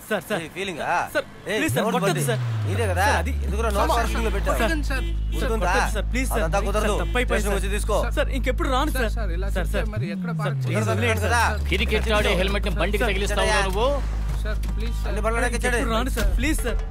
Sir sir feeling sir, please sir, కొట్టొద్దు sir. ఇదే కదా సార్, అది- ఎందుకు నో సార్, పార్కింగ్ లో పెట్టావు సార్, సార్ గుర్తుందా? కొట్టొద్దు సార్, ప్లీజ్ సార్. అదంతా కుదరదు సార్, తప్పైపోయింది స్టేషన్కి వచ్చి తీసుకో సార్ ఇంకెప్పుడు రాను సార్ సార్ ఇలా సార్ చెప్తే సార్ మరి ఎక్కడ పార్క్ సార్, చేయాలి? ఇక్కడ వదిలేయండి కదా క్రికెట్ ఆడే హెల్మెట్ ని బండికి తగిలిస్తావు నువ్వు సార్ ప్లీజ్ సార్ అన్ని బండ్లు ఎక్కించండి. ఇంకెప్పుడు రాను సార్ ప్లీజ్ సార్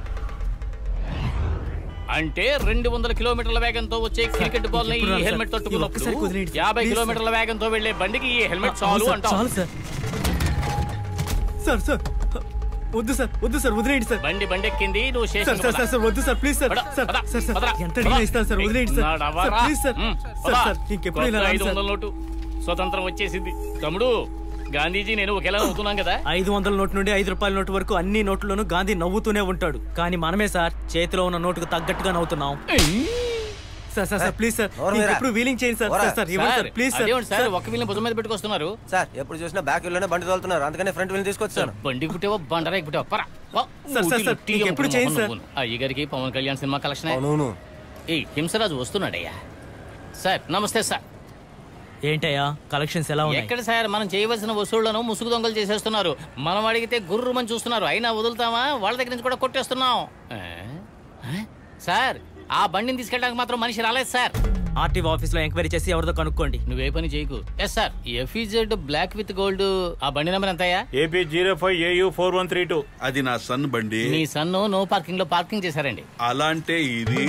అంటే రెండు వందల కిలోమీటర్ల వేగంతో వచ్చే క్రికెట్ బాల్ ని ఇప్పుడు ఈ రాను హెల్మెట్ సార్. తట్టుకున్నప్పుడు ఒక్కసారి కుదిరేయండి సార్. యాభై ప్లీజ్ కిలోమీటర్ల వేగంతో వెళ్లే బండికి ఈ హెల్మెట్ అవును చాలు సార్, అంటాం చాలు సార్ సార్ సార్ వద్దు సార్ వద్దు సార్ వదిలేయండి సార్ బండి బండి ఎక్కింది నువ్వు sir station sir sir sir వద్దు సార్ ప్లీజ్ సార్ పద, సార్ పద, సార్ సార్ పద, ఎంత పద. అడిగినా ఇస్తాను సార్ వదిలేయండి సార్ ఉన్నాడు, సార్ అవ్వరా? ప్లీజ్ సార్ మ్, సార్ పద. సార్ ఇంకెప్పుడు ఇలా కొత్త రాను ఐదు సార్ వందల నోటు స్వతంత్రం వచ్చేసింది తమ్ముడు గాంధీజీ నేను ఒకేలా అవుతున్నాం కదా ఐదు వందల నోటు నుండి ఐదు రూపాయల నోటు వరకు అన్ని నోట్లలోనూ గాంధీ నవ్వుతూనే ఉంటాడు కానీ మనమే సార్ చేతిలో ఉన్న నోటుకు తగ్గట్టుగా నవ్వుతున్నాం sir sir sir please sir ఎవరు మీరా? ఇంకెప్పుడు వీలింగ్ చేయండి సార్ ఎవరా? సార్ సార్ ఇవ్వండి సార్ సార్ ప్లీజ్ సార్ అదేమిటి సార్ ఒక్క వీళ్ళని భుజం మీద పెట్టుకొస్తున్నారు సార్ ఎప్పుడు చూసినా బ్యాక్ వీల్లోనే బండి తోలుతున్నారు అందుకనే ఫ్రంట్ వీల్ తీసుకొచ్చాను బండి పుట్టావో బండరా పుట్టావో పరా వా. సార్, సార్, ఊటీలో సార్, టీ ఇంకెప్పుడు అమ్ముకున్న చేయండి, మొహం నువ్వును. అయ్యగారికి పవన్ కళ్యాణ్ సినిమా కలెక్షన్ అవును ఏ హింసరాజు వస్తున్నాడయ్యా సార్ నమస్తే సార్ ఏంటయ్యా కలెక్షన్స్ ఎలా ఉన్నాయి ఎక్కడ సార్ మనం చేయవలసిన వసూళ్లను ముసుగు దొంగలు చేసేస్తున్నారు మనం అడిగితే గుర్రుమని చూస్తున్నారు అయినా వదులుతామా వాళ్ళ దగ్గర నుంచి కూడా కొట్టేస్తున్నాం ఆ? ఆ? సార్ ఆ బండిని తీసుకెళ్ళడానికి మాత్రం మనిషి రాలేదు సార్ ఆర్టీఓ ఆఫీస్ లో ఎంక్వైరీ చేసి ఎవరితో కనుక్కోండి నువ్వే పని చేయకు yes sir FZ black with gold ఆ బండి నెంబర్ ఎంతయ్యా AP zero five AU four one three two అది నా సన్ బండి మీ సన్ను నో పార్కింగ్ లో పార్కింగ్ చేశారండి అలా అంటే ఇది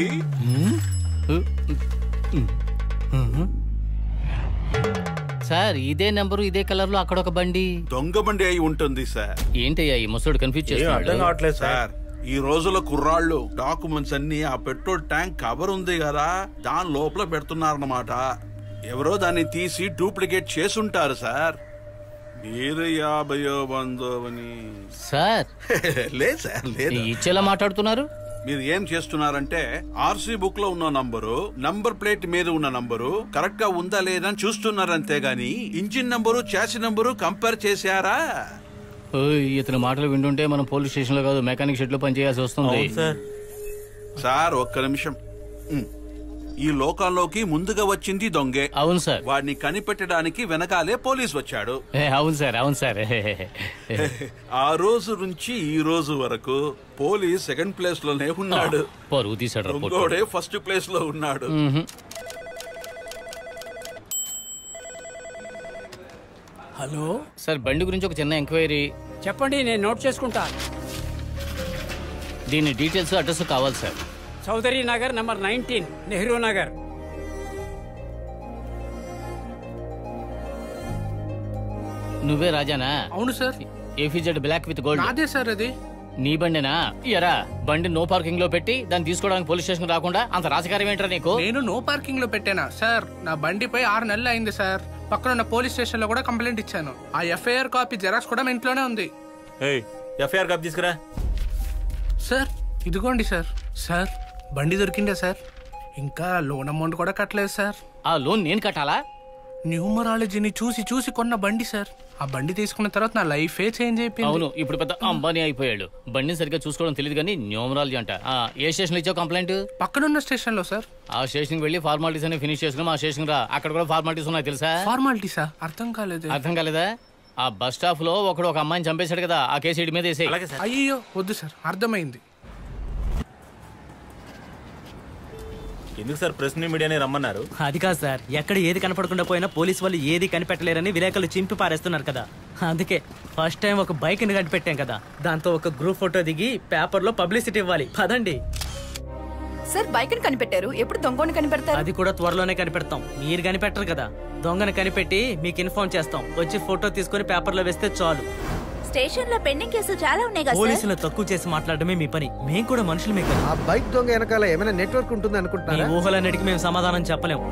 సార్ ఇదే నెంబరు ఇదే కలర్ లో అక్కడ ఒక బండి దొంగ బండి అయి ఉంటుంది సార్ ఏంటయ్యా ఈ ముసడు కన్ఫ్యూజ్ ఏం అర్థం చేస్తున్నాడు కావట్లేదు సార్ సార్ ఈ రోజుల కుర్రాళ్ళు డాక్యుమెంట్స్ అన్ని ఆ పెట్రోల్ ట్యాంక్ కవర్ ఉంది కదా దాని లోపల పెడుతున్నారన్నమాట ఎవరో దాన్ని తీసి డూప్లికేట్ చేసుంటారు సార్ మీరు యాభయో బంధువని సార్ లేదు సార్ లేదు ఇచ్చేలా మాట్లాడుతున్నారు మీరు ఏం చేస్తున్నారంటే ఆర్సీ బుక్ లో ఉన్న నంబరు నంబర్ ప్లేట్ మీద ఉన్న నంబరు కరెక్ట్ గా ఉందా లేదా అని చూస్తున్నారు అంతేగాని ఇంజిన్ నంబరు చాసి నంబరు కంపేర్ చేశారా ఓయ్, ఇతని మాటలు వింటుంటే మనం పోలీస్ స్టేషన్ లో కాదు మెకానిక్ షెడ్ లో పనిచేయాల్సి వస్తుంది సార్ సార్ ఒక్క నిమిషం ఉమ్. ఈ లోకంలోకి ముందుగా వచ్చింది దొంగే అవును సార్ వాడిని కనిపెట్టడానికి వెనకాలే పోలీస్ వచ్చాడు ఏ, అవును సార్ అవును సార్ ఆ రోజు నుంచి ఈ రోజు వరకు పోలీస్ సెకండ్ ప్లేస్ లోనే ఉన్నాడు పరువు తీసాడు రా పొట్టు. దొంగోడే ఫస్ట్ ప్లేస్ లో ఉన్నాడు మ్మ్హ్. హలో సార్ బండి గురించి ఒక చిన్న ఎంక్వైరీ చెప్పండి నేను నోట్ చేసుకుంటా దీని డీటెయిల్స్ అడ్రస్ కావాలి sir Chowdary Nagar number nineteen Nehru Nagar నువ్వే రాజానా అవును sir FZ black with gold నాదే సార్ అది నీ బండినా ఎరా బండి నో పార్కింగ్ లో పెట్టి దాన్ని తీసుకోవడానికి పోలీస్ స్టేషన్ రాకుండా అంత రాజకార్యం ఏంట్రా నీకు నేను నో పార్కింగ్ లో పెట్టానా సార్ నా బండిపై ఆరు నెలలు అయింది సార్ పక్కన ఉన్న పోలీస్ స్టేషన్ లో కూడా కంప్లైంట్ ఇచ్చాను ఆ ఎఫ్ఐఆర్ కాపీ జెరాక్స్ కూడా మా ఇంట్లోనే ఉంది ఎఫ్ఐఆర్ కాపీ తీసుకురా సార్ ఇదిగోండి సార్ సార్ బండి దొరికిందా సార్ ఇంకా లోన్ అమౌంట్ కూడా కట్టలేదు సార్ ఆ లోన్ నేను కట్టాలా న్యూమరాలజీని చూసి చూసి కొన్న బండి సార్ ఆ బండి తీసుకున్న తర్వాత నా లైఫే చేంజ్ అయిపోయింది అవును ఇప్పుడు పెద్ద అంబానీ అయిపోయాడు బండిని సరిగ్గా చూసుకోవడం తెలియదు కానీ న్యూమరాలజీ అంట ఆ, ఏ స్టేషన్ ఇచ్చావు కంప్లైంట్ పక్కనున్న స్టేషన్ లో సార్ ఆ స్టేషన్కి వెళ్ళి ఫార్మాలిటీస్ అన్ని ఫినిష్ చేసుకుని ఆ స్టేషన్ రా అక్కడ కూడా ఫార్మాలిటీస్ ఉన్నాయి తెలుసా ఫార్మాలిటీసా అర్థం కాలేదు అర్థం కాలేదా ఆ బస్ స్టాప్ లో ఒకడు ఒక అమ్మాయిని చంపేశాడు కదా ఆ కేసు ఇడి మీద వేసేయ్. అలాగే సార్ అయ్యో వద్దు సార్ అర్థమైంది ఎందుకు సార్ ప్రెస్ మీడియాని రమ్మన్నారు అది కాదు సార్ ఎక్కడ ఏది కనపడకుండా పోయినా పోలీస్ వాళ్ళు ఏది కనిపెట్టలేరని విలేకరులు చింపి పారేస్తున్నారు కదా అందుకే ఫస్ట్ టైం ఒక బైక్ ని కనిపెట్టాం కదా దాంతో ఒక గ్రూప్ ఫోటో దిగి పేపర్ లో పబ్లిసిటీ ఇవ్వాలి పదండి సార్ బైక్ ని కనిపెట్టారు ఎప్పుడు దొంగని కనిపెడతారు అది కూడా త్వరలోనే కనిపెడతాం మీరు కనిపెట్టరు కదా దొంగని కనిపెట్టి మీకు ఇన్ఫార్మ్ చేస్తాం వచ్చి ఫోటో తీసుకొని పేపర్లో వేస్తే చాలు స్టేషన్ లో పెండింగ్ కేసులు చాలా ఉన్నాయి కదా పోలీసులు తక్కువ చేసి మాట్లాడడమే మీ పని మేము కూడా మనుషులమే కదా ఆ బైక్ దొంగ వెనకాల ఏమైనా నెట్వర్క్ ఉంటుంది మీ అనుకుంటున్నారా ఊహలన్నిటికీ మేము సమాధానం చెప్పలేం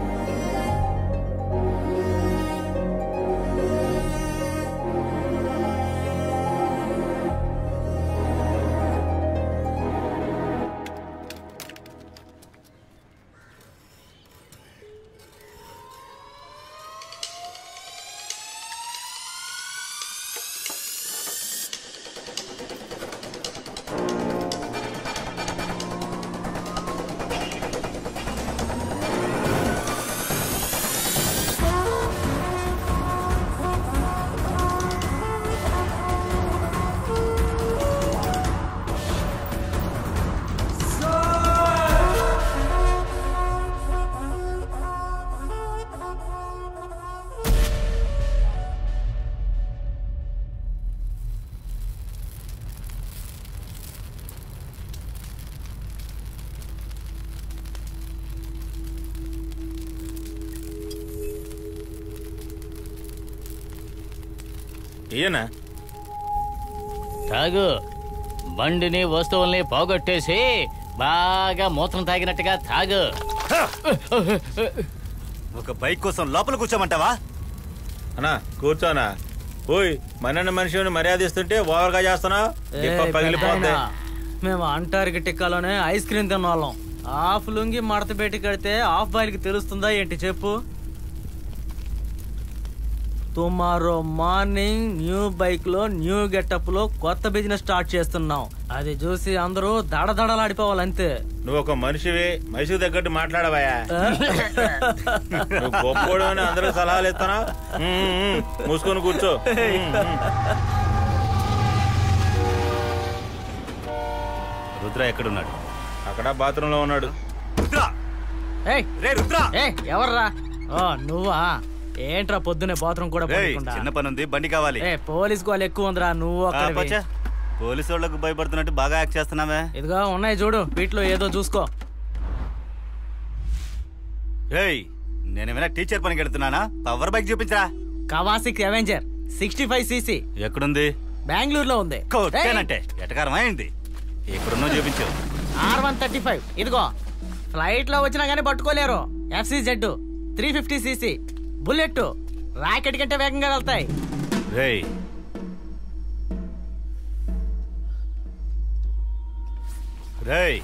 ఏనా తాగు బండిని వస్తువుల్ని పోగొట్టేసి బాగా మూత్రం తాగినట్టుగా తాగు ఒక బైక్ కోసం లోపల కూర్చోమంటావా అన్నా కూర్చోనా ఓయ్ మన మనిషిని మర్యాద ఇస్తుంటే ఓవర్గా చేస్తున్నావు ఎక్కువ ఏయ్, పగిలిపోతే పెద్దాయనా, మేము అంటారికి టిక్కాలోనే ఐస్ క్రీమ్ తిన్నవాళ్ళం హాఫ్ లుంగి మడత పెట్టి కడితే హాఫ్ బాయిల్ కి తెలుస్తుందా ఏంటి చెప్పు టుమారో మార్నింగ్ న్యూ బైక్ లో న్యూ గెటప్ లో కొత్త బిజినెస్ స్టార్ట్ చేస్తున్నాం అది చూసి అందరూ దడదడలాడిపోవాలి అంతే నువ్వు ఒక మనిషివి మనిషికి తగ్గట్టు మాట్లాడవయ్యా నువ్వు గొప్పోడు అని అందరూ సలహాలు ఇస్తానా మూసుకొని కూర్చో ఉమ్, ఉమ్. రుద్ర ఎక్కడున్నాడు అక్కడ బాత్రూమ్ లో ఉన్నాడు రుద్ర ఏయ్ రే రుద్ర ఏయ్ ఎవర్రా ఓ నువ్వా ఏంట్రా పొద్దునే బాత్రూమ్ కూడా రేయ్, పోయకుండా? చిన్న పని ఉంది బండి కావాలి ఏ పోలీస్ గోల్ ఎక్కువ ఉందిరా నువ్వు ఆ, అక్కడివి. పచ్చా. పోలీసు వాళ్ళకు భయపడుతున్నట్టు బాగా యాక్ట్ చేస్తున్నావే ఇదిగో ఉన్నాయి చూడు వీటిలో ఏదో చూసుకో రేయ్ నేనేమైనా టీచర్ పనికి వెళ్తున్నానా పవర్ బైక్ చూపించరా Kawasaki Avenger sixty five CC ఎక్కడుంది బెంగళూరులో ఉంది కొట్టానంటే ఎటకారం అయింది ఎక్కడున్నో చూపించు ఆర్ వన్ థర్టీ ఫైవ్ ఇదిగో ఫ్లైట్ లో వచ్చినా గానీ పట్టుకోలేరు FC Z three fifty CC bullet rocket కంటే వేగంగా వెళ్తాయి రేయ్ రేయ్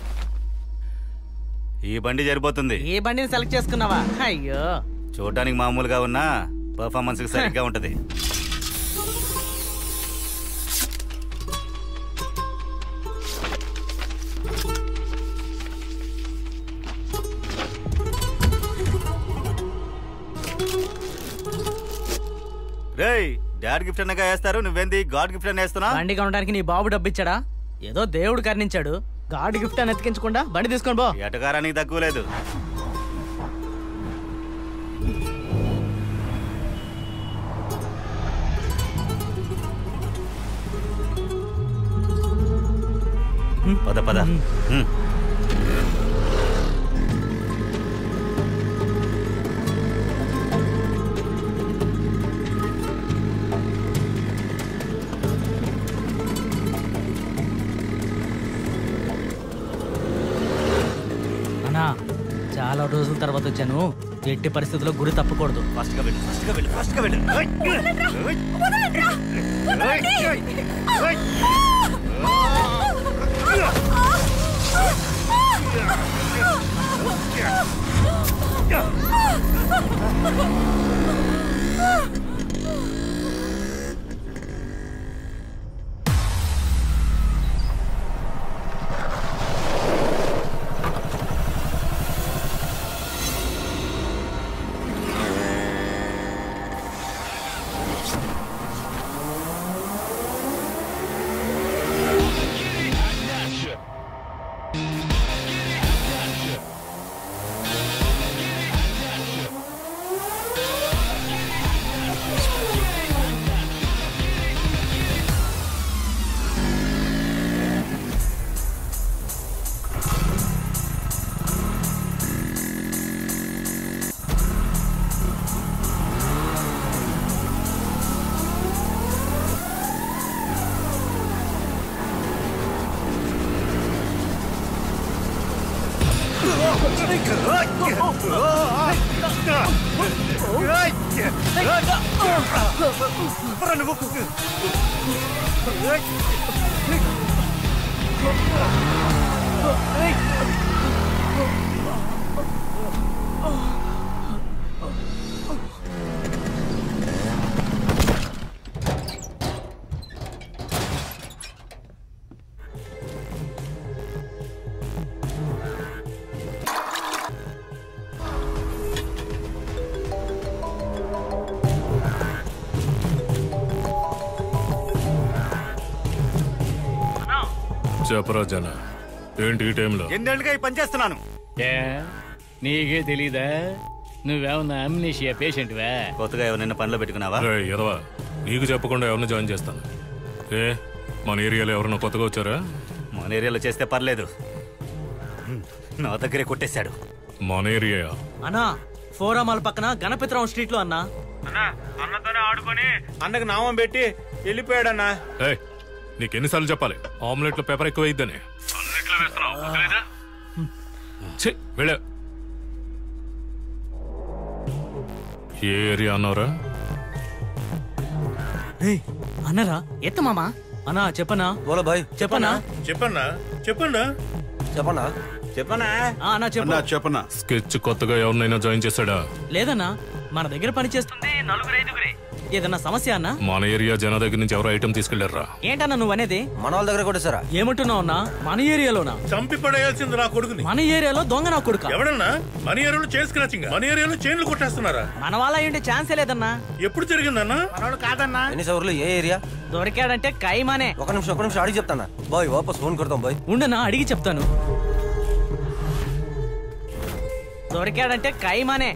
ఈ బండి సరిపోతుంది ఈ బండిని సెలెక్ట్ చేసుకున్నావా అయ్యో చూడడానికి మామూలుగా ఉన్నా పర్ఫార్మెన్స్ సరిగ్గా ఉంటది రేయ్ డాడ్ గిఫ్ట్ అన్నగా వేస్తారు నువ్వేంది గాడ్ గిఫ్ట్ అని వేస్తున్నా బండి కొనడానికి నీ బాబు డబ్బిచ్చాడా ఏదో దేవుడు కర్ణించాడు గాడి గిఫ్ట్ అని ఎత్తికించకుండా బండి తీసుకొని పో ఎటకారానికి తక్కువ లేదు పద పద హ్మ్. అన్నా చాలా రోజుల తర్వాత వచ్చాను ఎట్టి పరిస్థితుల్లో గురి తప్పకూడదు ఫాస్ట్ గా వెళ్ళు ఫాస్ట్ గా వెళ్ళు ఫాస్ట్ గా వెళ్ళు ఓయ్! ఓయ్! ఓయ్! ఓయ్! చెప్పరా జన ఏంటి ఈ టైంలో ఎన్నేళ్ళుగా ఈ పని చేస్తున్నాను ఏ నీకే తెలీదా నువ్వేమన్నా అమ్నీషియా పేషెంట్వా కొత్తగా ఎవరైనా పనిలో పెట్టుకున్నావా రే ఎదవా నీకు చెప్పకుండా ఎవరిని జాయిన్ చేస్తాను ఏ మన ఏరియాలో ఎవరన్నా కొత్తగా వచ్చారా మన ఏరియాలో చేస్తే పర్లేదు నా దగ్గరే కొట్టేశాడు మన ఏరియా అన్నా ఫోరామాల పక్కన గణపతిరావు స్ట్రీట్ లో అన్నా అన్నతోనే ఆడుకొని అన్నకు నామం పెట్టి వెళ్ళిపోయాడన్నా ఏయ్ నీకెన్నిసార్లు చెప్పాలి ఆమ్లెట్లో పేపర్ ఎక్కువ అయిద్దని ఛీ, వెళ్ళే ఏ ఏరియా అన్నారా ఏయ్, అన్నరా ఎత్త మామా అన్నా చెప్పనా బోలో బాయ్ చెప్పనా చెప్పన్నా చెప్పన్నా చెప్పనా చెప్పనా ఆ, అన్నా చెప్పు అన్నా చెప్పనా స్కెచ్ కొత్తగా ఎవరినైనా జాయిన్ చేశాడా లేదన్నా మన దగ్గర పని చేస్తుంది నలుగురు ఐదుగురే ఏదన్నా సమస్య అన్నా మన ఏరియా జన దగ్గర నుంచి ఎవరో ఐటమ్ తీసుకెళ్లారా ఏంటన్నా నువ్వు అనేది మన వాళ్ళ దగ్గర కూడా సారా ఏమంటున్నావు అన్నా మన ఏరియాలోనా చంపి పడేయాల్సింది నా కొడుకుని మన ఏరియాలో దొంగ నా కొడుక ఎవడన్నా మన ఏరియాలో చైన్ స్క్రాచింగ్ మన ఏరియాలో చైన్లు కొట్టేస్తున్నారా మన వాళ్ళ అయ్యుంటే ఛాన్సే లేదన్నా ఎప్పుడు జరిగిందన్నా కాదన్నా ఎన్ని సవర్లు ఏ ఏరియా దొరికాడంటే కైమానే ఒక నిమిషం ఒక నిమిషం అడిగి చెప్తానా బాయ్ వాపస్ ఫోన్ కొడతాం బాయ్ ఉండనా అడిగి చెప్తాను దొరికాడంటే కైమానే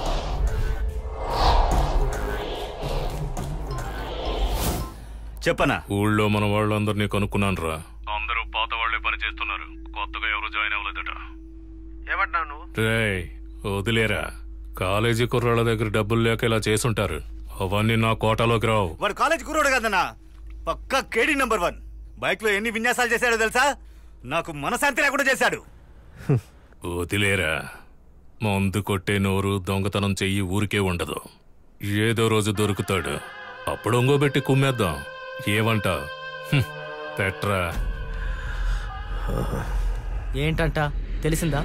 చెప్పనా ఊళ్ళో మన వాళ్ళందరినీ కనుక్కున్నాను రా అందరూ పాత వాళ్లే పని చేస్తున్నారు కొత్తగా ఎవరు జాయిన్ అవ్వలేదట ఏమంటున్నావు రేయ్ వదిలేరా కాలేజీ కుర్రాళ్ళ దగ్గర డబ్బులు లేక ఇలా చేసుంటారు అవన్నీ నా కోటాలోకి రావు వాడు కాలేజ్ కుర్రోడు కదన్నా పక్కా కేడీ నెంబర్ వన్ బైక్ లో ఎన్ని విన్యాసాలు చేశాడో తెలుసా నాకు మనశాంతి లేకుండా చేశాడు వదిలేరా మందు కొట్టే నోరు దొంగతనం చెయ్యి ఊరికే ఉండదు ఏదో రోజు దొరుకుతాడు అప్పుడు ఒంగోబెట్టి కుమ్మేద్దాం ఏమంట పెట్రా ఏంటంట తెలిసిందా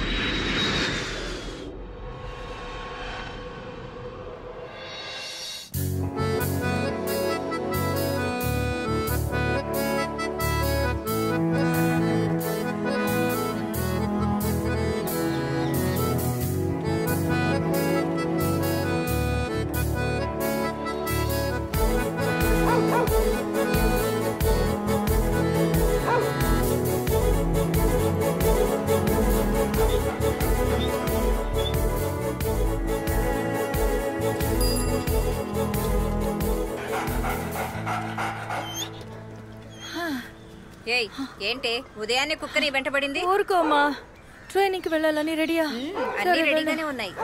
ఏయ్ ఏంటి ఉదయాన్నే కుక్కని వెంటబడింది ఊరుకోమా ట్రైనింగ్కి వెళ్ళాలని రెడీయా అన్ని రెడీగానే ఉన్నాయి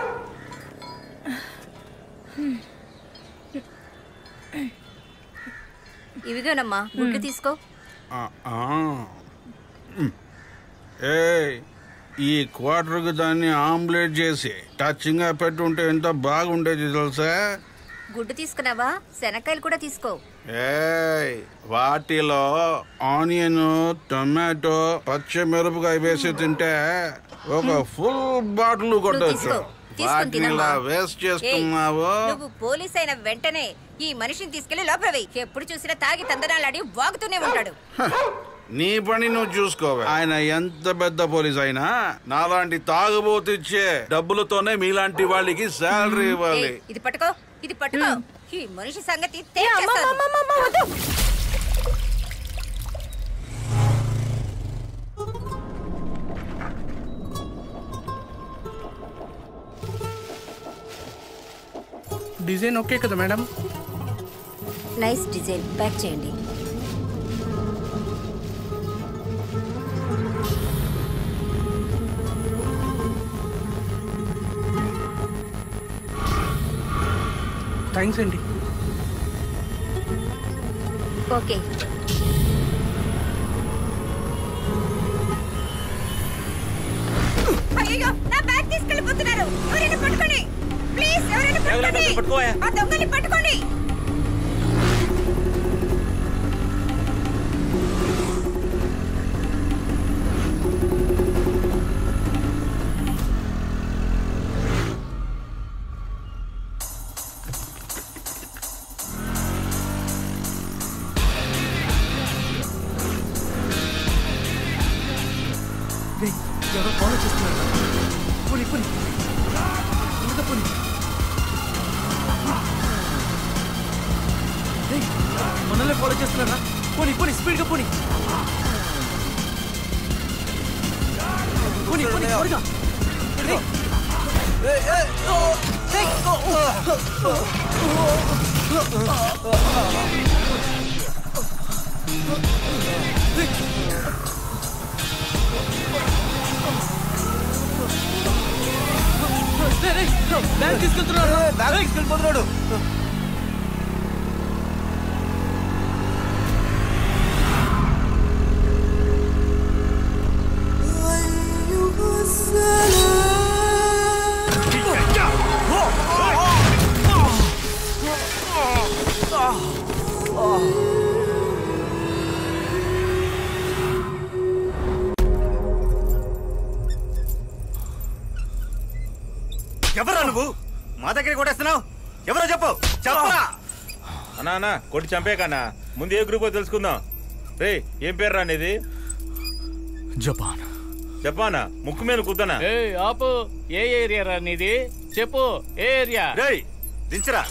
ఇవిగోనమ్మా గుడ్లు తీసుకో ఆ, ఆ. ఉమ్. ఏయ్ ఈ క్వార్టర్కి దాన్ని ఆమ్లెట్ చేసి టచ్చింగ్ గా పెట్టుంటే ఎంత బాగుండేది తెలుసా గుడ్డు తీసుకున్నావా శనక్కాయలు కూడా తీసుకో ఏయ్ వాటిలో ఆనియన్ టొమాటో పచ్చిమిరపకాయ వేసి తింటే ఒక ఫుల్ బాటిల్ కొట్టచ్చు తీసుకో. తీసుకొని వాటిని తినమ్మా. ఇలా వేస్ట్ ఏయ్, చేస్తున్నావు నువ్వు పోలీస్ అయిన వెంటనే ఈ మనిషిని తీసుకెళ్లి లోపల వెయ్యి ఎప్పుడు చూసినా తాగి తందనాలాడి వాగుతూనే ఉంటాడు నీ పని నువ్వు చూసుకోవే ఆయన ఎంత పెద్ద పోలీస్ అయినా నాలాంటి తాగుబోతు ఇచ్చే డబ్బులతోనే మీలాంటి వాళ్ళకి శాలరీ ఇవ్వాలి ఏయ్, ఇది పట్టుకో ఇది పట్టుకో ఈ మనిషి సంగతి తేల్చేస్తాను. డిజైన్ ఓకే కదా మేడం నైస్ డిజైన్ ప్యాక్ చేయండి థ్యాంక్స్ అండి ఓకే అయ్యో నా బ్యాగ్ తీసుకెళ్ళిపోతున్నారు ఎవరైనా పట్టుకోండి ప్లీజ్ ఎవరైనా పట్టుకోండి ఆ దొంగని పట్టుకోండి రేయ్, ఎవరో ఫాలో చేస్తున్నారు పోనీ పోనీ ఇంకా పోనీ రేయ్, మనల్ని ఫాలో చేస్తున్నారా పోనీ పోనీ స్పీడ్గా పోనీ పోనీ పోనీ త్వరగా రేయ్. రేయ్, ఓ, రేయ్, ఓ, ఓ, ఓ, రేయ్. రేయ్, రేయ్, బ్యాగ్ తీసుకెళ్తున్నాడు బ్యాగ్ తీసుకెళ్ళిపోతున్నాడు ఎవరో చెప్పు చెప్పరా అన్నా అన్నా కొట్టి చంపేకన్నా ముందు ఏ గ్రూప్ తెలుసుకుందాం రే ఏం పేరు రా అనేది జపాన్ జపానా ముక్కు మీద కుద్దనా ఏ ఆపు ఏ ఏరియా రా నీది చెప్పు ఏ ఏరియా రేయ్ దించరా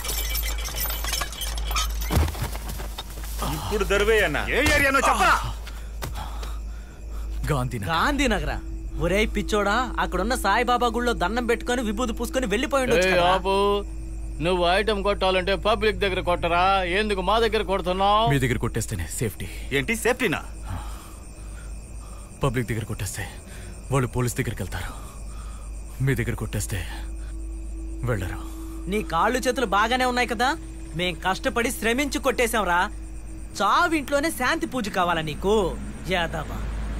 ఇప్పుడు దొరివేయన్నా ఏ ఏరియానో చెప్పరా గాంధీ గాంధీనగర ఒరే పిచ్చోడా అక్కడున్న సాయిబాబా గుళ్ళో దండం పెట్టుకొని విభూతి పూసుకొని వెళ్ళిపోయి ఉండొచ్చు ఏ కదరా. ఆపు నువ్వు ఐటమ్ కొట్టాలంటే పబ్లిక్ దగ్గర కొట్టరా ఎందుకు మా దగ్గర కొడుతున్నావు మీ దగ్గర కొట్టేస్తేనే సేఫ్టీ ఏంటి సేఫ్టీనా పబ్లిక్ దగ్గర కొట్టేస్తే వాళ్ళు పోలీస్ దగ్గరికి వెళ్తారు మీ దగ్గర కొట్టేస్తే వెళ్ళరు నీ కాళ్ళు చేతులు బాగానే ఉన్నాయి కదా మేం కష్టపడి శ్రమించి కొట్టేశాంరా చావింట్లోనే శాంతి పూజ కావాలా నీకు యాదవ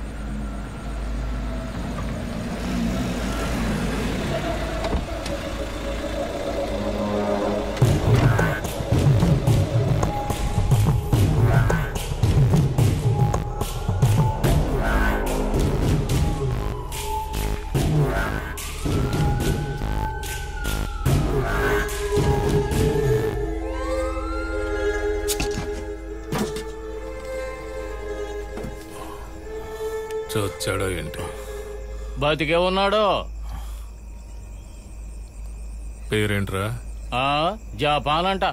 చచ్చాడా ఏంటి బతికే ఉన్నాడు పేరేంట్రా ఆ జపాన్ అంట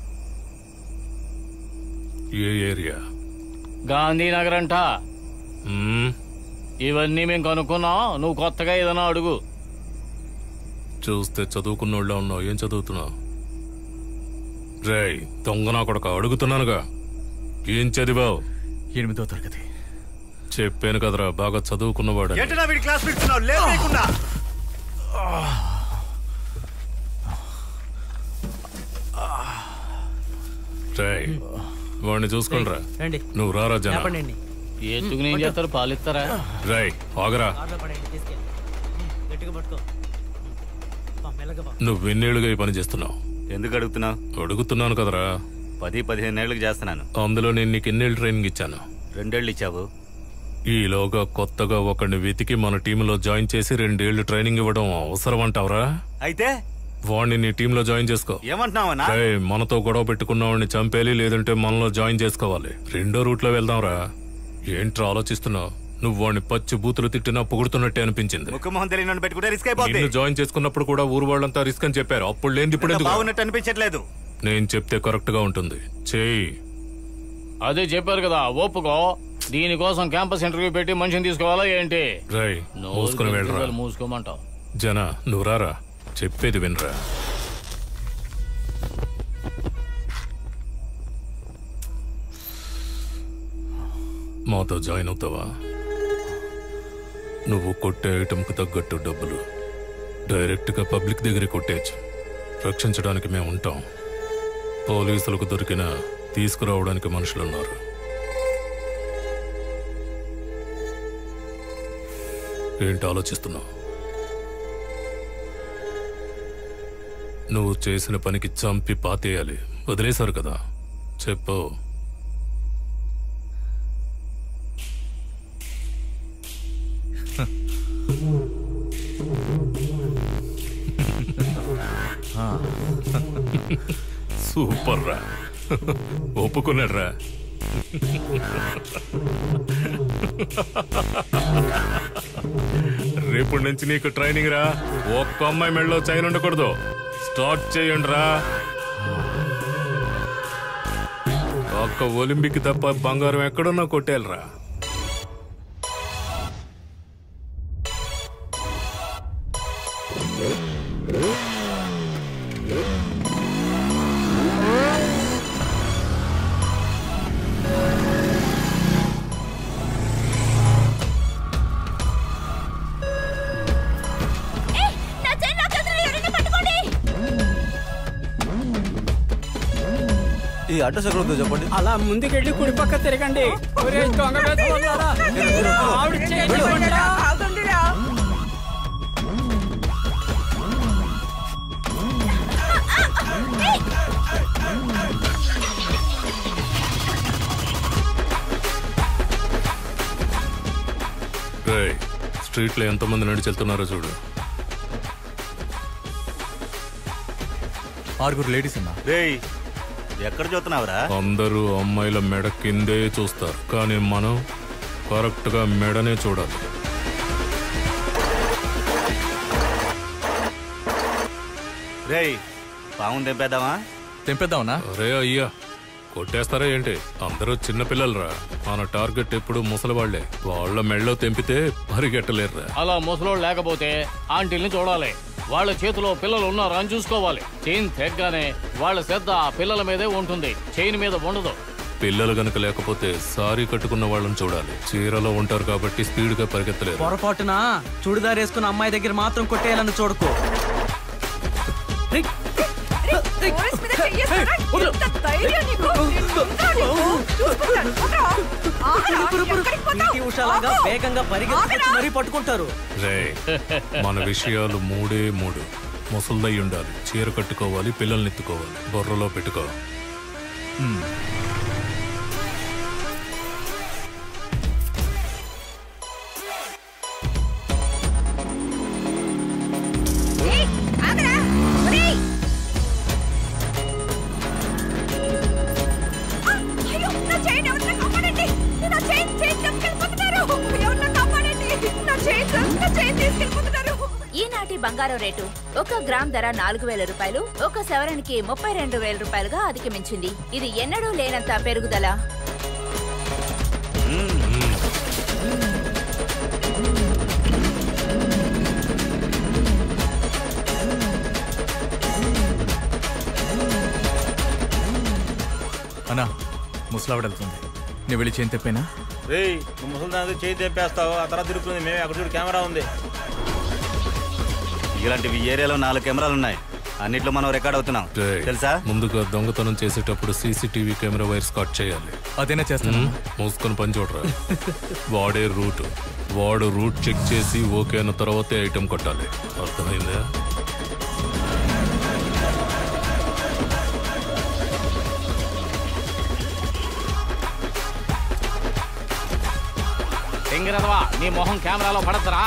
ఏ ఏరియా గాంధీనగర్ అంట మ్మ్, ఇవన్నీ మేము కనుక్కున్నాం నువ్వు కొత్తగా ఏదైనా అడుగు చూస్తే చదువుకున్నోళ్ళ ఉన్నావు ఏం చదువుతున్నావు రేయ్ దొంగ నా కొడుక అడుగుతున్నానుగా ఏం చదివావు ఎనిమిదో తరగతి చెప్పాను కదరా బాగా చదువుకున్నవాడు ఏంటన్నా వీడి క్లాస్ పెడుతున్నావు లేకుండా రేయ్ వాడిని చూసుకోండిరా రండి నువ్వు రారా జన లేపండి ఎందుకు నేను చేస్తారు పాలిస్తారా రేయ్ ఆగరా కార్లో పడేయండి తీసుకెళ్ళి గట్టిగా పట్టుకో బా, మెల్లగా బా. నువ్వు ఎన్నేళ్ళుగా ఈ పని చేస్తున్నావు ఎందుకు అడుగుతున్నావు అడుగుతున్నాను కదరా పది పదిహేను ఏళ్ళకి చేస్తున్నాను అందులో నేను నీకు ఎన్నేళ్ళు ట్రైనింగ్ ఇచ్చాను రెండేళ్ళు ఇచ్చావు ఈలోగా కొత్తగా ఒకడిని వెతికి మన టీంలో జాయిన్ చేసి రెండేళ్లు ట్రైనింగ్ ఇవ్వడం అవసరం అంటావరా అయితే వాడిని నీ టీంలో జాయిన్ చేసుకో ఏమంటున్నావన్నా ఏయ్, మనతో గొడవ పెట్టుకున్న వాడిని చంపేయాలి లేదంటే మనలో జాయిన్ చేసుకోవాలి రెండో రూట్ లో వెళ్దాంరా ఏంట్రా ఆలోచిస్తున్నావు నువ్వు వాడిని పచ్చి బూతులు తిట్టినా పొగుడుతున్నట్టే అనిపించింది ముఖమోహన్ తెలియని పెట్టుకుంటే రిస్క్ అయిపోద్ది నిన్ను జాయిన్ చేసుకున్నప్పుడు కూడా ఊరు వాళ్ళంతా రిస్క్ అని చెప్పారు అప్పుడు లేని ఇప్పుడు ఇంకా ఎందుకు బాగున్నట్టు అనిపించట్లేదు నేను చెప్తే కరెక్ట్ గా ఉంటుంది చేయి అదే చెప్పారు కదా ఒప్పుకో దీనికోసం క్యాంపస్ ఇంటర్వ్యూ పెట్టి మనిషిని తీసుకోవాలా ఏంటి రై మూసుకుని వెళ్ళరా మూసుకోమంటావు జన నువ్వు రారా చెప్పేది వినరా మాతో జాయిన్ అవుతావా నువ్వు కొట్టే ఐటమ్కి తగ్గట్టు డబ్బులు డైరెక్ట్గా పబ్లిక్ దగ్గర కొట్టేయచ్చు రక్షించడానికి మేము ఉంటాం పోలీసులకు దొరికిన తీసుకురావడానికి మనుషులున్నారు ఏంటి ఆలోచిస్తున్నావు నువ్వు చేసిన పనికి చంపి పాతేయాలి వదిలేశారు కదా చెప్పు సూపర్ రా ఒప్పుకున్నాడు రా రేపటి నుంచి నీకు ట్రైనింగ్ రా ఒక్క అమ్మాయి మెడలో చైన్ ఉండకూడదు స్టార్ట్ చేయండి రా ఒక్క ఒలింపిక్ తప్ప బంగారం ఎక్కడున్నా కొట్టేయాలరా నా చైన్ నా చేతిలో ఎవరైనా పట్టుకోండి ఈ అడ్రస్ ఎక్కడ ఉందో చెప్పండి అలా ముందుకెళ్ళి కుడి పక్క తిరగండి ఒరే దొంగ వేధవులారా. ఆవిడ చైన్ ఇవ్వండిరా. రేయ్ స్ట్రీట్ లో ఎంతమంది నడిచి వెళ్తున్నారో చూడు ఆరుగురు లేడీస్ అన్నా రేయ్ ఎక్కడ చూస్తున్నావురా అందరూ అమ్మాయిల మెడ కిందే చూస్తారు కానీ మనం కరెక్ట్ గా మెడనే చూడాలి రేయ్ పావును తెంపేద్దామా తెంపేద్దామన్నా అరే అయ్యా కొట్టేస్తారా ఏంటి అందరూ చిన్నపిల్లలరా మన టార్గెట్ ఎప్పుడు ముసలివాళ్లే వాళ్ళ మెళ్ళో తెంపితే పరిగెట్టలేరురా అలా ముసలోడు లేకపోతే ఆంటీల్ని చూడాలి వాళ్ళ చేతిలో పిల్లలు ఉన్నారా అని చూసుకోవాలి చైన్ తెగ్గానే వాళ్ళ శ్రద్ధ ఆ పిల్లల మీదే ఉంటుంది చైన్ మీద ఉండదు పిల్లలు గనక లేకపోతే సారీ కట్టుకున్న వాళ్ళని చూడాలి చీరలో ఉంటారు కాబట్టి స్పీడ్ గా పరిగెత్తలేరు పొరపాటున చుడిదార్ వేసుకున్న అమ్మాయి దగ్గర మాత్రం కొట్టేయాలని చూడకు పోలీస్ మీద చెయ్యేస్తారా? ఎంత ధైర్యం నీకు? ఉందా నీకు? చూసుకుంటాను. వదరా. ఆగరా. ఎక్కడికి పోతావ్? పీటీ ఉషాలాగా ఆగు. వేగంగా పరిగెత్తుకొచ్చి మరీ పట్టుకుంటారు రే మన విషయాలు మూడే మూడు ముసల్దై ఉండాలి చీర కట్టుకోవాలి పిల్లల్ని ఎత్తుకోవాలి బొర్రలో పెట్టుకో ఏయ్, ఆగరా. ఒరేయ్. ఆ, అయ్యో, నా చైన్ ఎవరన్నా కాపాడండి. నా చైన్ చైన్ తీసుకెళ్ళిపోతున్నారు. ఎవరన్నా కాపాడండి. నా చైన్ నా చైన్ తీసుకెళ్ళిపోతున్నారు. ఈనాటి బంగారం రేటు ఒక గ్రామ్ ధర నాలుగు వేల రూపాయలు ఒక సవరణకి ముప్పై రెండు వేల రూపాయలుగా అధిగమించింది ఇది ఎన్నడూ లేనంత పెరుగుదల అన్నా ముసలావిడ వెళ్తుంది నేను వెళ్ళి చేయి తెప్పేనా రేయ్ నువ్వు ముసలి దాని చేయి తెంపేస్తావు ఆ తర్వాత తిరుగుతుంది మేమే అక్కడ చూడు కెమెరా ఉంది ఇలాంటివి ఈ ఏరియాలో నాలుగు కెమెరాలు ఉన్నాయి అన్నిట్లో మనం రికార్డ్ అవుతున్నాం రేయ్, తెలుసా ముందుగా దొంగతనం చేసేటప్పుడు సీసీటీవీ కెమెరా వైర్స్ కట్ చేయాలి అదేనా చేస్తాను ఉమ్, మూసుకొని పని చూడరా వాడే రూట్ వాడు రూట్ చెక్ చేసి ఓకే అన్న తర్వాతే ఐటెం కొట్టాలి అర్థమైందా తెంగిరదవా నీ మొహం కెమెరాలో పడద్దురా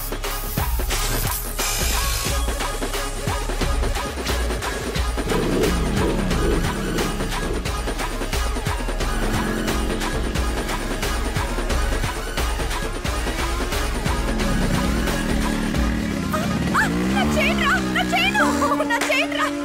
ఆ, నా చైన్ రా. నా చైన్. నా చైన్ రా.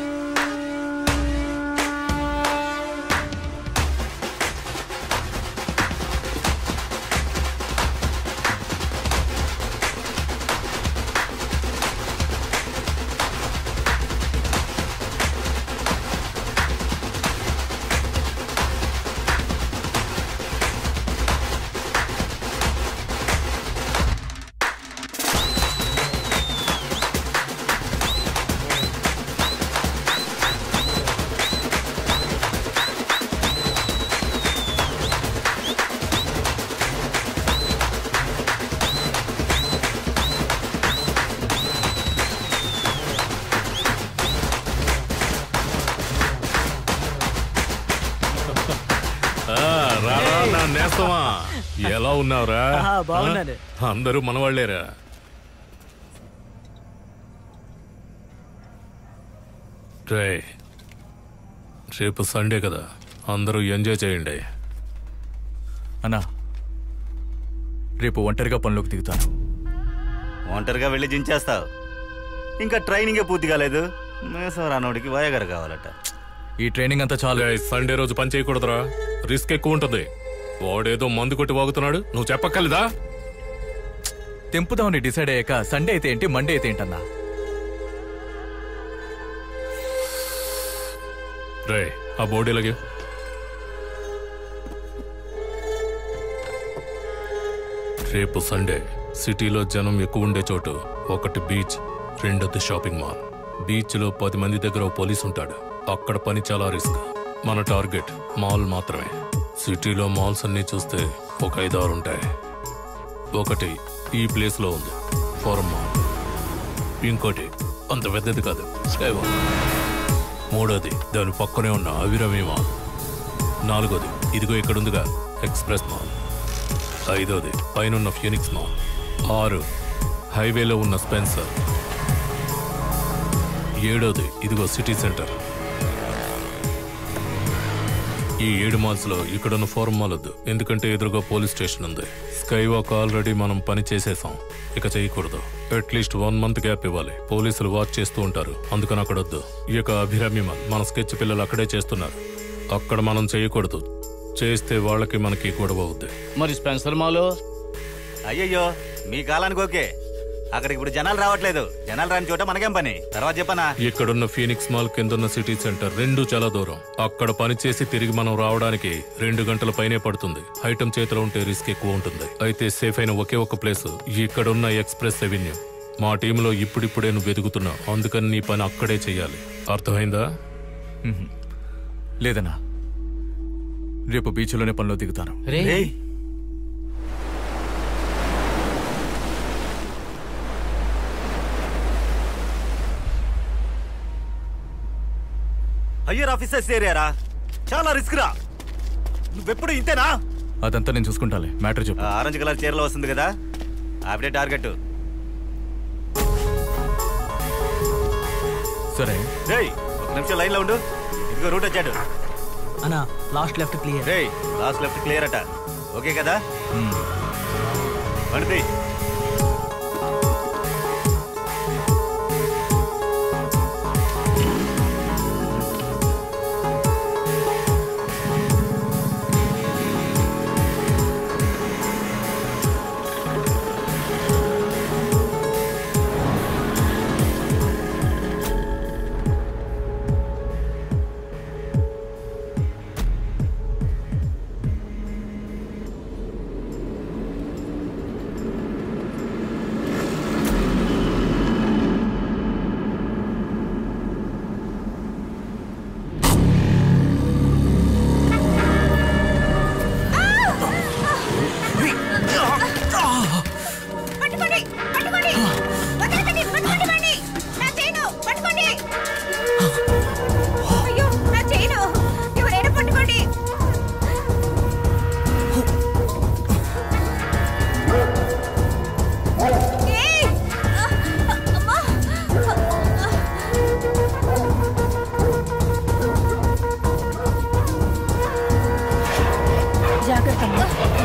ఆ, రారా నా నేస్తమా ఎలా ఉన్నావురా ఆహా, బాగున్నాను. ఆ? అందరూ మనవాళ్లేరా రే రేపు సండే కదా అందరూ ఎంజాయ్ చేయండి అన్నా రేపు ఒంటరిగా పనిలోకి దిగుతాను ఒంటరిగా వెళ్ళి జించేస్తావు ఇంకా ట్రైనింగే పూర్తి కాలేదు మేసం రానోడికి వయగారు కావాలట ఈ ట్రైనింగ్ అంతా చాలు రేయ్, సండే రోజు పని చేయకూడదురా రిస్క్ ఎక్కువ ఉంటుంది వాడేదో మందు కొట్టి వాగుతున్నాడు నువ్వు చెప్పక్కర్లేదా తెంపుదామని డిసైడ్ అయ్యాక సండే అయితే ఏంటి మండే అయితే ఏంటన్నా రే ఆ బోర్డు ఇలాగే రేపు సండే సిటీలో జనం ఎక్కువ ఉండే చోటు ఒకటి బీచ్ రెండోది షాపింగ్ మాల్ బీచ్లో పది మంది దగ్గర ఓ పోలీస్ ఉంటాడు అక్కడ పని చాలా రిస్క్ మన టార్గెట్ మాల్ మాత్రమే సిటీలో మాల్స్ అన్ని చూస్తే ఒక ఐదారు ఉంటాయి ఒకటి ఈ ప్లేస్లో ఉంది ఫోరం మాల్ ఇంకోటి అంత పెద్దది కాదు స్కైవాల్ మూడోది దాని పక్కనే ఉన్న అవిరమి మాల్ నాలుగోది ఇదిగో ఇక్కడుందిగా ఎక్స్ప్రెస్ మాల్ ఐదోది పైనున్న ఫినిక్స్ మాల్ ఆరు హైవేలో ఉన్న స్పెన్సర్ ఏడోది ఇదిగో సిటీ సెంటర్ ఈ ఏడు మాల్స్ లో ఇక్కడున్న ఫోరం మాల్ వద్దు ఎందుకంటే ఎదురుగా పోలీస్ స్టేషన్ ఉంది స్కై వాక్ ఆల్రెడీ మనం పని చేసేసాం ఇక చేయకూడదు అట్లీస్ట్ వన్ మంత్ గ్యాప్ ఇవ్వాలి పోలీసులు వాచ్ చేస్తూ ఉంటారు అందుకని అక్కడ వద్దు ఇక అభిరామి మాల్ మన స్కెచ్ పిల్లలు అక్కడే చేస్తున్నారు అక్కడ మనం చేయకూడదు చేస్తే వాళ్ళకి మనకి గొడవ అవుద్ది మరి స్పెన్సర్ మాలో అయ్యయ్యో మీ కాలానికి ఓకే అక్కడికి ఇప్పుడు జనాలు రావట్లేదు జనాలు రాని చోట మనకేం పని తర్వాత చెప్పనా ఇక్కడున్న ఫీనిక్స్ మాల్ కిందున్న సిటీ సెంటర్ రెండు చాలా దూరం అక్కడ పని చేసి తిరిగి మనం రావడానికి రెండు గంటల పైనే పడుతుంది ఐటమ్ చేతిలో ఉంటే రిస్క్ ఎక్కువ ఉంటుంది అయితే సేఫ్ అయిన ఒకే ఒక ప్లేస్ ఇక్కడున్న ఎక్స్ప్రెస్ రెవెన్యూ మా టీంలో ఇప్పుడిప్పుడే నువ్వు వెతుకుతున్నా అందుకని నీ పని అక్కడే చెయ్యాలి అర్థమైందా లేదన్నా రేపు బీచ్లోనే పనిలో దిగుతాను రేయ్. హయ్యర్ ఆఫీసర్స్ ఏరియారా చాలా రిస్క్ రా నువ్వెప్పుడు ఇంతేనా అదంతా నేను చూసుకుంటాలే మ్యాటర్ చెప్పు ఆ ఆరెంజ్ కలర్ చీరలో వస్తుంది కదా ఆవిడే టార్గెట్ సరే రేయ్ ఒక నిమిషం లైన్ లో ఉండు ఇదిగో రూట్ వచ్చాడు అన్నా లాస్ట్ లెఫ్ట్ క్లియర్ రేయ్ లాస్ట్ లెఫ్ట్ క్లియర్ అట ఓకే కదా బండి పట్టుకోండి పట్టుకోండి వదలకండి పట్టుకోండి వాడిని నా చేయను పట్టుకోండి అయ్యో నా చేయను ఎవరైనా పట్టుకోండి ఏయ్! అమ్మా! జాగ్రత్త అమ్మా.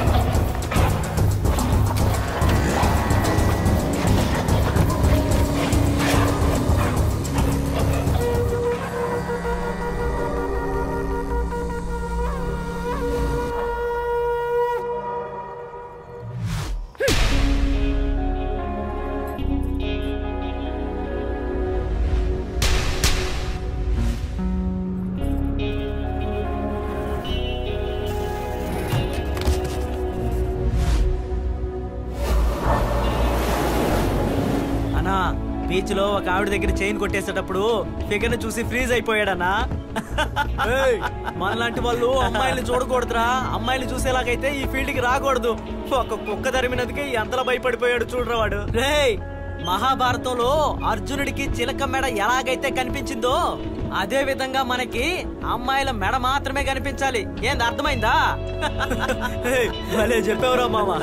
అన్నా బీచ్ లో ఒక ఆవిడ దగ్గర చైన్ కొట్టేసేటప్పుడు ఫిగర్ చూసి ఫ్రీజ్ అయిపోయాడన్నా ఏయ్, మనలాంటి వాళ్ళు అమ్మాయిలు చూడకూడదురా అమ్మాయిలు చూసేలాగైతే ఈ ఫీల్డ్ కి రాకూడదు ఒక కుక్క తరిమినందుకే ఎంతలా భయపడిపోయాడు చూడరా వాడు రేయ్ మహాభారతంలో అర్జునుడికి చిలక మెడ ఎలాగైతే కనిపించిందో అదే విధంగా మనకి అమ్మాయిల మెడ మాత్రమే కనిపించాలి ఏంది అర్థమైందా ఏయ్, భలే చెప్పావురా మామ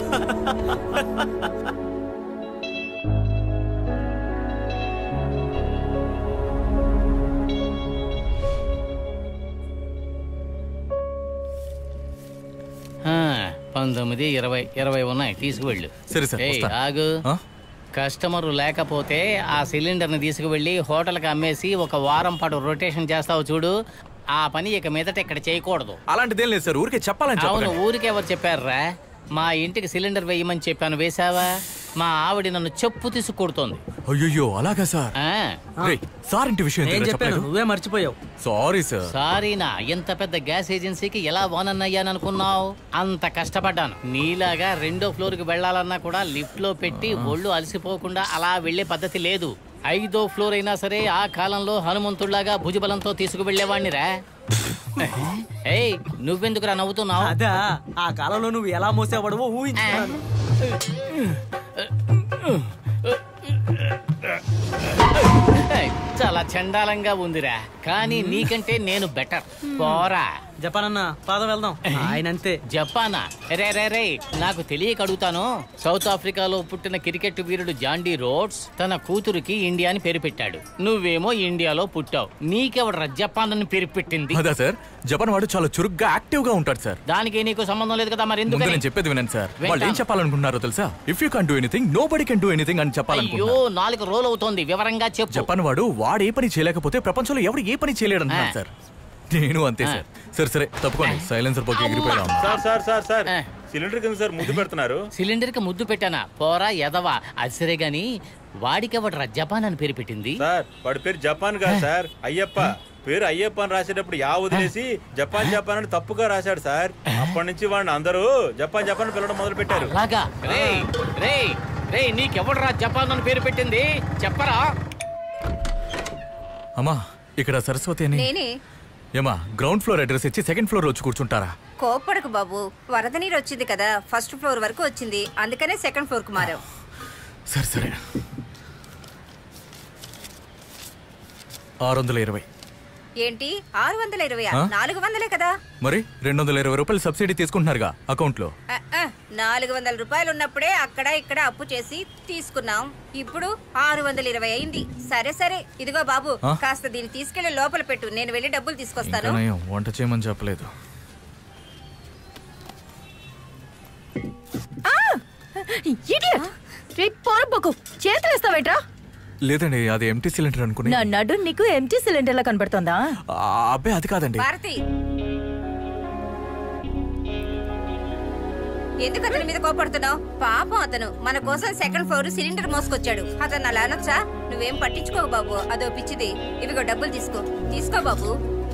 ఆ, పంతొమ్మిది ఇరవై ఇరవై ఉన్నాయి తీసుకువెళ్ళు సరే సార్, ఏయ్, వస్తా. ఆగు ఆ? కస్టమర్ లేకపోతే ఆ సిలిండర్ని తీసుకువెళ్ళి హోటల్కి అమ్మేసి ఒక వారం పాటు రొటేషన్ చేస్తావు చూడు ఆ పని ఇక మీదట ఇక్కడ చేయకూడదు అలాంటిదేం లేదు సార్ ఊరికే చెప్పాలని అవును చెప్పకండి. ఊరికి ఎవరు చెప్పారా మా ఇంటికి సిలిండర్ వేయమని చెప్పాను వేసావా మా ఆవిడ నన్ను చెప్పు తీసి కొడుతోంది అయ్యయ్యో అలాగా సార్ ఆ. రేయ్, సార్ ఇంటి విషయం నేను ఏంటో చెప్పాను చెప్పలేదు నువ్వే మర్చిపోయావు సారీ సార్ సారీనా ఎంత పెద్ద గ్యాస్ ఏజెన్సీకి ఎలా ఓనన్ అయ్యాననుకున్నావు అంత కష్టపడ్డాను నీలాగా రెండో ఫ్లోర్ కి వెళ్ళాలన్నా కూడా లిఫ్ట్ లో పెట్టి ఒళ్ళు అలసిపోకుండా అలా వెళ్లే పద్ధతి లేదు ఐదో ఫ్లోర్ అయినా సరే ఆ కాలంలో హనుమంతుడిలాగా భుజబలంతో తీసుకువెళ్లేవాణ్ణిరా ఏయ్ నువ్వెందుకురా నవ్వుతున్నావు అదా ఆ కాలంలో నువ్వు ఎలా మోసేవాడవో ఊహించుకున్నాను ఏయ్, చాలా చాలా చండాలంగా ఉందిరా కానీ నీకంటే నేను బెటర్ పోరా జపాన్ అన్న పాదం వెళ్దాం ఆయన అంతే జపానా రే రే రే నాకు తెలియక అడుగుతాను సౌత్ ఆఫ్రికాలో పుట్టిన క్రికెట్ వీరుడు జాండీ రోడ్స్ తన కూతురికి ఇండియా అని పేరు పెట్టాడు నువ్వేమో ఇండియాలో పుట్టావు నీకెవడరా జపాన్ అని పేరు పెట్టింది అదా సార్ జపాన్ వాడు చాలా చురుగ్గా యాక్టివ్ గా ఉంటాడు సార్ దానికి నీకు సంబంధం లేదు కదా మరి ముందు ఎందుకని నేను చెప్పేది వినండి సార్ వింటాం. వాళ్ళు ఏం చెప్పాలనుకుంటున్నారో తెలుసా if you can do anything nobody can do anything అని అయ్యో చెప్పాలనుకుంటున్నారు నాలుగు రోల్ అవుతోంది వివరంగా చెప్పు జపాన్ వాడు వాడు ఏ పని చేయలేకపోతే ప్రపంచంలో ఎవడు ఏ పని చేయలేడు అంటున్నాడు సార్ నేను అంతే సార్ సరే సరే తప్పుకోండి సైలెన్సర్ పోకి ఎగిరిపోయాం sir sir sir sir cylinder కింద సార్ ముద్దు పెడుతున్నారు సిలిండర్ కి ముద్దు పెట్టానా పోరా ఎదవా అది సరే గాని వాడికెవడరా జపాన్ అని పేరు పెట్టింది సార్ వాడి పేరు జపాన్ కాదు సార్ అయ్యప్ప పేరు అయ్యప్ప అని రాసేటప్పుడు యా వదిలేసి జపాన్ జపాన్ అని తప్పుగా రాశాడు సార్ అప్పటి నుంచి వాడిని అందరూ జపాన్ జపాన్ అని పిలవడం మొదలు పెట్టారు అలాగా రే రే రే నీకెవడరా జపాన్ అని పేరు పెట్టింది చెప్పరా అమ్మా ఇక్కడ సరస్వతి అని నేనే ఏమా గ్రౌండ్ ఫ్లోర్ అడ్రస్ ఇచ్చి సెకండ్ ఫ్లోర్ వచ్చి కూర్చుంటారా కోప్పడకు బాబు వరద నీరు వచ్చింది కదా ఫస్ట్ ఫ్లోర్ వరకు వచ్చింది అందుకనే సెకండ్ ఫ్లోర్ కు మారాం సరే సరే ఆరు వందల ఇరవై ఏంటి ఆరు వందల ఇరవై ఆ? నాలుగు వందలే కదా మరి రెండు వందల ఇరవై రూపాయలు సబ్సిడీ తీసుకుంటున్నారుగా అకౌంట్లో ఆ, ఆ, నాలుగు వందల రూపాయలు ఉన్నప్పుడే అక్కడ ఇక్కడ అప్పు చేసి తీసుకున్నాం ఇప్పుడు ఆరు వందల ఇరవై అయింది సరే సరే ఇదిగో బాబు ఆ? కాస్త దీన్ని తీసుకెళ్లి లోపల పెట్టు నేను వెళ్ళి డబ్బులు తీసుకొస్తాను ఇంకా నయం వంట చేయమని చెప్పలేదు ఇడియట్ రే పొరబోకు చేతులు వేస్తావేట్రా లేదండి అది ఎంటీ సిలిండర్ అనుకుని నా నడు నీకు ఎంటీ సిలిండర్ లా కనబడుతోందా ఆ, అబ్బే అది కాదండి భారతి ఎందుకు అతని మీద కోపడుతున్నావు పాపం అతను మన కోసం సెకండ్ ఫ్లోర్ సిలిండర్ మోసుకొచ్చాడు అతను అలా అనొచ్చా నువ్వేం పట్టించుకోవు బాబు అదో పిచ్చిది ఇవిగో డబ్బులు తీసుకో తీసుకో బాబు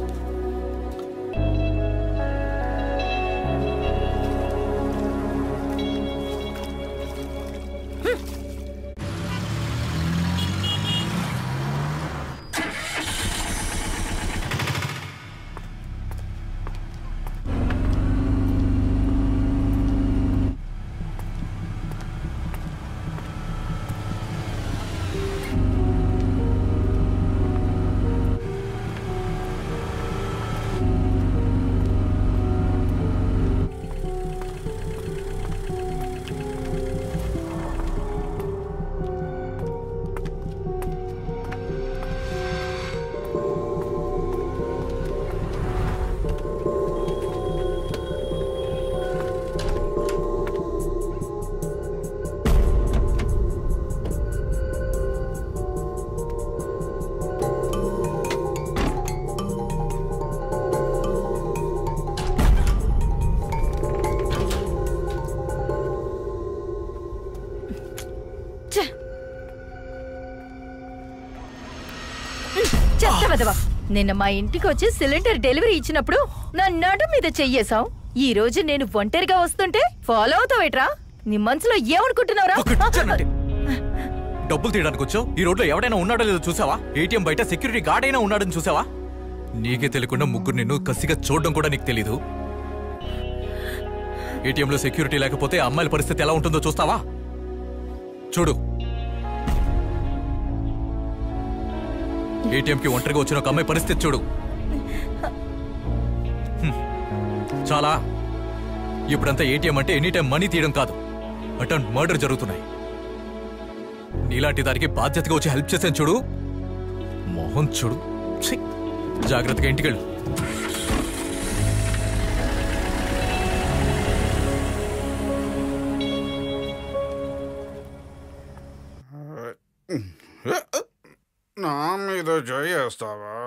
చెత్త వెదవా నిన్న మా ఇంటికి వచ్చి సిలిండర్ డెలివరీ ఇచ్చినప్పుడు నా నడు మీద చెయ్యేశావు ఈ రోజు నేను ఒంటరిగా వస్తుంటే ఫాలో అవుతావేట్రా నీ మనసులో ఏమనుకుంటున్నావురా డబ్బులు తీయడానికి వచ్చావు ఈ రోడ్లో ఎవడైనా ఉన్నాడో లేదో చూసావా ఏటీఎం బయట సెక్యూరిటీ గార్డ్ అయినా ఉన్నాడని చూసావా నీకే తెలియకుండా ముగ్గురు నిన్ను కసిగా చూడడం కూడా నీకు తెలీదు ఏటీఎంలో సెక్యూరిటీ లేకపోతే ఆ అమ్మాయిల పరిస్థితి ఎలా ఉంటుందో చూస్తావా చూడు ఏటీఎంకి ఒంటరిగా వచ్చిన ఒక అమ్మాయి పరిస్థితి చూడు హ్మ్. చాలా ఇప్పుడంతా ఏటీఎం అంటే ఎనీ టైం మనీ తీయడం కాదు అటెంప్ట్ మర్డర్ జరుగుతున్నాయి నీలాంటి దానికి బాధ్యతగా వచ్చి హెల్ప్ చేశాను చూడు మోహన్ చూడు ఛీ! జాగ్రత్తగా ఇంటికెళ్ళు నా మీద చేస్తావా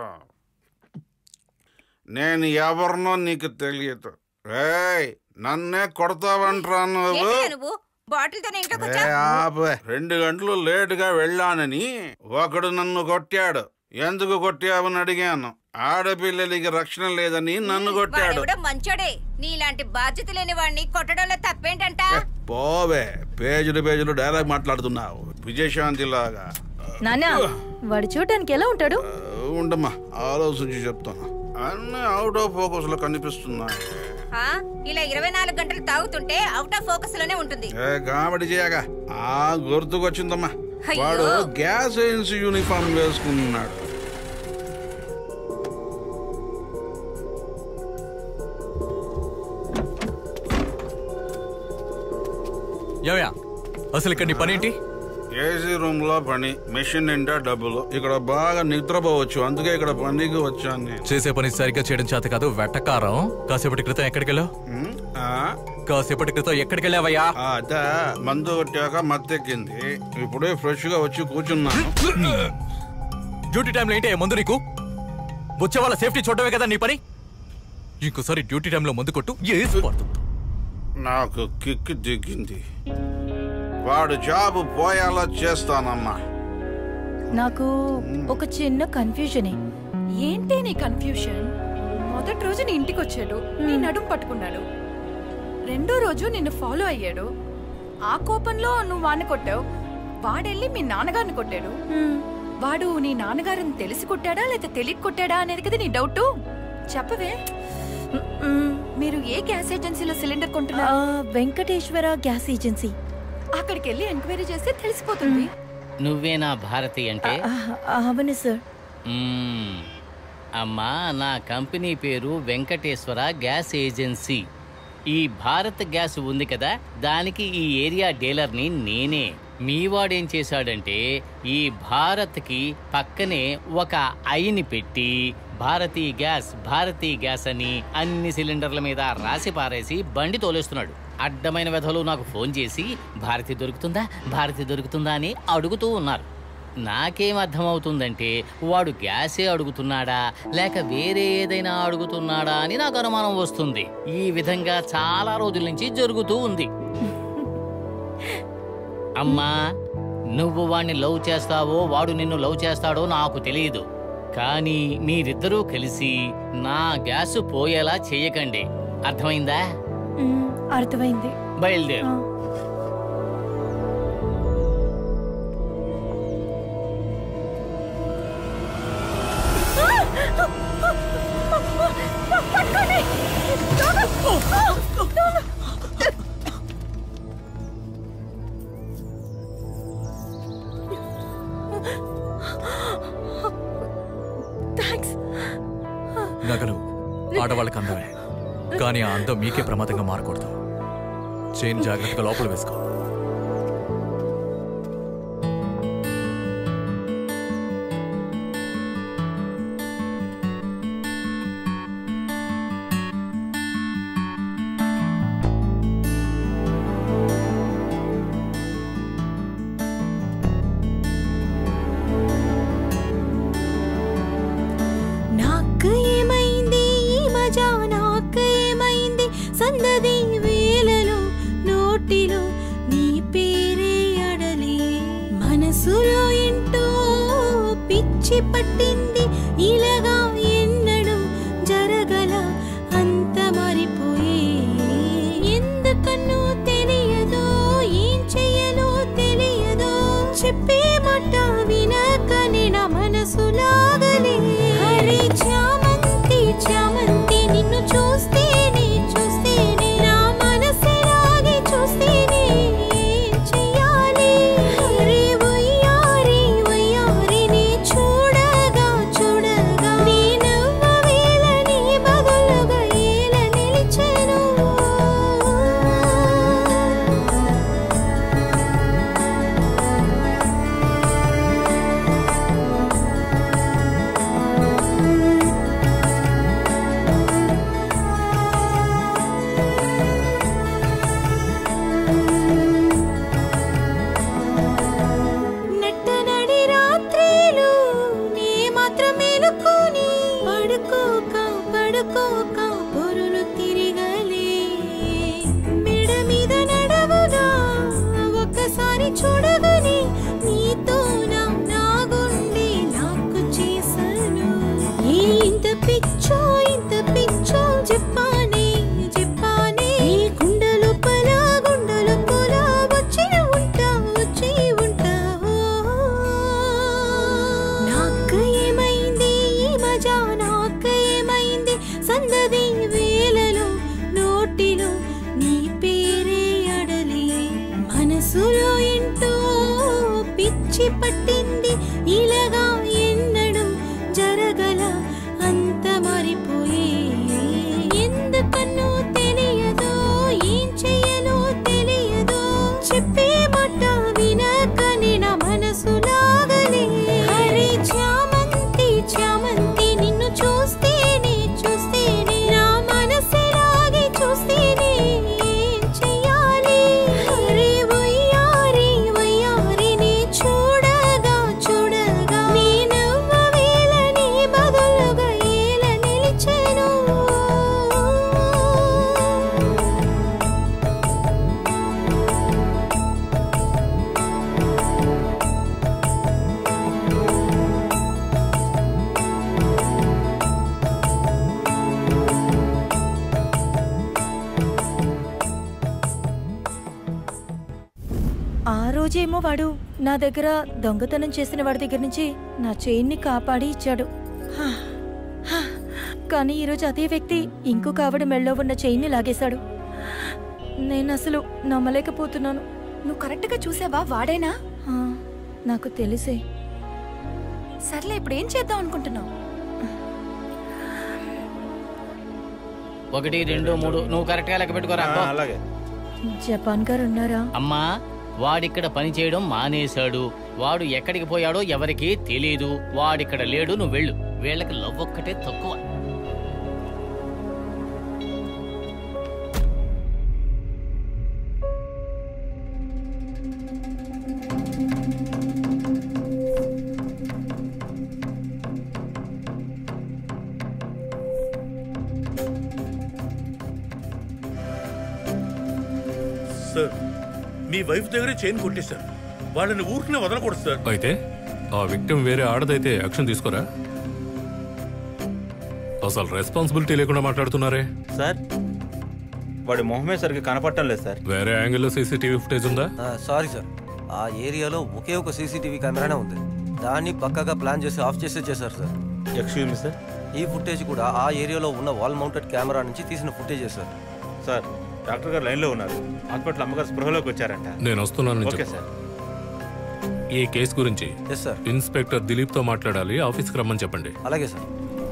నేను ఎవరినో నీకు తెలియదు రేయ్ నన్నే కొడతావంట్రా నువ్వు ఏంటి నువ్వు బాటిల్ తోనే ఇంట్లోకి ఏ వచ్చా ఆపే. రెండు గంటలు లేటుగా వెళ్ళానని ఒకడు నన్ను కొట్టాడు ఎందుకు కొట్టావని అడిగాను ఆడపిల్లలకి రక్షణ లేదని నన్ను కొట్టాడు వాడెవడో మంచోడే నీలాంటి బాధ్యత లేని వాడిని కొట్టడంలో తప్పేంటంట పోవే పేజీలు పేజీలు డైలాగ్ మాట్లాడుతున్నావు విజయశాంతి లాగా నానా వాడు చూడడానికి ఎలా ఉంటాడు ఉండమ్మా ఆలోచించి చెప్తాను అన్నీ అవుట్ ఆఫ్ ఫోకస్ లో కనిపిస్తున్నాయి ఆ ఇలా ఇరవై నాలుగు గంటలు తాగుతుంటే అవుట్ ఆఫ్ ఫోకస్ లోనే ఉంటుంది ఏ కామెడీ చేయగా ఆ గుర్తుకొచ్చిందమ్మా అయ్యో. వాడు గ్యాస్ ఏజెన్సీ యూనిఫామ్ వేసుకున్నాడు ఏమయ్యా అసలు ఇక్కడ నీ పనేంటి ఏసీ రూమ్ లో పని మెషిన్ నిండా డబ్బులు ఇక్కడ బాగా నిద్రపోవచ్చు అందుకే ఇక్కడ పనికి వచ్చాను నేను చేసే పని సరిగ్గా చేయడం చేత కాదు వెట్టకారం కాసేపటి క్రితం ఎక్కడికి వెళ్ళావు ఉమ్, ఆ? కాసేపటి క్రితం ఎక్కడికి వెళ్ళావయ్యా ఆ, అదా మందు కొట్టాక మత్తెక్కింది ఇప్పుడే ఫ్రెష్ గా వచ్చి కూర్చున్నాను డ్యూటీ టైంలో ఏంటి మందు నీకు వచ్చే వాళ్ళ సేఫ్టీ చూడటమే కదా నీ పని ఇంకోసారి డ్యూటీ టైంలో మందు కొట్టు ఏసు పడుతుంది నాకు కిక్ దిగింది వాడు జాబ్ పోయేలా చేస్తానమ్మా నాకు ఒక చిన్న కన్ఫ్యూజనే ఏంటి నీ కన్ఫ్యూషన్ మొదటి రోజు నీ ఇంటికి వచ్చాడు నీ నడుం పట్టుకున్నాడు రెండో రోజు నిన్ను ఫాలో అయ్యాడు ఆ కోపంలో నువ్వు వాడిని కొట్టావు వాడెళ్ళి మీ నాన్నగారిని కొట్టాడు వాడు నీ నాన్నగారిని తెలిసి కొట్టాడా లేదా తెలియక కొట్టాడా అనేది కదా నీ డౌట్ చెప్పవే మీరు ఏ గ్యాస్ ఏజెన్సీలో సిలిండర్ కొంటున్నారు ఆ, వెంకటేశ్వర గ్యాస్ ఏజెన్సీ అక్కడికి వెళ్ళి ఎంక్వైరీ చేస్తే తెలిసిపోతుంది నువ్వేనా భారతి అంటే ఆ, అవును సార్ మ్మ్. అమ్మా నా కంపెనీ పేరు వెంకటేశ్వర గ్యాస్ ఏజెన్సీ ఈ భారత్ గ్యాస్ ఉంది కదా దానికి ఈ ఏరియా డీలర్ని నేనే మీ వాడేం చేశాడంటే ఈ భారత్కి పక్కనే ఒక ఐని పెట్టి భారతీ గ్యాస్ భారతీ గ్యాస్ అని అన్ని సిలిండర్ల మీద రాసి పారేసి బండి తోలేస్తున్నాడు అడ్డమైన వెధలు నాకు ఫోన్ చేసి భారతి దొరుకుతుందా భారతి దొరుకుతుందా అని అడుగుతూ ఉన్నారు నాకేం అర్థమవుతుందంటే వాడు గ్యాసే అడుగుతున్నాడా లేక వేరే ఏదైనా అడుగుతున్నాడా అని నాకు అనుమానం వస్తుంది ఈ విధంగా చాలా రోజుల నుంచి జరుగుతూ ఉంది అమ్మా నువ్వు వాణ్ణి లవ్ చేస్తావో వాడు నిన్ను లవ్ చేస్తాడో నాకు తెలియదు కానీ మీరిద్దరూ కలిసి నా గ్యాస్ పోయేలా చేయకండి అర్థమైందా మ్, అర్థమైంది బయలుదేరు థ్యాంక్స్ నగలు ఆడవాళ్ళకి అందమే కానీ ఆ అందం మీకే ప్రమాదంగా మారకూడదు చైన్ జాగ్రత్తగా లోపల వేసుకో నాకు ఏమైంది ఈ మజా నాకు ఏమైంది సందది వేలలో నోటిలో నీ పేరే అడలి మనసులో ఏంటో పిచ్చి పట్టింది ఇలాగా ఎన్నడు జరగల అంత మారిపోయే ఎందుకన్నో తెలియదో ఏం చెయ్యాలో తెలియదో చెప్పే మాట వినకనే నా మనసు లాగలే హరి చామంతి చామంతి నిన్ను చూస్తేనే చూస్తేనే నా మనసు లాగే చూస్తేనే ఏం చెయ్యాలి హరి వయ్యారి వయ్యారి నీ చూడగా చూడగా నీ నవ్వ వేళ నీ బదులుగా ఏల నిలిచెను నట్టనడి రాత్రిలు నీ మాత్రం మేలుకొని పడుకోక పడుకోక పొరులు తిరగలే మెడ మీద నడవగా ఒక్కసారి చూడగానే నీతో నా నా గుండె నాకు చేశాను ఏ ఇంత పిచ్చో ఇంత పిచ్చో చెప్పానే చెప్పానే ఈ గుండెలు పల గుండెలు పొల వచ్చి ఉంటా వచ్చి ఉంటా నాకు ఏమైంది ఈ మజా నాకు ఏమైంది సందది వేలలో నోటిలో నీ పేరే అడలి మనసులో ఏంటో పిచ్చి పట్టింది ఇలాగా ఎన్నడు జరగల అంత మారిపోయే ఎందుకన్నో తెలియదో ఏం చెయ్యాలో తెలియదో చెప్పే రోజేమో వాడు నా దగ్గర దొంగతనం చేసిన వాడి దగ్గర నుంచి నా చైన్ని కాపాడి ఇచ్చాడు హా, హా. కానీ ఈరోజు అదే వ్యక్తి ఇంకొక ఆవిడ మెళ్ళో ఉన్న చైన్ని లాగేశాడు నేను అసలు నమ్మలేకపోతున్నాను నువ్వు కరెక్ట్ గా చూసావా వాడేనా ఆ, నాకు తెలిసే సర్లే ఇప్పుడు ఏం చేద్దాం అనుకుంటున్నావు ఒకటి రెండు మూడు నువ్వు కరెక్ట్ గా లెక్క పెట్టుకోరా అబ్బో. అలాగే జపాన్ గారు ఉన్నారా అమ్మా వాడిక్కడ పని చేయడం మానేశాడు వాడు ఎక్కడికి పోయాడో ఎవరికీ తెలియదు వాడిక్కడ లేడు నువ్వు వెళ్ళు వీళ్ళకి లవ్ ఒక్కటే తక్కువ సార్ మీ వైఫ్ దగ్గరే చైన్ కొట్టేశారు వాళ్ళని ఊరికనే వదలకూడదు సార్ అయితే ఆ విక్టిమ్ వేరే ఆడదైతే యాక్షన్ తీసుకోరా అసలు రెస్పాన్సిబిలిటీ లేకుండా మాట్లాడుతున్నారే సార్ వాడి మొహమే సరిగ్గా కనపడటం లేదు సార్ వేరే యాంగిల్లో సీసీటీవీ ఫుటేజ్ ఉందా సారీ సార్ ఆ ఏరియాలో ఒకే ఒక సీసీటీవీ కెమెరానే ఉంది దాన్ని పక్కగా ప్లాన్ చేసి ఆఫ్ చేసే చేశారు సార్ ఎక్స్క్యూజ్ మీ సార్ ఈ ఫుటేజ్ కూడా ఆ ఏరియాలో ఉన్న వాల్ మౌంటెడ్ కెమెరా నుంచి తీసిన ఫుటేజ్ సార్ సార్ డాక్టర్ గారు లైన్లో ఉన్నారు హాస్పిటల్ అమ్మగారు స్పృహలోకి వచ్చారంట నేను వస్తున్నాను ఓకే చెప్పు. సార్ ఈ కేసు గురించి ఎస్ సార్ ఇన్స్పెక్టర్ దిలీప్ తో మాట్లాడాలి ఆఫీస్కి రమ్మని చెప్పండి అలాగే సార్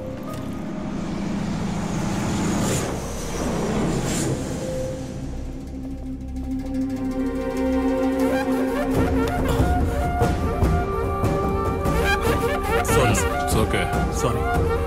సారీ ఓకే సారీ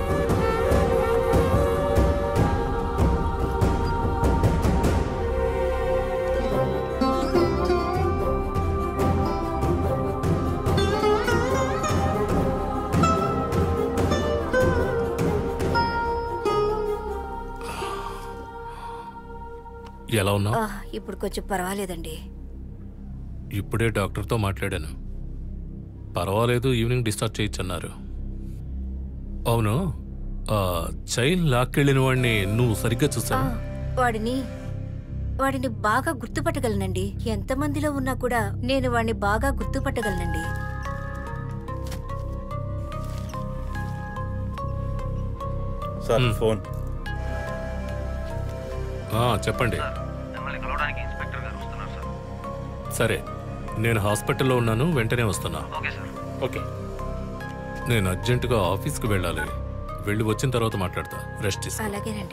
ఎలా ఉన్నావు ఆ, ఇప్పుడు కొంచెం పర్వాలేదండి ఇప్పుడే డాక్టర్తో మాట్లాడాను పర్వాలేదు ఈవినింగ్ డిశ్చార్జ్ చేయొచ్చన్నారు అవును ఆ చైన్ లాక్కెళ్ళిన వాడిని నువ్వు సరిగ్గా ఆ, చూసావా వాడిని వాడిని బాగా గుర్తుపట్టగలనండి ఎంతమందిలో ఉన్నా కూడా నేను వాడిని బాగా గుర్తుపట్టగలనండి సార్ ఫోన్ ఆ, చెప్పండి మిమ్మల్ని కలవడానికి ఇన్స్పెక్టర్ గారు వస్తున్నారు సార్ సరే నేను హాస్పిటల్లో ఉన్నాను వెంటనే వస్తున్నా ఓకే సార్ ఓకే నేను అర్జెంటుగా ఆఫీస్కి వెళ్ళాలి వెళ్ళి వచ్చిన తర్వాత మాట్లాడతా రెస్ట్ తీసుకో అలాగేనండి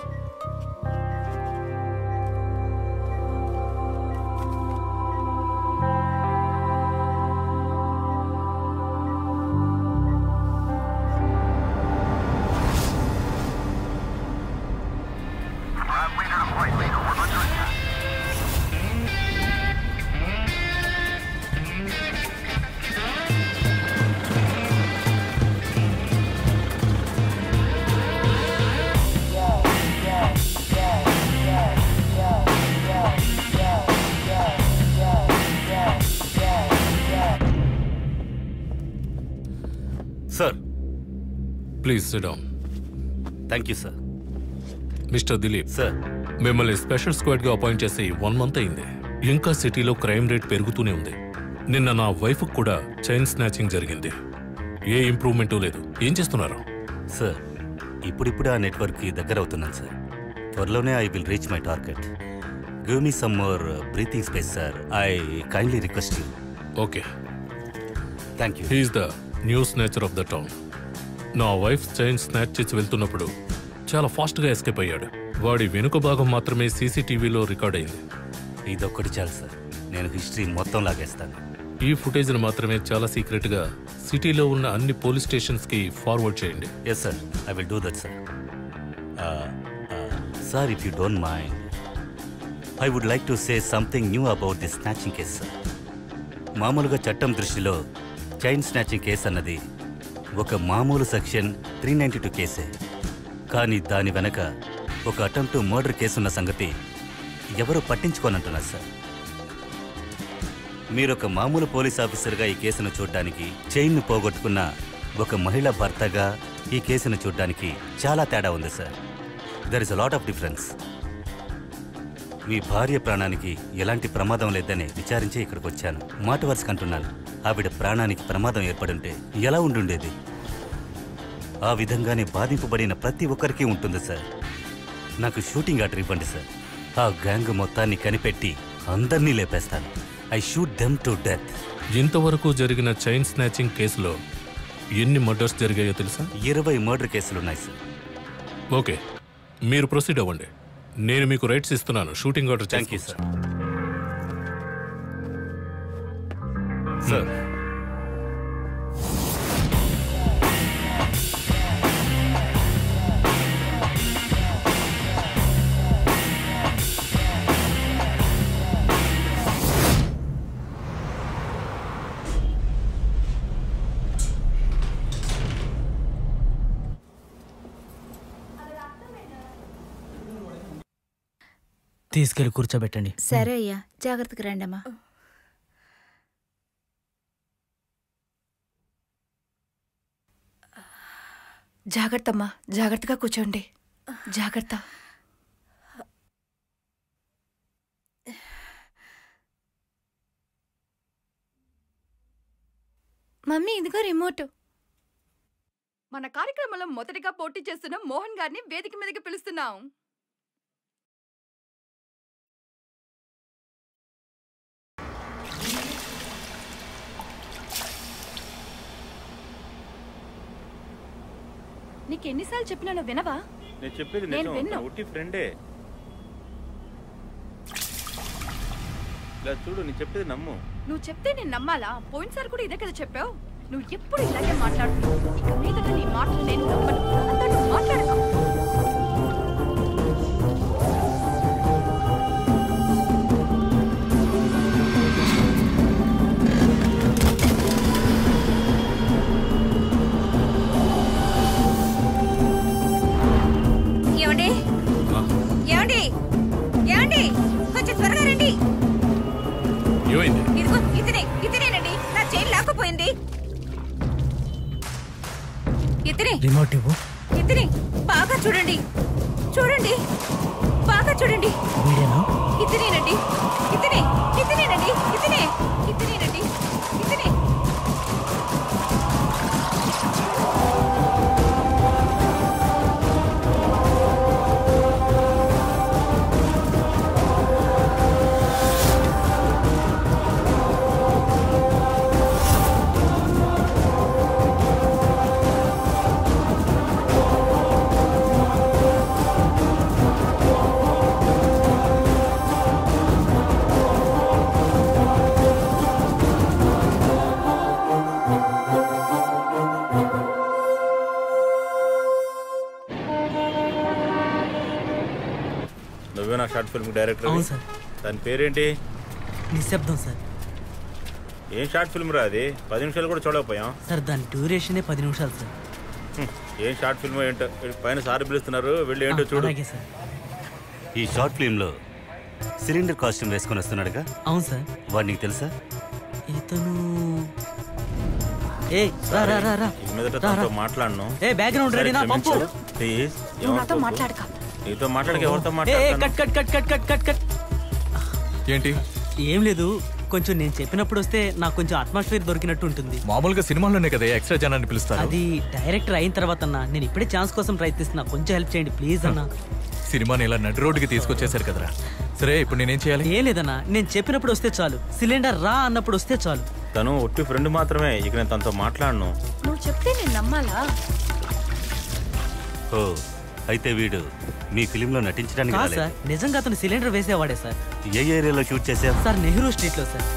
sir please sit down thank you sir mister Dilip sir మిమ్మల్ని స్పెషల్ స్క్వాడ్ గా అపాయింట్ చేసి వన్ మంత్ అయింది ఇంకా సిటీలో క్రైమ్ రేట్ పెరుగుతూనే ఉంది నిన్న నా వైఫ్ కూడా చైన్ స్నాచింగ్ జరిగింది ఏ ఇంప్రూవ్మెంట్ లేదు ఏం చేస్తున్నారు సార్ ఇప్పుడిప్పుడు ఆ నెట్వర్క్కి దగ్గర అవుతున్నాను సార్ త్వరలోనే I will reach my target give me some more breathing space sir I kindly request you okay thank you he is the news nature of the town నా వైఫ్ చైన్ స్నాచ్ చేసి వెళ్తున్నప్పుడు చాలా ఫాస్ట్గా ఎస్కేప్ అయ్యాడు వాడి వెనుక భాగం మాత్రమే సీసీటీవీలో రికార్డ్ అయింది ఇదొక్కటి చాలు సార్ నేను హిస్టరీ మొత్తం లాగేస్తాను ఈ ఫుటేజ్ను మాత్రమే చాలా సీక్రెట్గా సిటీలో ఉన్న అన్ని పోలీస్ స్టేషన్స్కి ఫార్వర్డ్ చేయండి yes sir I will do that sir sir if you don't mind I would like to say something new about the snatching case sir మామూలుగా చట్టం దృష్టిలో చైన్ స్నాచింగ్ కేసు అన్నది ఒక మామూలు సెక్షన్ త్రీ నైంటీ టూ కేసే కానీ దాని వెనక ఒక అటెంప్ట్ మర్డర్ కేసు ఉన్న సంగతి ఎవరు పట్టించుకోనంటున్నారు సార్ మీరు ఒక మామూలు పోలీస్ ఆఫీసర్గా ఈ కేసును చూడడానికి చైన్ను పోగొట్టుకున్న ఒక మహిళ భర్తగా ఈ కేసును చూడడానికి చాలా తేడా ఉంది sir there is a lot of difference మీ భార్య ప్రాణానికి ఎలాంటి ప్రమాదం లేదని విచారించే ఇక్కడికి వచ్చాను మాట వరుసకు అంటున్నాను ఆవిడ ప్రాణానికి ప్రమాదం ఏర్పడుంటే ఎలా ఉండుండేది ఆ విధంగానే బాధింపబడిన ప్రతి ఒక్కరికి ఉంటుంది సార్ నాకు షూటింగ్ ఆర్డర్ ఇవ్వండి సార్ ఆ గ్యాంగ్ మొత్తాన్ని కనిపెట్టి అందరినీ లేపేస్తాను I shoot them to death ఇంతవరకు జరిగిన చైన్ స్నాచింగ్ కేసులో ఎన్ని మర్డర్స్ జరిగాయో తెలుసా ఇరవై మర్డర్ కేసులున్నాయి సార్ ఓకే మీరు ప్రొసీడ్ అవ్వండి నేను మీకు రైట్స్ ఇస్తున్నాను shooting order thank you sir sir తీసుకెళ్లి కూర్చోబెట్టండి సరే అయ్యా జాగ్రత్తగా రండమ్మా జాగ్రత్త అమ్మా జాగ్రత్తగా కూర్చోండి జాగ్రత్త మమ్మీ ఇదిగో రిమోట్ మన కార్యక్రమంలో మొదటిగా పోటీ చేస్తున్న మోహన్ గారిని వేదిక మీదకి పిలుస్తున్నాం నీకు ఎన్నిసార్లు చెప్పినా నువ్వు వినవా నేను చెప్పేది నేను నిజం విన్ను. నా ఉట్టి ఫ్రెండే ఇలా చూడు నేను చెప్పేది నమ్ము నువ్వు చెప్తే నేను నమ్మాలా పోయినసారి కూడా ఇదే కదా చెప్పావు నువ్వు ఎప్పుడు ఇలాగే మాట్లాడుతున్నావు ఇక మీదట నీ మాటలు నేను నమ్మను అంతా నువ్వు మాట్లాడకు ఏమండి ఏమండి ఏమండి కొంచెం త్వరగా రండి ఏమైంది ఇదిగో ఇతనే ఇతనేనండి నా చైన్ లాక్కుపోయింది ఇతనే రిమోట్ ఇవ్వు ఇతనే బాగా చూడండి చూడండి బాగా చూడండి వీడేనా ఇతనేనండి ఇతనే ఇతనేనండి ఇతనే ఇతనేనండి ఇతనే నువ్వే నా షార్ట్ ఫిల్మ్ డైరెక్టర్ అవును సార్. దాని పేరేంటి నిశ్శబ్దం సార్ ఏం షార్ట్ ఫిల్మ్ రా అది పది నిమిషాలు కూడా చూడకపోయాం సార్ దాని డ్యూరేషనే పది నిమిషాలు సార్ హ్మ్. ఏం షార్ట్ ఫిల్మ్ ఏంటో వీడి పైన సార్ పిలుస్తున్నారు వెళ్ళి ఏంటో చూడు అలాగే సార్ ఈ షార్ట్ ఫిల్మ్లో సిలిండర్ కాస్ట్యూమ్ వేసుకొని వస్తున్నాడుగా అవును సార్ వాడు నీకు తెలుసా ఇతను ఏ రా రా రా రా ఇక మీదట రా, తనతో రా. మాట్లాడను ఏ, background ready నా? పంపు. ప్లీజ్ నువ్వు నాతో మాట్లాడక నీతో మాట్లాడక ఎవరితో ఏ, ఏ, మాట్లాడతాను cut cut cut cut cut cut cut ఏంటి ఏం లేదు కొంచెం నేను చెప్పినప్పుడు వస్తే నాకు కొంచెం అట్మాస్ఫియర్ దొరికినట్టు ఉంటుంది మామూలుగా సినిమాల్లోనే కదా ఎక్స్ట్రా జనాన్ని పిలుస్తారు అది డైరెక్టర్ అయిన తర్వాత అన్న నేను ఇప్పుడే ఛాన్స్ కోసం ప్రయత్నిస్తున్నా కొంచెం హెల్ప్ చేయండి ప్లీజ్ అన్న సినిమాని ఇలా నడి రోడ్డుకి తీసుకొచ్చేసారు కదరా సరే ఇప్పుడు నేనేం చేయాలి ఏం లేదన్నా నేను చెప్పినప్పుడు వస్తే చాలు సిలిండర్ రా అన్నప్పుడు వస్తే చాలు తను ఒట్టి ఫ్రెండ్ మాత్రమే ఇక నేను తనతో మాట్లాడను నువ్వు చెప్తే నేను నమ్మాలా ఓ అయితే వీడు మీ ఫిలింలో నటించడానికి కాదు రాలేదు సార్ నిజంగా అతను సిలిండర్ వేసేవాడే సార్ ఏ ఏరియాలో షూట్ చేసావు సార్ నెహ్రూ స్ట్రీట్ లో సార్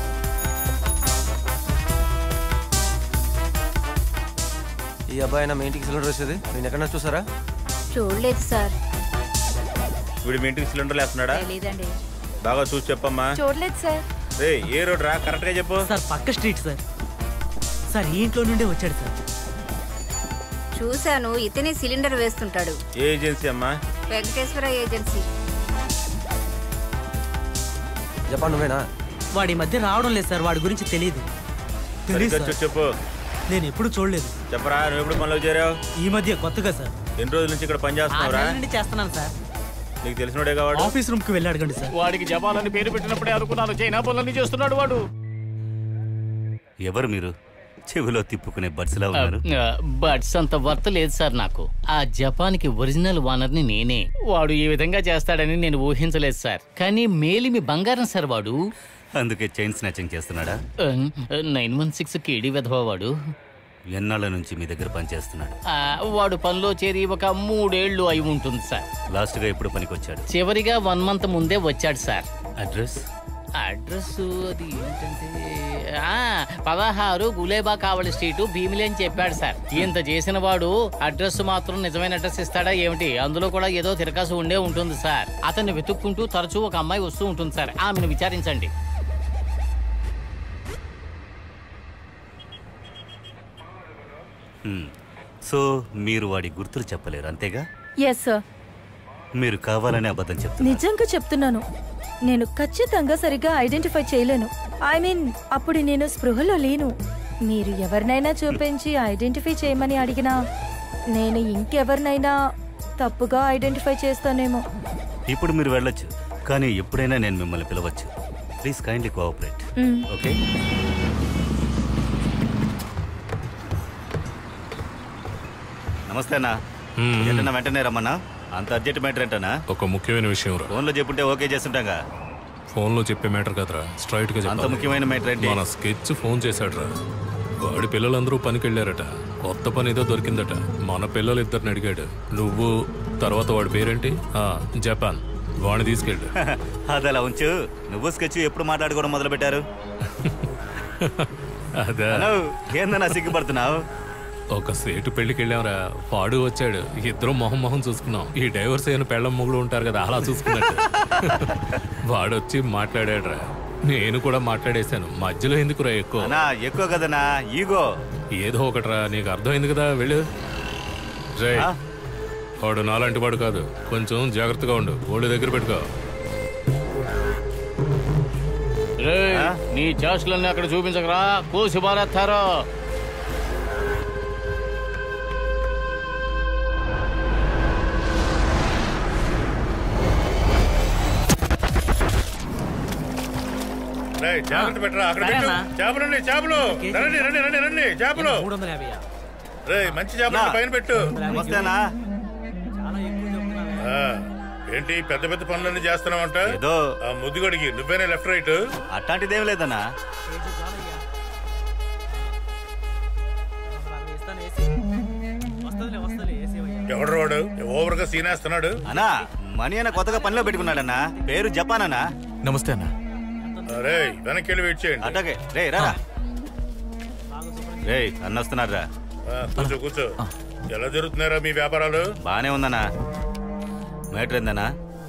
ఈ అబ్బాయి నా మీ ఇంటికి సిలిండర్ వేసేది నేను ఎక్కడన్నా చూసారా చూడలేదు సార్ వీడు మీ ఇంటికి సిలిండర్ వేస్తున్నాడా తెలీదండి బాగా చూసి చెప్పమ్మా చూడలేదు సార్ రే ఏ రోడ్ రా కరెక్ట్ గా చెప్పు సార్ పక్క స్ట్రీట్ సార్ సార్ ఈ ఇంట్లో నుండే వచ్చాడు సార్ చూశాను ఇతనే సిలిండర్ వేస్తుంటాడు ఏ ఏజెన్సీ అమ్మా వెంకటేశ్వర ఏజెన్సీ జపాన్ నువ్వేనా వాడి ఈ మధ్య రావడం లేదు సార్ వాడి గురించి తెలియదు తెలియదు సరిగ్గా సార్ చూసి చెప్పు నేను ఎప్పుడు చూడలేదు చెప్పరా నువ్వు ఎప్పుడు పనిలో చేరావు ఈ మధ్య కొత్తగా సార్ ఎన్ని రోజుల నుంచి ఇక్కడ పని ఆరు చేస్తున్నావురా నెలల నుండి చేస్తున్నాను సార్ నీకు తెలిసినోడే కావాడు ఆఫీస్ రూమ్ కి వెళ్ళి అడగండి సార్ వాడికి జపాన్ అని పేరు పెట్టినప్పుడే అనుకున్నాను చైనా పనులన్నీ చేస్తున్నాడు వాడు ఎవరు మీరు చెవిలో తిప్పుకునే బడ్స్లా ఉన్నారు బట్స్ అంత వర్త్ లేదు సార్ నాకు ఆ జపాన్కి ఒరిజినల్ ఓనర్ని నేనే వాడు ఈ విధంగా చేస్తాడని నేను ఊహించలేదు సార్ కానీ మేలిమి బంగారం సార్ వాడు అందుకే చైన్ స్నాచింగ్ చేస్తున్నాడా నైన్ వన్ సిక్స్ కేడి విధవా వాడు ఎన్నాళ్ళ నుంచి మీ దగ్గర పనిచేస్తున్నాడు ఆ, వాడు పనిలో చేరి ఒక మూడేళ్లు అయి ఉంటుంది సార్ లాస్ట్ గా ఎప్పుడు పనికొచ్చాడు చివరిగా వన్ మంత్ ముందే వచ్చాడు సార్ అడ్రస్ అడ్రస్ అది ఏంటంటే ఆ, పదహారు గులేబా కావలి స్ట్రీటు భీమిలి అని చెప్పాడు సార్ ఇంత చేసిన వాడు అడ్రస్ మాత్రం నిజమైన అడ్రస్ ఇస్తాడా ఏమిటి అందులో కూడా ఏదో తిరకాసు ఉండే ఉంటుంది సార్ అతన్ని వెతుక్కుంటూ తరచూ ఒక అమ్మాయి వస్తూ ఉంటుంది సార్ ఆమెను విచారించండి హ్మ్. సో మీరు వాడి గుర్తులు చెప్పలేరు అంతేగా ఎస్ సార్ మీరు కావాలనే అబద్ధం చెప్తారు నిజంగా చెప్తున్నాను నేను ఖచ్చితంగా సరిగ్గా ఐడెంటిఫై చేయలేను ఐ మీన్ అప్పుడు నేను స్పృహలో లేను మీరు ఎవరినైనా చూపించి ఐడెంటిఫై చేయమని అడిగినా నేను ఇంకెవరినైనా తప్పుగా ఐడెంటిఫై చేస్తానేమో ఇప్పుడు మీరు వెళ్ళొచ్చు కానీ ఎప్పుడైనా నేను మిమ్మల్ని పిలవచ్చు ప్లీజ్ కైండ్లీ కోఆపరేట్ మ్. ఓకే నమస్తే అన్నా ఏంటన్నా వెంటనే రమ్మన్నా అంత అర్జెంట్ మ్యాటర్ ఏంటన్నా ఒక ముఖ్యమైన విషయం రా ఫోన్లో చెప్పుంటే ఓకే చేస్తుంటాగా ఫోన్లో చెప్పే మ్యాటర్ కదరా స్ట్రైట్ గా అంత చెప్పాలి. ముఖ్యమైన మ్యాటర్ ఏంటి మన స్కెచ్ ఫోన్ చేశాడు రా వాడి పిల్లలందరూ పనికి వెళ్ళారట కొత్త పని ఏదో దొరికిందట మన పిల్లలు ఇద్దరిని అడిగాడు నువ్వు తర్వాత వాడి పేరేంటి ఆ, జపాన్ వాడిని తీసుకెళ్ళు అది అలా ఉంచు నువ్వు స్కెచ్ ఎప్పుడు మాట్లాడుకోవడం మొదలు పెట్టారు అదే ఏందన్నా సిగ్గుపడుతున్నావు ఒక సేటు పెళ్లికి వెళ్ళాంరా వాడు వచ్చాడు ఇద్దరం మొహం మొహం చూసుకున్నాం ఈ డైవర్స్ అయిన పెళ్ళం మొగుడు ఉంటారు కదా అలా చూసుకున్నట్టు వాడు వచ్చి మాట్లాడాడురా నేను కూడా మాట్లాడేశాను మధ్యలో ఎందుకురా ఎక్కువ అన్నా ఎక్కువ కదనా ఈగో ఏదో ఒకటిరా నీకు అర్థమైంది కదా వెళ్ళు రే వాడు నాలాంటి వాడు కాదు కొంచెం జాగ్రత్తగా ఉండు ఒళ్ళు దగ్గర పెట్టుకో రేయ్, నీ చేష్టలన్నీ అక్కడ చూపించకరా కోసి బారేస్తారు రేయ్, జాగ్రత్త పెట్టరా అక్కడ పెట్టు సరేనా? చేపలండి చేపలు రండి రండి రండి రండి చేపలు మూడు వందల యాభై రే మంచి చేపలు పైన పెట్టు నమస్తేనా ఆ, ఏంటి పెద్ద పెద్ద పనులన్నీ చేస్తున్నావంట ఏదో ఆ ముద్దుగడికి నువ్వేనే లెఫ్ట్ రైట్ అట్లాంటిదేం లేదన్నా ఎవడు వాడు ఓవర్ గా సీనేస్తున్నాడు అన్నా మనీ అన్న కొత్తగా పనిలో పెట్టుకున్నాడన్నా పేరు జపాన్ అన్నా నమస్తే అన్న రే వెనక్కి వెళ్ళి వెయిట్ చేయండి అట్లాగే రే రా రే అన్న వస్తున్నాడు రా ఆ, కూర్చో కూర్చో ఎలా జరుగుతున్నారా మీ వ్యాపారాలు బానే ఉందన్నా మ్యాటర్ ఏందన్నా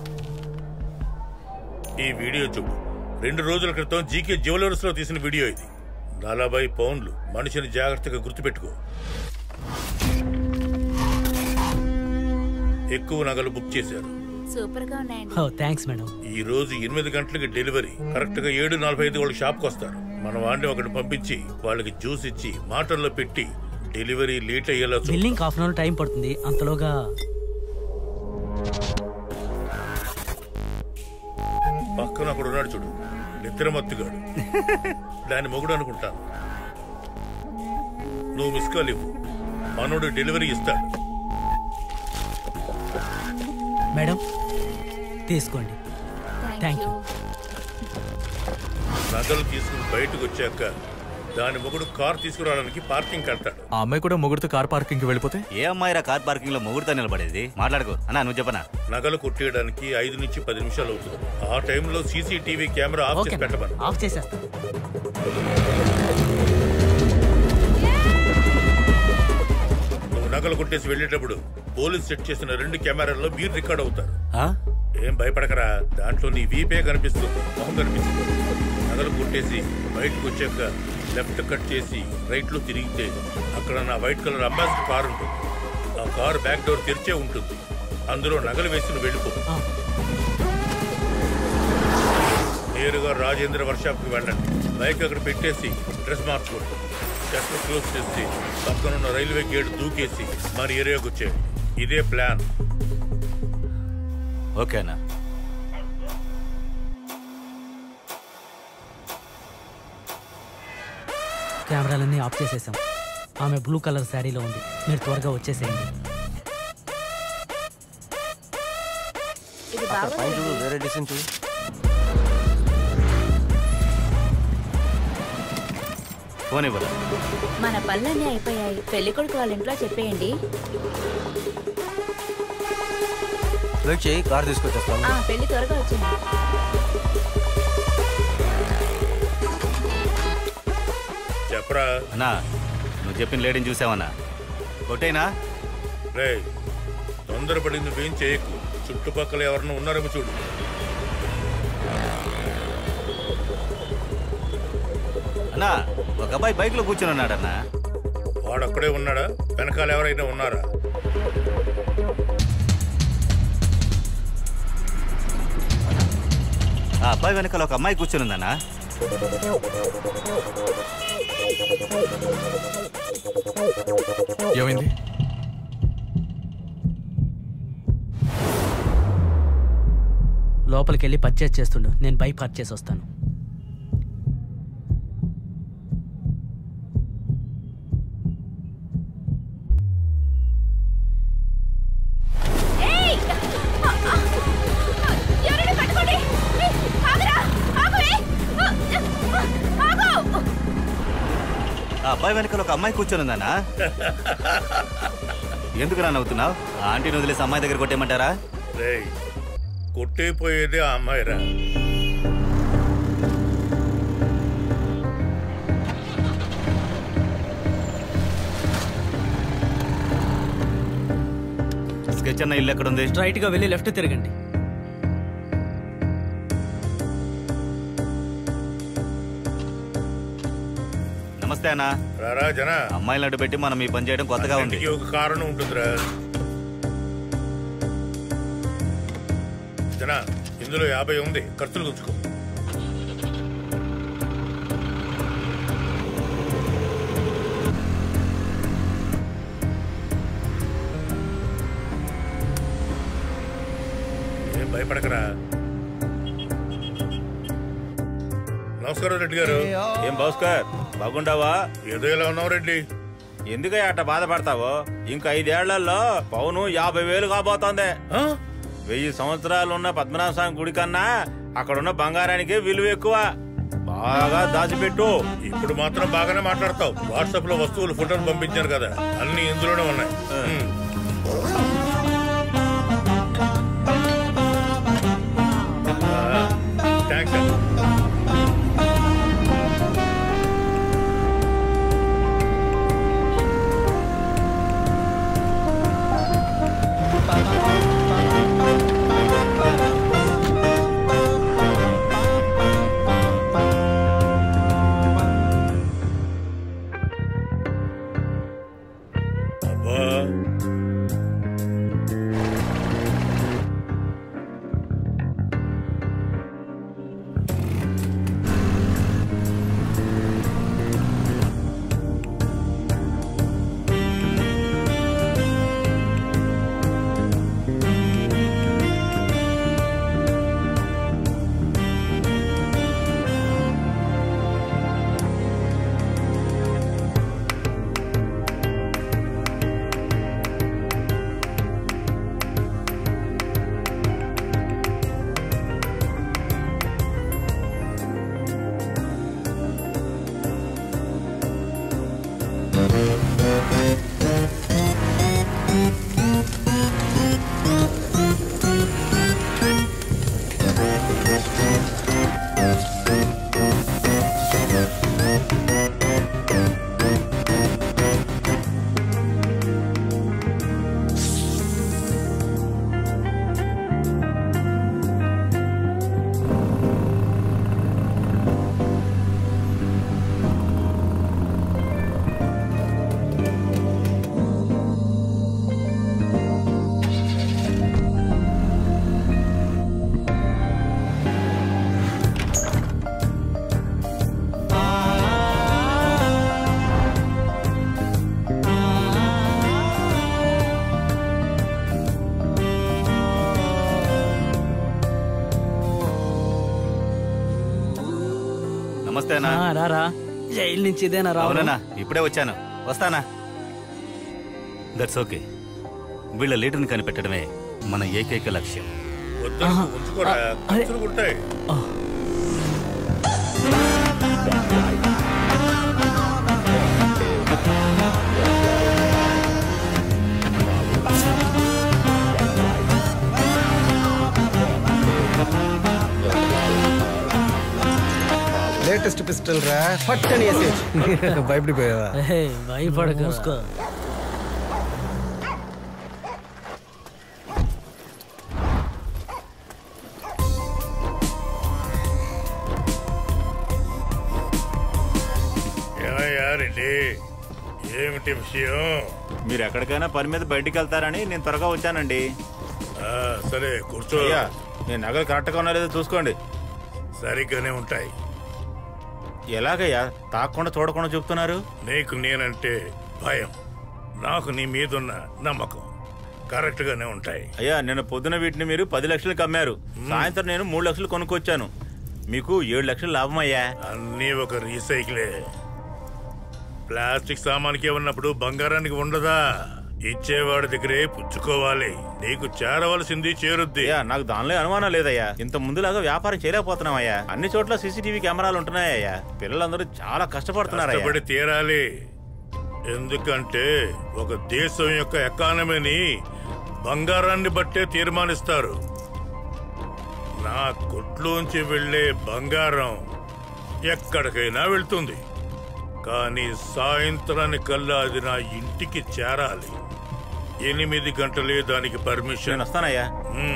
ఈ వీడియో చూడు రెండు రోజుల క్రితం జీకే జ్యువెలర్స్ లో తీసిన వీడియో ఇది నలభై పౌండ్లు మనిషిని జాగ్రత్తగా గుర్తుపెట్టుకో ఎక్కువ నగలు బుక్ చేశారు సూపర్ గా ఉన్నాయండి ఓ థ్యాంక్స్ మేడం ఈ రోజు ఎనిమిది గంటలకి డెలివరీ కరెక్ట్ గా ఏడు నలభై ఐదు వాళ్ళకి షాప్కి వస్తారు మన వాడిని ఒకటి పంపించి వాళ్ళకి జ్యూస్ ఇచ్చి మాటల్లో పెట్టి డెలివరీ లేట్ అయ్యేలా చూడు. Billing half an hour time పడుతుంది అంతలోగా పక్కన అక్కడ ఉన్నాడు చూడు నిద్రమత్తుగాడు దాని మొగుడు అనుకుంటాను నువ్వు మిస్ కాల్ ఇవ్వు మనోడు డెలివరీ ఇస్తాడు మేడం తీసుకోండి థ్యాంక్ యూ నగలు తీసుకుని బయటకు వచ్చాక దాని మొగుడు కార్ తీసుకురావడానికి పార్కింగ్ కడతాడు ఆ అమ్మాయి కూడా మొగుడుతో కార్ పార్కింగ్ కి వెళ్ళిపోతే ఏ అమ్మాయిరా కార్ పార్కింగ్ లో మొగుడుతో నిలబడేది మాట్లాడుకో అన్నా నువ్వు చెప్పనా నగలు కొట్టేయడానికి ఐదు నుంచి పది నిమిషాలు అవుతుంది ఆ టైంలో సీసీటీవీ కెమెరా ఆఫ్ చేసి పెట్టమను ఆఫ్ చేసేస్తాను నువ్వు నగలు కొట్టేసి వెళ్ళేటప్పుడు పోలీస్ సెట్ చేసిన రెండు కెమెరాల్లో మీరు రికార్డ్ అవుతారు ఏం భయపడకరా దాంట్లో నీ వీపే కనిపిస్తుంది మొహం కనిపిస్తుంది నగలు కొట్టేసి బయటకు వచ్చాక లెఫ్ట్ కట్ చేసి రైట్ లో తిరిగితే అక్కడ నా వైట్ కలర్ అంబాసిడర్ కార్ ఉంటుంది ఆ కార్ బ్యాక్ డోర్ తెరిచే ఉంటుంది అందులో నగలు వేసి నువ్వు వెళ్ళిపో నేరుగా రాజేంద్ర వర్షాప్కి వెళ్ళండి బైక్ అక్కడ పెట్టేసి డ్రెస్ మార్చుకోండి షట్టర్ క్లోజ్ చేసి పక్కనున్న రైల్వే గేట్ దూకేసి మరి ఏరియాకి వచ్చేయండి ఇదే ప్లాన్ ఓకేనా కెమెరాలన్నీ ఆఫ్ చేసేసాం ఆమె బ్లూ కలర్ శారీలో ఉంది మీరు త్వరగా వచ్చేసేయండి ఇది అక్కడ పైన బాగుంది చూడు వేరే డిసైన్ చూడు ఫోన్ ఇవ్వరా మన పనులన్నీ అయిపోయాయి పెళ్లి కొడుకు వాళ్ళ ఇంట్లో చెప్పేయండి వెయిట్ చేయి కార్ తీసుకొచ్చేస్తాను ఆ పెళ్లి త్వరగా వచ్చింది చెప్పరా అన్నా నువ్వు చెప్పిన లేడీని చూసావన్నా కొట్టేనా రే తొందరపడి నువ్వేం చేయకు చుట్టుపక్కల ఎవరన్నా ఉన్నారేమో చూడు అన్నా ఒక అబ్బాయి బైక్ లో కూర్చొని ఉన్నాడన్నా వాడు అక్కడే ఉన్నాడా వెనకాల ఎవరైనా ఉన్నారా ఆ అబ్బాయి వెనకాల ఒక అమ్మాయి కూర్చొని ఉందన్నా ఏమైంది లోపలికి వెళ్ళి పర్చేస్ చేస్తుండు నేను బైక్ పార్క్ చేసి వస్తాను ఏయ్! ఆ, ఆ, ఆ, ఎవరైనా పట్టుకోండి ఏయ్, ఆగురా, ఆగు, ఏయ్! ఆ, ఆ, ఆగు! ఆ అబ్బాయి వెనకాల ఒక అమ్మాయి కూర్చొని ఉందన్నా ఎందుకు రా నవ్వుతున్నావు ఆ ఆంటీని వదిలేసి అమ్మాయి దగ్గర కొట్టేయమంటారా రేయ్ కొట్టేపోయేదే ఆ అమ్మాయిరా స్కెచ్ అన్న ఇల్లు ఎక్కడ ఉంది స్ట్రైట్ గా వెళ్ళి లెఫ్ట్ తిరగండి నమస్తే అన్న రారా జన అమ్మాయిలను అడ్డు పెట్టి మనం ఈ పని చేయడం కొత్తగా ఉంది అన్నిటికీ ఒక కారణం ఉంటుందిరా జన ఇందులో యాభై ఉంది ఖర్చులు ఉంచుకో ఏం భయపడకరా నమస్కారం రెడ్డి గారు ఏం భాస్కర్ బాగుండావా ఏదో ఎలా ఉన్నావు రెడ్డి ఎందుకు అట్ట బాధపడతావు ఇంకా ఐదేళ్లలో పౌను యాభై వేలు కాబోతోంది వెయ్యి సంవత్సరాలు ఉన్న పద్మనాభ స్వామి గుడి కన్నా అక్కడున్న బంగారానికి విలువ ఎక్కువ బాగా దాచిపెట్టు ఇప్పుడు మాత్రం బాగానే మాట్లాడతావు వాట్సాప్ లో వస్తువులు ఫోటోలు పంపించారు కదా అన్ని ఇందులోనే ఉన్నాయి ఉమ్. ఆ, థాంక్స్ అండి. అబ్బా నమస్తే అన్నా ఆ, రారా జైలు నుంచి ఇదేనా రావడం అవునన్నా ఇప్పుడే వచ్చాను వస్తానా దట్స్ ఓకే వీళ్ళ లీడర్ని కనిపెట్టడమే మన ఏకైక లక్ష్యం వద్దనుకో, ఉంచుకోరా ఖర్చులు ఉంటాయి లేటెస్ట్ పిస్టల్ రా ఫట్ అని వేసేయచ్చు భయపడిపోయావా భయపడక మూసుకో ఏమయ్యా రెడ్డి ఏమిటి విషయం మీరు ఎక్కడికైనా పని మీద బయటికి వెళ్తారని నేను త్వరగా వచ్చానండి ఆ, సరే కూర్చో అయ్యా నేను నగలు కరెక్ట్గా ఉన్నా లేదో చూసుకోండి సరిగ్గానే ఉంటాయి ఎలాగయ్యా తాకుండా చూడకుండా చెప్తున్నారు నీకు నేనంటే భయం నాకు నీ మీదున్న నమ్మకం కరెక్ట్ గానే ఉంటాయి అయ్యా నిన్న పొద్దున వీటిని మీరు పది లక్షలకు అమ్మారు సాయంత్రం నేను మూడు లక్షలు కొనుక్కొచ్చాను మీకు ఏడు లక్షలు లాభం అయ్యా అన్నీ ఒక రీసైకిలే ప్లాస్టిక్ సామాన్కే ఉన్నప్పుడు బంగారానికి ఉండదా ఇచ్చేవాడి దగ్గరే పుచ్చుకోవాలి నీకు చేరవలసింది చేరుద్ది అయ్యా నాకు దానిలో అనుమానం లేదయ్యా ఇంత ముందులాగా వ్యాపారం చేయలేకపోతున్నామయ్యా అన్ని చోట్ల సీసీటీవీ కెమెరాలు ఉంటున్నాయ్యా పిల్లలందరూ చాలా కష్టపడుతున్నారయ్యా కష్టపడి తీరాలి ఎందుకంటే ఒక దేశం యొక్క ఎకానమీని బంగారాన్ని బట్టే తీర్మానిస్తారు నా కొట్లోంచి వెళ్ళే బంగారం ఎక్కడికైనా వెళ్తుంది కానీ సాయంత్రానికల్లా అది నా ఇంటికి చేరాలి ఎనిమిది గంటలే దానికి పర్మిషన్ వస్తానయ్యా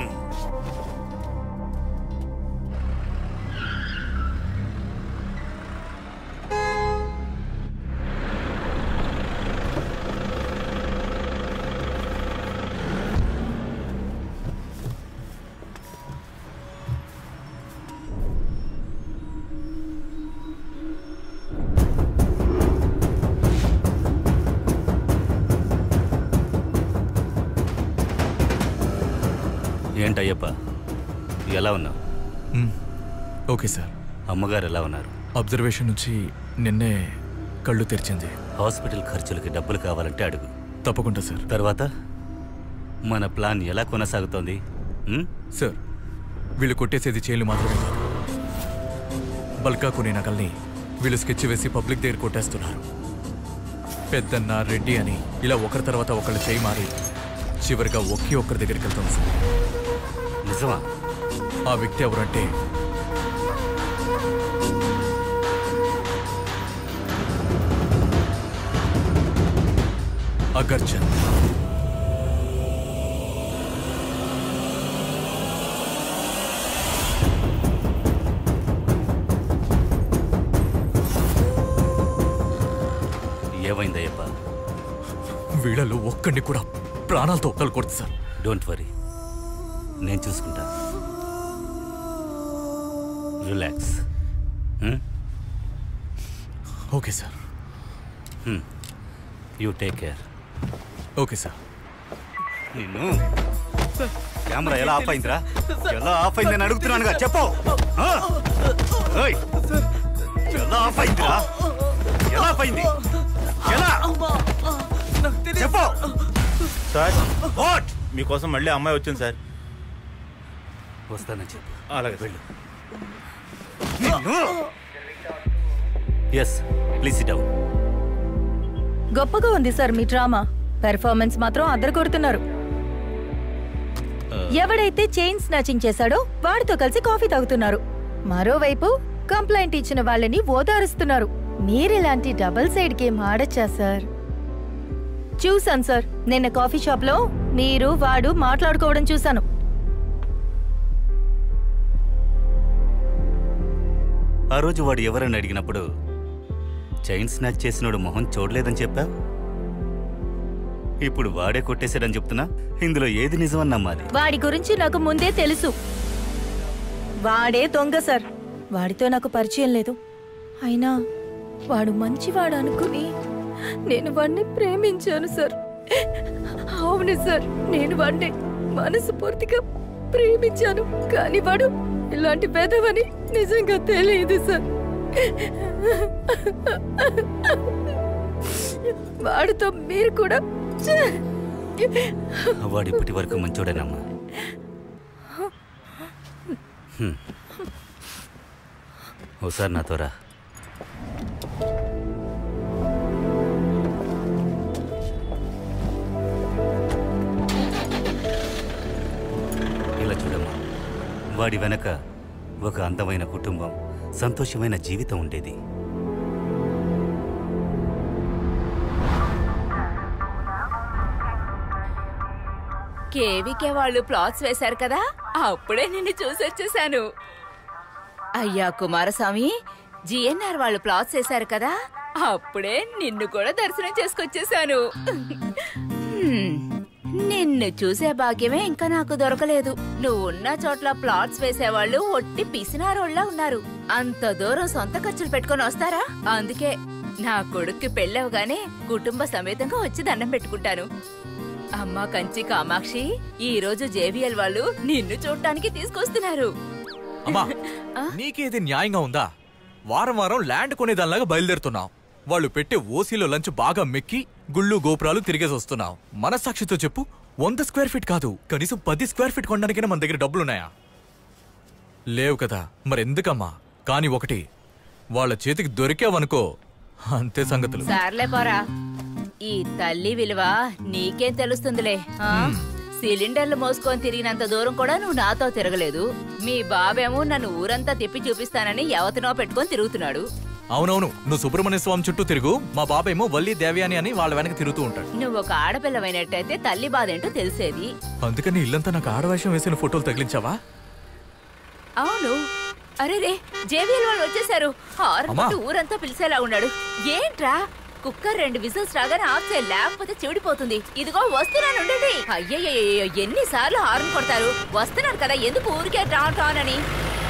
ఏంటయ్యప్ప ఎలా ఉన్నావు మ్మ్. ఓకే సార్ అమ్మగారు ఎలా ఉన్నారు అబ్జర్వేషన్ నుంచి నిన్నే కళ్ళు తెరిచింది హాస్పిటల్ ఖర్చులకి డబ్బులు కావాలంటే అడుగు తప్పకుండా సార్ తర్వాత మన ప్లాన్ ఎలా కొనసాగుతోంది ఉమ్? సార్ వీళ్ళు కొట్టేసేది చైన్లు మాత్రమే కాదు బల్కా కొనే నగల్ని వీళ్ళు స్కెచ్ వేసి పబ్లిక్ దగ్గర కొట్టేస్తున్నారు పెద్దన్న రెడ్డి అని ఇలా ఒకరి తర్వాత ఒకళ్ళు చేయి మారి చివరిగా ఒకే ఒక్కరి దగ్గరికి వెళ్తాం సార్ నిజమా ఆ వ్యక్తి ఎవరంటే అగర్చంద్ ఏమైందయ్యప్ప వీళ్ళలో ఒక్కడిని కూడా ప్రాణాలతో ఒక్కలు సార్ డోంట్ వరీ నేను చూసుకుంటా relax okay sir you take care okay sir నిన్ను కెమెరా ఎలా ఆఫ్ అయిందిరా ఎలా ఆఫ్ అయిందని అడుగుతున్నానుగా చెప్పు ఆ? ఓయ్, ఎలా ఆఫ్ అయిందిరా ఎలా ఆఫ్ అయింది ఎలా చెప్పు సార్ మీకోసం మళ్ళీ అమ్మాయి వచ్చింది సార్ వస్తానని చెప్పు అలాగే వెళ్ళు ఎస్ ప్లీజ్ డౌన్ గొప్పగా ఉంది సార్ మీ డ్రామా పెర్ఫార్మెన్స్ మాత్రం అద్దరు కొడుతున్నారు ఎవడైతే చైన్ స్నాచింగ్ చేశాడో వాడితో కలిసి కాఫీ తాగుతున్నారు మరోవైపు కంప్లైంట్ ఇచ్చిన వాళ్ళని ఓదారుస్తున్నారు మీరిలాంటి డబుల్ సైడ్ గేమ్ ఆడచ్చా సార్ చూసాను సార్ నిన్న కాఫీ షాప్ లో మీరు వాడు మాట్లాడుకోవడం చూశాను ఆ రోజు వాడు ఎవరని అడిగినప్పుడు చైన్ స్నాచ్ చేసినోడు మొహం చూడలేదని చెప్పావు ఇప్పుడు వాడే కొట్టేశాడని చెప్తున్నా ఇందులో ఏది నిజమని నమ్మాలి వాడి గురించి నాకు ముందే తెలుసు వాడే దొంగ సార్ వాడితో నాకు పరిచయం లేదు అయినా వాడు మంచివాడు అనుకుని నేను వాడిని ప్రేమించాను సార్ అవును సార్ నేను వాడిని మనస్ఫూర్తిగా ప్రేమించాను కానీ వాడు ఇలాంటి పెదవని నిజంగా తెలియదు సార్ వాడితో మీరు కూడా వాడు ఇప్పటి వరకు మంచోడేనమ్మా హ్మ్. ఓసారి నాతో రా ఇలా చూడమ్మా వాడి వెనక ఒక అందమైన కుటుంబం సంతోషమైన జీవితం ఉండేది కేవీకే వాళ్ళు ప్లాట్స్ వేశారు కదా అప్పుడే నిన్ను చూసి వచ్చేసాను అయ్యా కుమారస్వామి జిఎన్ఆర్ వాళ్ళు ప్లాట్స్ వేశారు కదా అప్పుడే నిన్ను కూడా దర్శనం చేసుకొచ్చేసాను హ్మ్. నిన్ను చూసే భాగ్యమే ఇంకా నాకు దొరకలేదు నువ్వు ఉన్న చోట్ల ప్లాట్స్ వేసేవాళ్ళు ఒట్టి పిసినారోళ్ళ ఉన్నారు అంత దూరం సొంత ఖర్చులు పెట్టుకొని వస్తారా అందుకే నా కొడుక్కి పెళ్ళవగానే కుటుంబ సమేతంగా వచ్చి దండం పెట్టుకుంటాను అమ్మా కంచి కామాక్షి ఈ రోజు జేవిఎల్ వాళ్ళు నిన్ను చూడటానికి తీసుకొస్తున్నారు అమ్మా నీకేది న్యాయంగా ఉందా వారం వారం ల్యాండ్ కొనేదానిలాగా బయలుదేరుతున్నావు వాళ్ళు పెట్టే ఓసీలో లంచ్ బాగా మెక్కి గుళ్ళు గోపురాలు తిరిగేసి వస్తున్నావు మనస్సాక్షితో చెప్పు వంద స్క్వేర్ ఫీట్ కాదు కనీసం పది స్క్వేర్ ఫీట్ కొనడానికైనా మన దగ్గర డబ్బులున్నాయా లేవు కదా మరెందుకమ్మా కానీ ఒకటి వాళ్ళ చేతికి దొరికావనుకో అంతే సంగతులు సార్లే పోరా ఈ తల్లి విలువ నీకేం తెలుస్తుందిలే ఆ? సిలిండర్లు మోసుకొని తిరిగినంత దూరం కూడా నువ్వు నాతో తిరగలేదు మీ బాబేమో నన్ను ఊరంతా తిప్పి చూపిస్తానని ఎవతనో పెట్టుకొని తిరుగుతున్నాడు అవునవును నువ్వు సుబ్రహ్మణ్య స్వామి చుట్టూ తిరుగు మా బాబేమో వల్లి దేవ్యాని అని వాళ్ళ వెనక తిరుగుతూ ఉంటాడు నువ్వు ఒక ఆడపిల్లమైనట్టయితే తల్లి బాధ ఏంటో తెలిసేది అందుకని ఇల్లంతా నాకు ఆడవేషం వేసిన ఫోటోలు తగిలించావా అవును అరే రే జేవిఎల్ వాళ్ళు వచ్చేసారు హార్న్ అమ్మా. కొట్టి ఊరంతా పిలిచేలా ఉన్నాడు ఏంట్రా కుక్కర్ రెండు విజిల్స్ రాగానే ఆఫ్ చేయాలి లేకపోతే చెడిపోతుంది ఇదిగో వస్తున్నాను ఉండండి అయ్యయ్యో ఎన్నిసార్లు హార్న్ కొడతారు వస్తున్నాను కదా ఎందుకు ఊరికే టాన్ టాన్ అని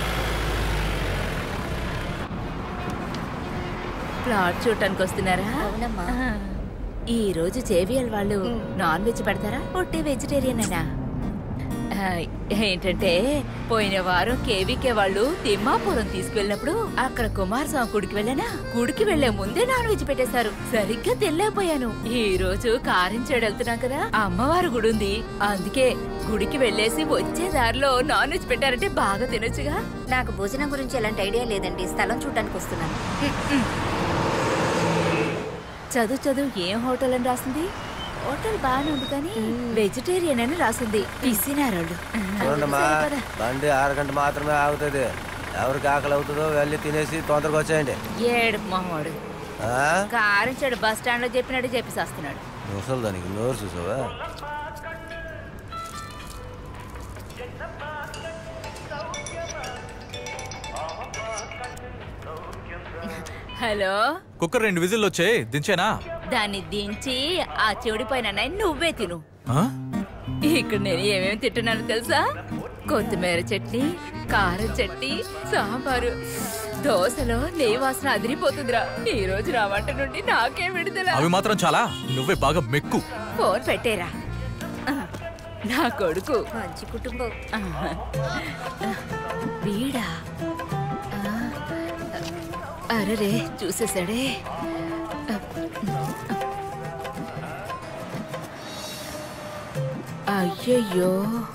ప్లాట్ చూడటానికి వస్తున్నారా అవునమ్మా ఈ రోజు జేవిఎల్ వాళ్ళు నాన్ వెజ్ పెడతారా ఒట్టి వెజిటేరియన్ అయినా ఏంటంటే పోయిన వారం కేవీకే వాళ్ళు తిమ్మాపురం తీసుకెళ్ళినప్పుడు అక్కడ కుమారస్వామి గుడికి వెళ్ళానా గుడికి వెళ్లే ముందే నాన్ వెజ్ పెట్టేశారు సరిగ్గా తెల్లేపోయాను ఈ రోజు కారించాడు వెళ్తున్నాం కదా అమ్మవారి గుడి ఉంది అందుకే గుడికి వెళ్ళేసి వచ్చే దారిలో నాన్ వెజ్ పెట్టారంటే బాగా తినొచ్చుగా నాకు భోజనం గురించి ఎలాంటి ఐడియా లేదండి స్థలం చూడటానికి వస్తున్నాను చదువు చదువు ఏం హోటల్ అని రాసింది హోటల్ బాగానే ఉంది కానీ వెజిటేరియన్ అని రాసింది పిసినారోళ్ళు చూడండమ్మా బండి ఆరు గంట మాత్రమే ఆగుతుంది ఎవరికి ఆకలి అవుతుందో వెళ్ళి తినేసి తొందరగా వచ్చేయండి ఏడు మొహోడు ఆ? కారించాడు బస్ స్టాండ్ లో చెప్పినట్టు చెప్పేసి వస్తున్నాడు ముసలి దానికి నోరు చూసావా హలో కుక్కర్ రెండు విజిల్లు వచ్చాయి దించేనా దాన్ని దించి ఆ చెడిపోయిన అన్నయ్య నువ్వే తిను ఆ? ఇక్కడ నేను ఏమేమి తింటున్నాను తెలుసా కొత్తిమీర చట్నీ కారం చట్నీ సాంబారు దోశలో నెయ్యి వాసన అదిరిపోతుందిరా ఈ రోజు నా వంట నుండి నాకే విడుదల అవి మాత్రం చాలా నువ్వే బాగా మెక్కు ఫోన్ పెట్టేరా ఆ, నా కొడుకు మంచి కుటుంబం వీడా ఆ, అరెరే చూసేసాడే అయ్యయ్యో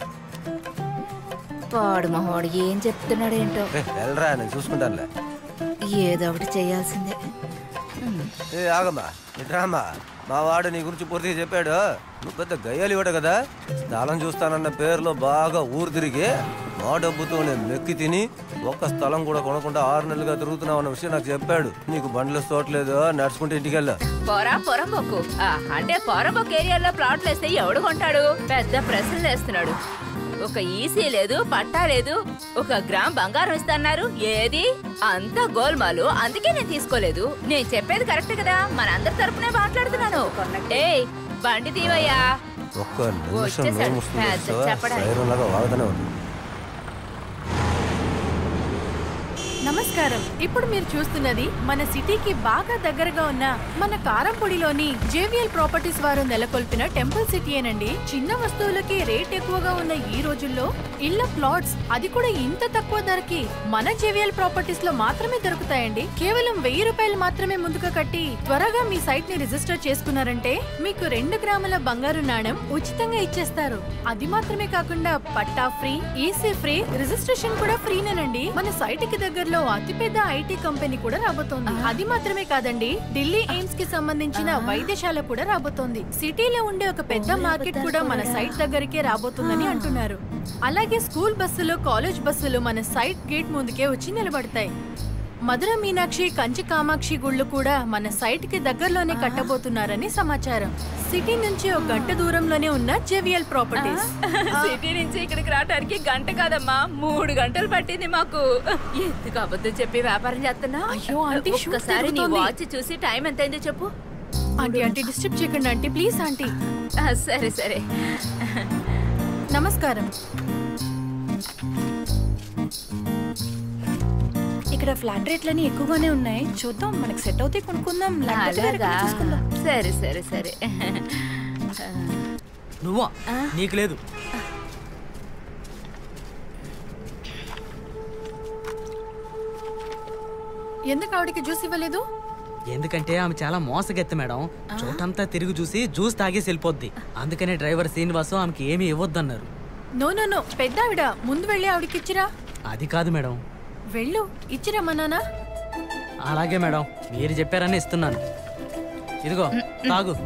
పాడు మహోడు ఏం చెప్తున్నాడేంటో ఏ, వెళ్ళరా నేను చూసుకుంటానులే ఏదో ఒకటి చేయాల్సిందే ఏ ఆగమ్మా ఇట్రామ్మా మా వాడు నీ గురించి పూర్తిగా చెప్పాడు నువ్వు పెద్ద గయ్యాలి ఇవ్వడు కదా స్థలం చూస్తానన్న పేరులో బాగా ఊరు తిరిగి మా డబ్బుతో నేను మెక్కి తిని ఒక్క స్థలం కూడా కొనకుండా ఆరు నెలలుగా తిరుగుతున్నావు అన్న విషయం నాకు చెప్పాడు నీకు బండ్లు తోటలేదు నడుచుకుంటే ఇంటికి వెళ్ళు పోరా పొరంబొక్కు ఆ, అంటే పొరంబొక్కు ఏరియాలో ప్లాట్లు వేస్తే ఎవడు కొంటాడు పెద్ద ప్రశ్నలు వేస్తున్నాడు ఒక ఈసీ లేదు పట్టా లేదు ఒక గ్రామ్ బంగారం ఇస్తన్నారు ఏది అంతా గోల్మాలు అందుకే నేను తీసుకోలేదు నేను చెప్పేది కరెక్ట్ కదా మనందరి తరపునే మాట్లాడుతున్నాను ఏయ్ బండి తీవయ్యా ఒక్క నిమిషం వచ్చేసాడు. నోరు మూసుకుని పెద్ద చూస్తావా? చెప్పడానికి. సైరన్ లాగా వాగుతూనే ఉంది నమస్కారం ఇప్పుడు మీరు చూస్తున్నది మన సిటీకి బాగా దగ్గరగా ఉన్న మన కారంపొడిలోని జేవిఎల్ ప్రాపర్టీస్ వారు నెలకొల్పిన టెంపుల్ సిటీయేనండి చిన్న వస్తువులకి రేట్ ఎక్కువగా ఉన్న ఈ రోజుల్లో ఇళ్ల ప్లాట్స్ అది కూడా ఇంత తక్కువ ధరకి మన జేవిఎల్ ప్రాపర్టీస్ లో మాత్రమే దొరుకుతాయండి కేవలం వెయ్యి రూపాయలు మాత్రమే ముందుగా కట్టి త్వరగా మీ సైట్ ని రిజిస్టర్ చేసుకున్నారంటే మీకు రెండు గ్రాముల బంగారు నాణెం ఉచితంగా ఇచ్చేస్తారు అది మాత్రమే కాకుండా పట్టా ఫ్రీ ఈసీ ఫ్రీ రిజిస్ట్రేషన్ కూడా ఫ్రీనేనండి మన సైట్ కి దగ్గరలో అతిపెద్ద ఐటీ కంపెనీ కూడా రాబోతోంది అది మాత్రమే కాదండి ఢిల్లీ ఎయిమ్స్ కి సంబంధించిన వైద్యశాల కూడా రాబోతోంది సిటీలో ఉండే ఒక పెద్ద మార్కెట్ కూడా మన సైట్ దగ్గరికే రాబోతుందని అంటున్నారు అలాగే స్కూల్ బస్సులు కాలేజ్ బస్సులు మన సైట్ గేట్ ముందుకే వచ్చి నిలబడతాయి మధుర మీనాక్షి కంచి కామాక్షి గుళ్ళు కూడా మన సైట్ కి దగ్గరలోనే కట్టబోతున్నారని సమాచారం సిటీ నుంచి ఒక గంట దూరంలోనే ఉన్న జేవిఎల్ ప్రాపర్టీస్ సిటీ నుంచి ఇక్కడికి రావడానికి గంట కాదమ్మా మూడు గంటలు పట్టింది మాకు ఎందుకు అబద్ధం చెప్పి వ్యాపారం చేస్తున్నా అయ్యో, ఆంటీ, షూట్ ఒక్కసారి నీ జరుగుతోంది. వాచ్ చూసి టైం ఎంత అయిందో చెప్పు ఆంటీ ఆంటీ డిస్టర్బ్ చేయకండి ఆంటీ ప్లీజ్ ఆంటీ ఆ, సరే సరే నమస్కారం ఇక్కడ ఫ్లాట్ రేట్లన్నీ ఎక్కువగానే ఉన్నాయి చూద్దాం మనకి సెట్ అవుతే కొనుక్కుందాం లేకపోతే వేరే అలాగా కಡೆ చూసుకుందాం. సరే సరే సరే నువ్వా నీకు లేదు ఎందుకు ఆవిడకి జ్యూస్ ఇవ్వలేదు ఎందుకంటే ఆమె చాలా మోసగెత్త మేడం చోటంతా తిరిగి చూసి జ్యూస్ తాగేసి వెళ్ళిపోద్ది అందుకనే డ్రైవర్ శ్రీనివాసు ఆమెకి ఏమీ ఇవ్వద్దన్నారు నో నో నో పెద్ద ఆవిడ ముందు వెళ్ళి ఆవిడకి ఇచ్చిరా అది కాదు మేడం వెళ్ళు ఇచ్చిరమ్మన్నానా అలాగే మేడం మీరు చెప్పారని ఇస్తున్నాను ఇదిగో తాగు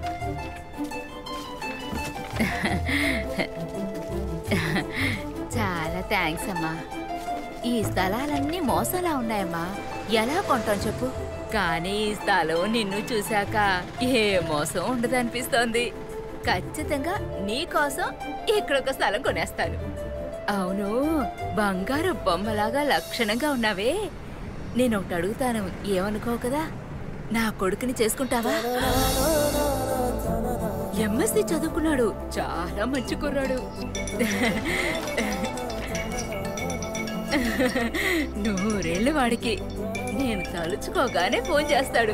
చాలా థ్యాంక్స్ అమ్మా ఈ స్థలాలన్నీ మోసలా ఉన్నాయమ్మా ఎలా కొంటాం చెప్పు కానీ ఈ స్థలం నిన్ను చూశాక ఏ మోసం ఉండదనిపిస్తోంది ఖచ్చితంగా నీ కోసం ఇక్కడ ఒక స్థలం కొనేస్తాను అవును బంగారు బొమ్మలాగా లక్షణంగా ఉన్నావే నేను ఒకటి అడుగుతాను ఏమనుకోవు కదా నా కొడుకుని చేసుకుంటావా ఎంఎస్సి చదువుకున్నాడు చాలా మంచి కుర్రాడు నూరేళ్ళు వాడికి నేను తలుచుకోగానే ఫోన్ చేస్తాడు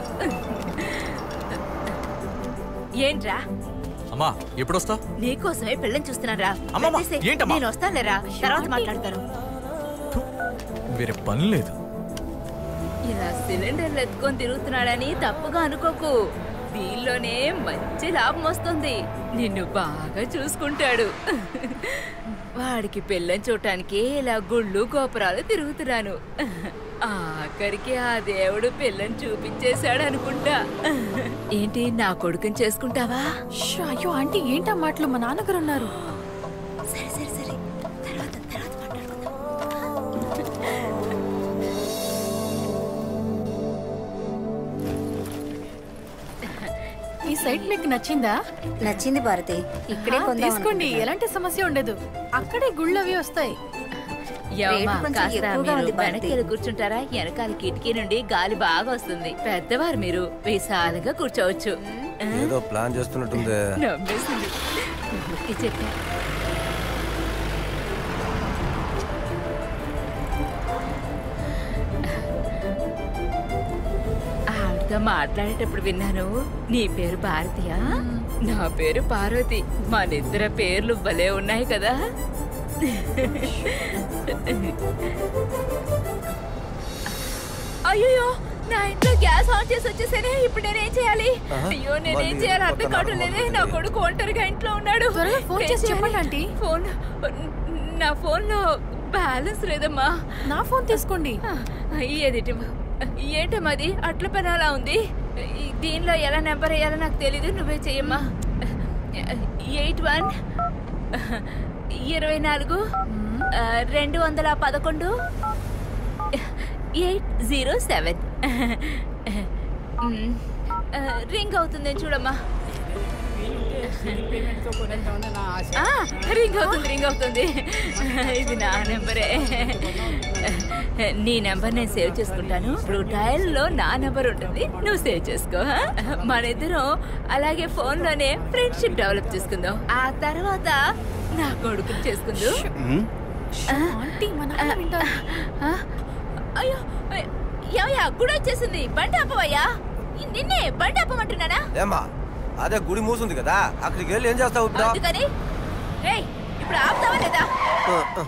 ఏంట్రా అమ్మా ఎప్పుడు వస్తావు నీకోసమే పెళ్ళని చూస్తున్నారా అమ్మమ్మ, పెట్టేసేయ్. ఏంటమ్మా? నేను వస్తానులేరా తర్వాత మాట్లాడతాను వేరే పని లేదు ఇలా సిలిండర్లు ఎత్తుకొని తిరుగుతున్నాడని తప్పుగా అనుకోకు దీనిలోనే మంచి లాభం వస్తుంది నిన్ను బాగా చూసుకుంటాడు వాడికి పెళ్ళని చూడటానికి ఇలా గుళ్ళు గోపురాలు తిరుగుతున్నాను ఆఖరికి ఆ దేవుడు పిల్లని చూపించేశాడు అనుకుంటా ఏంటి నా కొడుకుని చేసుకుంటావా ష్, అయ్యో ఆంటీ ఏంటా మాటలు మా నాన్నగారు ఉన్నారు సరే సరే సరే తర్వాత తర్వాత ఈ సైట్ మీకు నచ్చిందా నచ్చింది భారతి ఇక్కడే ఆ, కొందాం తీసుకోండి అనుకుంటున్నా. ఎలాంటి సమస్య ఉండదు అక్కడే గుళ్ళు అవి వస్తాయి యవ్వా, రేటు కొంచెం కాస్త ఎక్కువగా మీరు ఉంది భారతి. వెనక్కి కూర్చుంటారా వెనకాల కిటికీ నుండి గాలి బాగా వస్తుంది పెద్దవారు మీరు విశాలంగా కూర్చోవచ్చు ఏదో ప్లాన్ చేస్తున్నట్టుంది నమ్మేసింది ఊరికే చెప్పా ఆవిడతో మాట్లాడేటప్పుడు విన్నాను నీ పేరు భారతియా నా పేరు పార్వతి మనిద్దర పేర్లు భలే ఉన్నాయి కదా అయ్యో నా ఇంట్లో గ్యాస్ ఆన్ చేసి వచ్చేసేనే ఇప్పుడు నేనేం చేయాలి ఆహా, అయ్యో నేనేం మళ్ళీ చేయాలి కొత్త అర్థం కావటం లేదే నా కొడుకు ఒంటరిగా ఇంట్లో ఉన్నాడు త్వరగా ఫోన్ ఏం చేసి చేయాలి? చెప్పండి ఆంటీ. ఫోన్ నా ఫోన్ లో బ్యాలెన్స్ లేదమ్మా నా ఫోన్ తీసుకోండి ఏదిటి ఏంటమ్మా అది అట్ల పని అలా ఉంది ఈ- దీనిలో ఎలా నెంబర్ వేయాలో నాకు తెలీదు నువ్వే చెయ్యమ్మా ఎయిట్ వన్ ఇరవై నాలుగు ఆ, రెండు వందల పదకొండు ఎయిట్ జీరో సెవెన్ రింగ్ అవుతుంది చూడమ్మా ఆ, రింగ్ అవుతుంది రింగ్ అవుతుంది ఇది నా నెంబరే నీ నెంబర్ నేను సేవ్ చేసుకుంటాను ఇప్పుడు డయల్ లో నా నెంబర్ ఉంటుంది నువ్వు సేవ్ చేసుకో ఆ? మన ఇద్దరం అలాగే ఫోన్ లోనే ఫ్రెండ్షిప్ డెవలప్ చేసుకుందాం ఆ తర్వాత నా కొడుకుని చేసుకుందాం ఆంటీ మా నాన్న వింటారు. అయ్యో అయ్యో, ఏమయ్యా గుడి వచ్చేసింది బండి ఆపవయ్యా నిన్నే బండి ఆపమంటున్నానా ఏమ్మా అదే గుడి మూసుంది కదా అక్కడికి వెళ్ళి ఏం చేస్తావు ఇప్పుడు అందుకని ఏయ్ ఇప్పుడు ఆపుతావా లేదా ఆ, ఆ.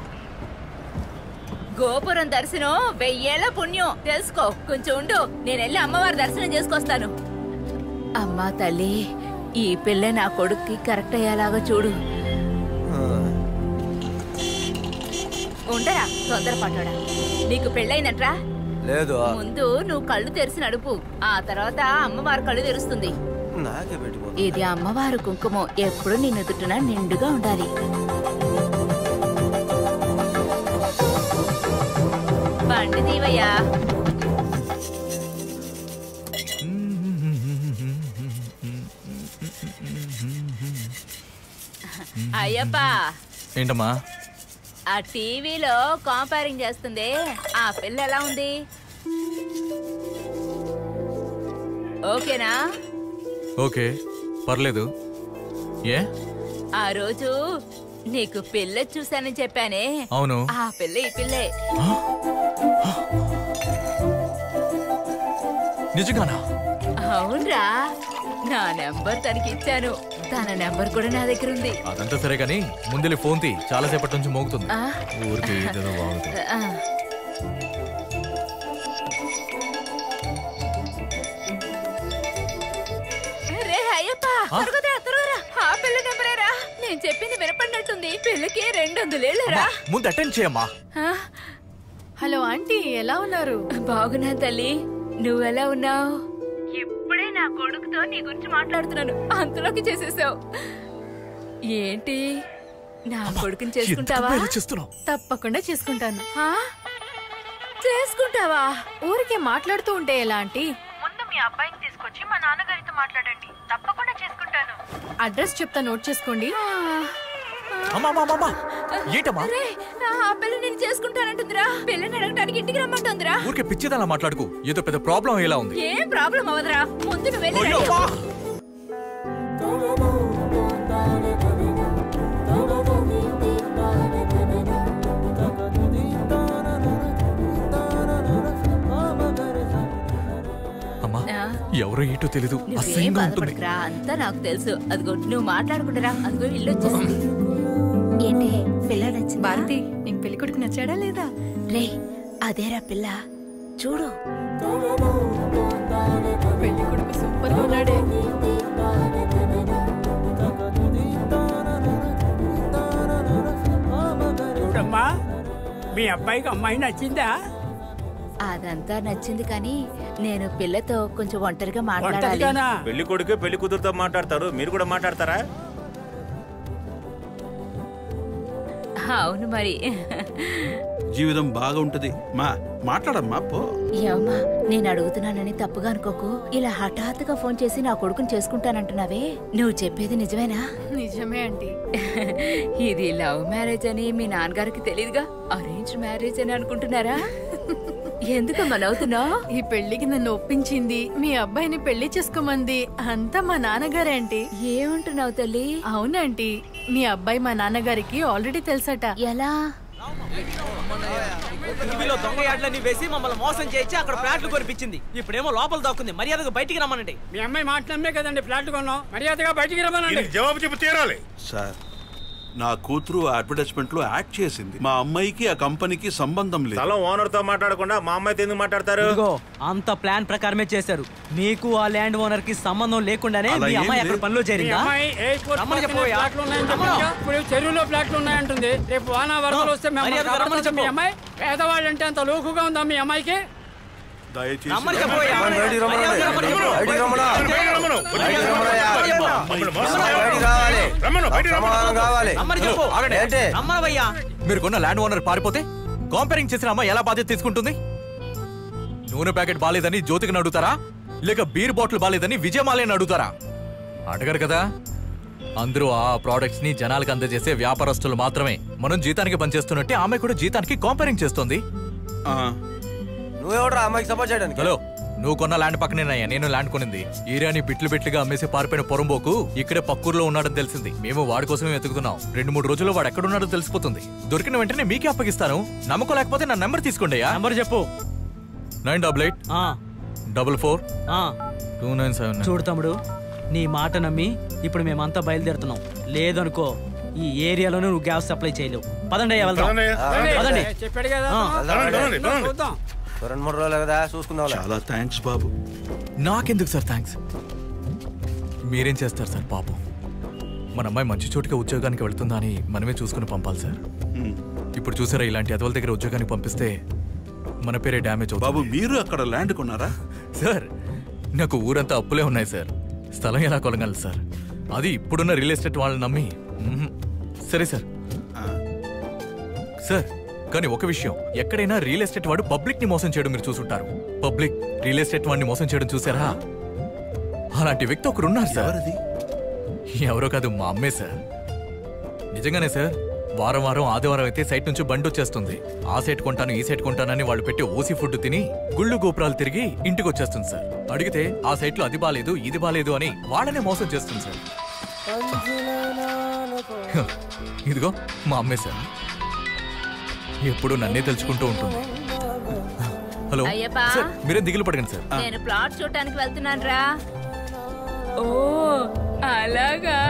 గోపురం దర్శనం వెయ్యేళ్ల పుణ్యం తెలుసుకో కొంచెం ఉండు నేను వెళ్ళి అమ్మవారి దర్శనం చేసుకొస్తాను అమ్మా తల్లి ఈ పిల్ల నా కొడుక్కి కరెక్ట్ అయ్యేలాగా చూడు ఉండరా తొందరపడ్డా నీకు పెళ్ళైనట్రా లేదు ముందు నువ్వు కళ్ళు తెరిచి నడుపు ఆ తర్వాత అమ్మవారు కళ్ళు తెరుస్తుంది నాకే పెట్టిపో ఇది అమ్మవారు కుంకుమ ఎప్పుడు నీ నుదుటిన నిండుగా ఉండాలి బండి దీవయ్యా అయ్యప్ప ఏంటమ్మా ఆ టీవీలో కాంపేరింగ్ చేస్తుంది ఆ పిల్ల ఎలా ఉంది ఓకేనా ఓకే పర్లేదు ఏ ఆ రోజు నీకు పిల్ల చూశానని చెప్పానే అవును. ఆ పిల్ల ఈ పిల్లే నిజంగానా అవునరా నా నెంబర్ తనకి ఇచ్చాను తన నెంబర్ కూడా నా దగ్గర ఉంది అదంతా సరే కానీ ముందెళ్ళి ఫోన్ తీ చాలాసేపటి నుంచి మోగుతుంది ఆ? ఊరికి ఏదేదో బాగుంది ఆ. రే అయ్యప్ప త్వరగా త్వరగా ఆ పిల్ల నెంబరేరా నేను చెప్పింది వినపడినట్టుంది పిల్లకి రెండు వందలేళ్ళరా ముందు అటెండ్ చేయమ్మా హలో ఆంటీ ఎలా ఉన్నారు బాగున్నా తల్లి నువ్వెలా ఉన్నావు ఇప్పుడే నా కొడుకుతో నీ గురించి మాట్లాడుతున్నాను అంతలోకి చేసేసావు ఏంటి నా కొడుకుని చేసుకుంటావా తప్పకుండా చేసుకుంటాను చేసుకుంటావా ఊరికే మాట్లాడుతూ ఉంటే ఎలా ఆంటీ ముందు మీ అబ్బాయిని తీసుకొచ్చి మా నాన్నగారితో మాట్లాడండి తప్పకుండా చేసుకుంటాను అడ్రస్ చెప్తా నోట్ చేసుకోండి అమ్మా అమ్మా అమ్మా ఏంటమ్మా అరే, ఆ పిల్ల నేను చేసుకుంటానంటుందిరా పిల్లని అడగటానికి ఇంటికి రమ్మంటుందిరా ఊరికే పిచ్చిదలా మాట్లాడుకు ఏదో పెద్ద ప్రాబ్లం ఎలా ఉంది ఏం ప్రాబ్లం అవదురా ముందు నువ్వు వెళ్ళి అయ్యో, రెడీ అవ్వు. అమ్మా ఆ? ఎవరో ఏంటో తెలీదు నువ్వేం అసహ్యంగా ఉంటుంది బాధపడకురా అంతా నాకు తెలుసు అదిగో నువ్వు మాట్లాడుకుంటారా అదిగో ఇల్లు వచ్చేసింది ఏంటి పిల్ల నచ్చింది భారతి నీకు పెళ్లి కొడుకు నచ్చాడా లేదా రే అదేరా పిల్ల చూడు పెళ్లి కొడుకు సూపర్ ఉన్నాడే చూడమ్మా మీ అబ్బాయికి అమ్మాయి నచ్చిందా అదంతా నచ్చింది కానీ నేను పిల్లతో కొంచెం ఒంటరిగా మాట్లాడాలి ఒంటరిగానా? పెళ్లి కొడుకు పెళ్లి కూతురుతో మాట్లాడతారు మీరు కూడా మాట్లాడతారా అవును మరి జీవితం బాగా ఉంటది మా మాట్లాడమ్మా పో ఏమమ్మా నేను అడుగుతున్నానని తప్పుగా అనుకోకు ఇలా హఠాత్తుగా ఫోన్ చేసి నా కొడుకుని చేసుకుంటానంటున్నావే నువ్వు చెప్పేది నిజమేనా నిజమే ఆంటీ ఇది లవ్ మ్యారేజ్ అని మీ నాన్నగారికి తెలియదుగా అరేంజ్ మ్యారేజ్ అని అనుకుంటున్నారా ఎందుకమ్మా నవ్వుతున్నావు ఈ పెళ్లికి నన్ను ఒప్పించింది మీ అబ్బాయిని పెళ్లి చేసుకోమంది అంతా మా నాన్నగారే ఆంటీ ఏమంటున్నావు తల్లి అవునంటీ మీ అబ్బాయి మా నాన్నగారికి ఆల్రెడీ తెలుసట ఎలా టీవీలో దొంగ యాడ్లన్నీ వేసి మమ్మల్ని మోసం చేయించి అక్కడ ఫ్లాట్లు కొనిపించింది ఇప్పుడేమో లోపల దాక్కుంది మర్యాదగా బయటికి రమ్మనండి మీ అమ్మాయి మాట నమ్మే కదండి ఫ్లాట్ కొన్నాం మర్యాదగా బయటికి రమ్మనండి జవాబు చెప్పి తీరాలి సార్ నా కూతురు అడ్వర్టైజ్మెంట్ లో యాడ్ చేసింది మా అమ్మాయికి ఆ కంపెనీకి సంబంధం లేదు స్థలం ఓనర్ తో మాట్లాడకుండా మా అమ్మాయితో ఎందుకు మాట్లాడతారు ఇదిగో అంత ప్లాన్ ప్రకారమే చేశారు మీకు ఆ ల్యాండ్ ఓనర్ కి సంబంధం లేకుండానే అలా మీ ఏం అమ్మాయి లేదు. అక్కడ పనిలో మీ చేరిందా అమ్మాయి ఎయిర్పోర్ట్ రమ్మని పక్కనే చెప్పోయా. ఫ్లాట్లు ఉన్నాయని రమ్మను. చెప్పాడుగా. ఇప్పుడు చెరువులో ఫ్లాట్లు ఉన్నాయంటుంది రేపు వాన వరదలు వస్తే మేము మర్యాదగా రమ్మని మీ చెప్పు. అమ్మాయి పేదవాళ్ళంటే అంత లోకుగా ఉందా మీ అమ్మాయికి దయచేసి రమ్మని చెప్పోయా. బయటికి రమ్మనండి. మర్యాదగా రమ్మని చెప్పు. బయటికి రమ్మనా? బయటికి రమ్మను. బయటికి రమ్మనయ్యా. మమ్మల్ని మోసం బయటికి రావాలి రమ్మను, బయటికి రమ్మను. సమాధానం కావాలి రమ్మని చెప్పు ఏంటి రమ్మనవయ్యా మీరు కొన్న ల్యాండ్ ఓనర్ పారిపోతే కాంపేరింగ్ చేసిన అమ్మ ఎలా బాధ్యత తీసుకుంటుంది నూనె ప్యాకెట్ బాలేదని జ్యోతికి అడుగుతారా లేక బీర్ బాటిల్ బాలేదని విజయమాలని అడుగుతారా అడగరు కదా అందరూ ఆ ప్రోడక్ట్స్ ని జనాలకు అందజేసే వ్యాపారస్తులు మాత్రమే మనం జీతానికి పనిచేస్తున్నట్టే ఆమె కూడా జీతానికి కాంపేరింగ్ చేస్తుంది నువ్వెవడరా అమ్మాయికి సపోర్ట్ చేయడానికి హలో నువ్వు కొన్న ల్యాండ్ పక్కనేనయ్యా నేను ల్యాండ్ కొనింది ఏరియాని బిట్లు బిట్లుగా అమ్మేసి పారిపోయిన పొరంబోకు ఇక్కడే పక్కూర్లో ఉన్నాడని తెలిసింది మేము వాడి కోసమే వెతుకుతున్నాం రెండు మూడు రోజుల్లో వాడు ఎక్కడున్నాడో తెలిసిపోతుంది దొరికిన వెంటనే మీకే అప్పగిస్తాను నమ్మకం లేకపోతే నా నెంబర్ తీసుకోండి నంబర్ చెప్పు nine double eight double four two nine seven చూడు తమ్ముడు నీ మాట నమ్మి ఇప్పుడు మేమంతా బయలుదేరుతున్నాం లేదనుకో ఈ ఏరియాలోనే నువ్వు గ్యాస్ సప్లై చేయలేవు పదండి అయ్యా, వెళ్దాం పదండి చెప్పాడు కదా ఆ. పదండి, పదండి. చూద్దాం రెండు మూడు రోజులు కదా చూసుకుందాం చాలా థ్యాంక్స్ బాబు నాకెందుకు సార్ థ్యాంక్స్ మీరేం చేస్తారు సార్ పాపం మన అమ్మాయి మంచి చోటుకి ఉద్యోగానికి వెళ్తుందా అని మనమే చూసుకుని పంపాలి సార్ ఇప్పుడు చూసారా ఇలాంటి అదవుల దగ్గర ఉద్యోగానికి పంపిస్తే మన పేరే డ్యామేజ్ అవుతుంది బాబు మీరు అక్కడ ల్యాండ్ కొన్నారా సార్ నాకు ఊరంతా అప్పులే ఉన్నాయి సార్ స్థలం ఎలా కొనగలరు సార్ అది ఇప్పుడున్న రియల్ ఎస్టేట్ వాళ్ళని నమ్మి మ్మ్. సరే సార్ సార్ కానీ ఒక విషయం ఎక్కడైనా రియల్ ఎస్టేట్ వాడు పబ్లిక్ ని మోసం చేయడం మీరు చూసుంటారు పబ్లిక్ రియల్ ఎస్టేట్ వాడిని మోసం చేయడం చూసారా అలాంటి వ్యక్తి ఒకరు ఉన్నారు సార్ ఎవరో కాదు మా అమ్మే సార్ నిజంగానే సార్ వారం వారం ఆదివారం అయితే సైట్ నుంచి బండి వచ్చేస్తుంది ఆ సైట్ కొంటాను ఈ సైట్ కొంటానని వాళ్ళు పెట్టి ఓసి ఫుడ్ తిని గుళ్ళు గోపురాలు తిరిగి ఇంటికి వచ్చేస్తుంది సార్ అడిగితే ఆ సైట్ లో అది బాలేదు ఇది బాలేదు అని వాళ్ళనే మోసం చేస్తుంది సార్ ఇదిగో మా అమ్మే సార్ ఎప్పుడు నన్నే తెలుసుకుంటూ ఉంటుంది హలో అయ్యప్పా. సార్ మీరేం దిగులు పడకండి సార్ నేను ప్లాట్ చూడటానికి వెళ్తున్నాను రా ఓ అలాగా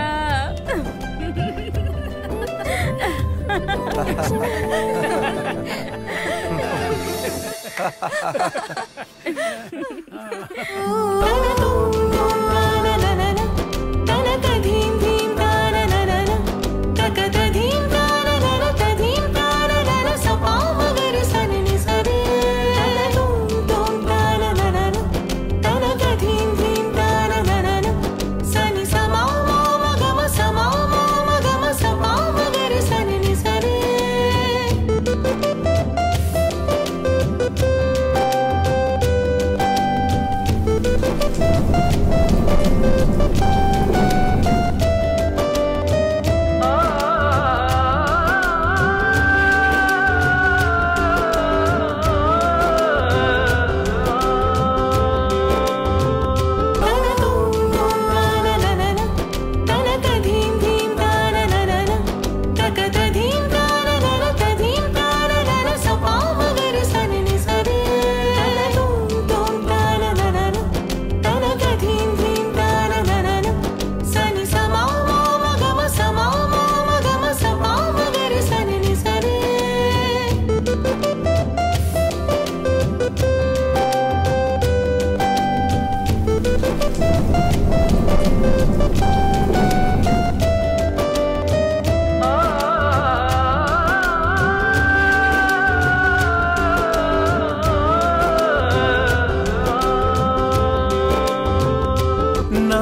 నా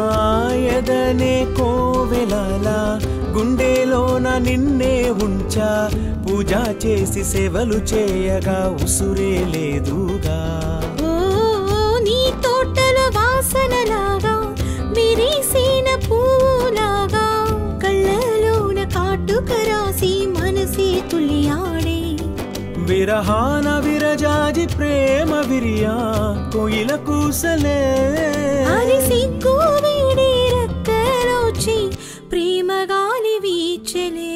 ఎదనే కోవెలాల గుండెలోన నిన్నే ఉంచా పూజ చేసి సేవలు చేయగా ఉసురే లేదుగా ఓ నీ తోటల వాసనలాగా విరిసిన పూలాగా కళ్ళలోన కాటుక రాసి మనసే తులియాడే విరహాన విరజాజి ప్రేమ విరియా కోయిల కూసలే అది సిగ్గు వీడి రెక్కలోచి ప్రేమ గాలి వీచలే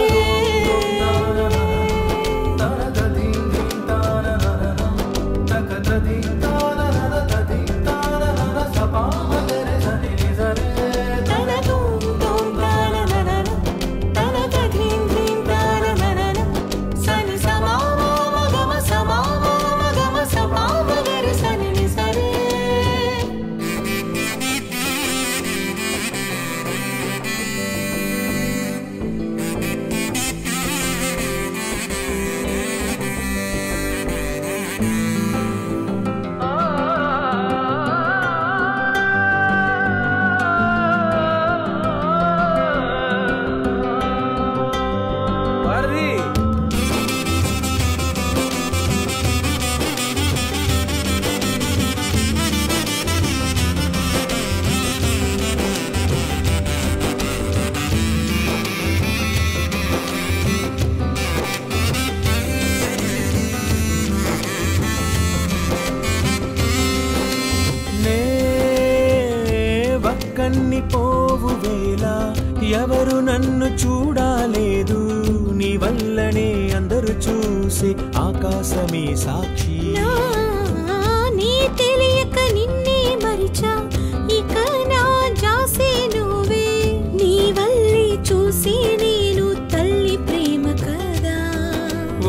నే వక్కన్ని పోవు వేళ ఎవరు నన్ను చూడాలేదు నీ వల్లనే అందరూ చూసి ఆకాశమే సాక్షి నా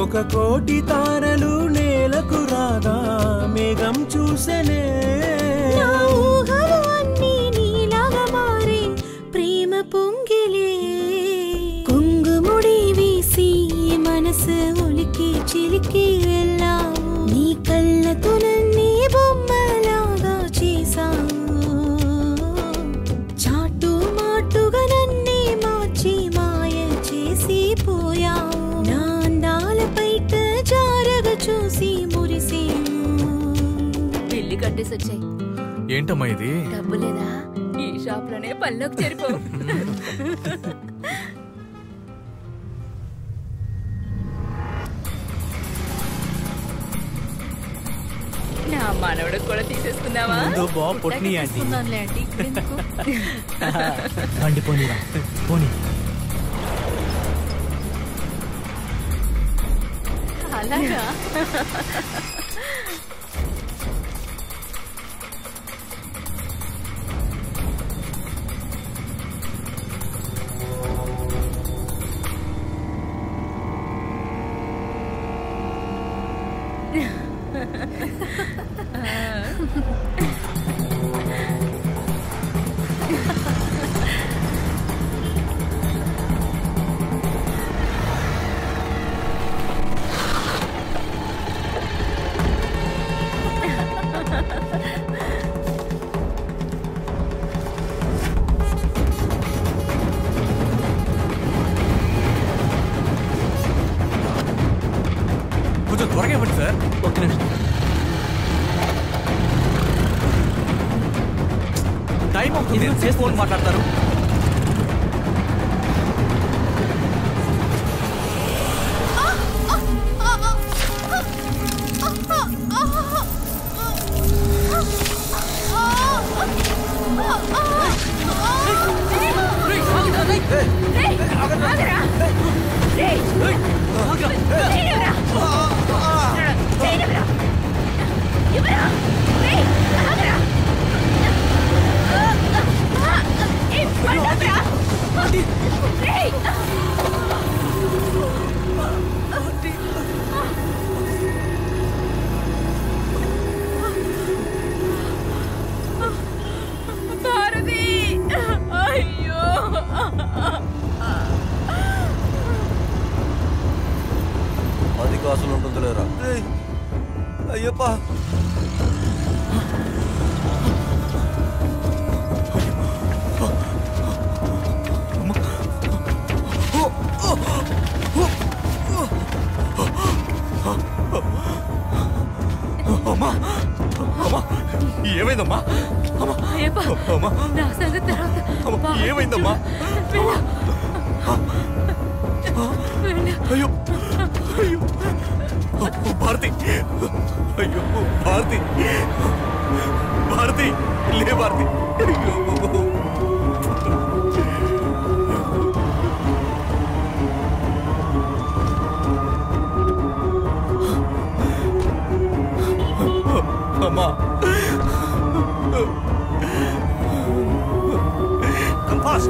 ఒక కోటి తారలు నేలకు రాగా మేఘం చూసెనే నా ఊహలు అన్నీ నీలాగా మారే ప్రేమ పొంగిలే కుంగుముడి వేసి మనసు ఉలికి చిలికి వెళ్ళావు నీ కళ్ళతో నన్నే బొమ్మలాగా చేశావు చాటు మాటుగా నన్నే మార్చి మాయ చేసి పోయావు నా అందాల పైట జారగ చూసి మురిసేవు బిల్లు కట్టేసి వచ్చాయి ఏంటమ్మా ఇది డబ్బు లేదా ఈ షాప్ లోనే పనిలోకి చేరిపో నా మనవడికి కూడా తీసేసుకుందామా ముందు బాబు పొట్టిని ఆంటీ. తీసుకుందాంలే ఆంటీ ఎందుకు? బండి పోనీరా పోనీ అలాగా కొంచెం త్వరగా ఇవ్వండి సార్ ఒక్క నిమిషం టైం అవుతుంది చేసి ఫోన్ మాట్లాడతారు భారతి అయ్యో అది కాసులు ఉంటుంది లేరా అయ్యప్ప అమ్మా అమ్మా ఏమైందమ్మా అమ్మా అయ్యప్ప అమ్మా నా సంగతి తర్వాత అమ్మా ఏమైందమ్మా వెళ్ళు. వెళ్ళు. అయ్యో అయ్యో భారతి అయ్యో భారతి భారతి లే భారతి అయ్యో అమ్మా Come fast.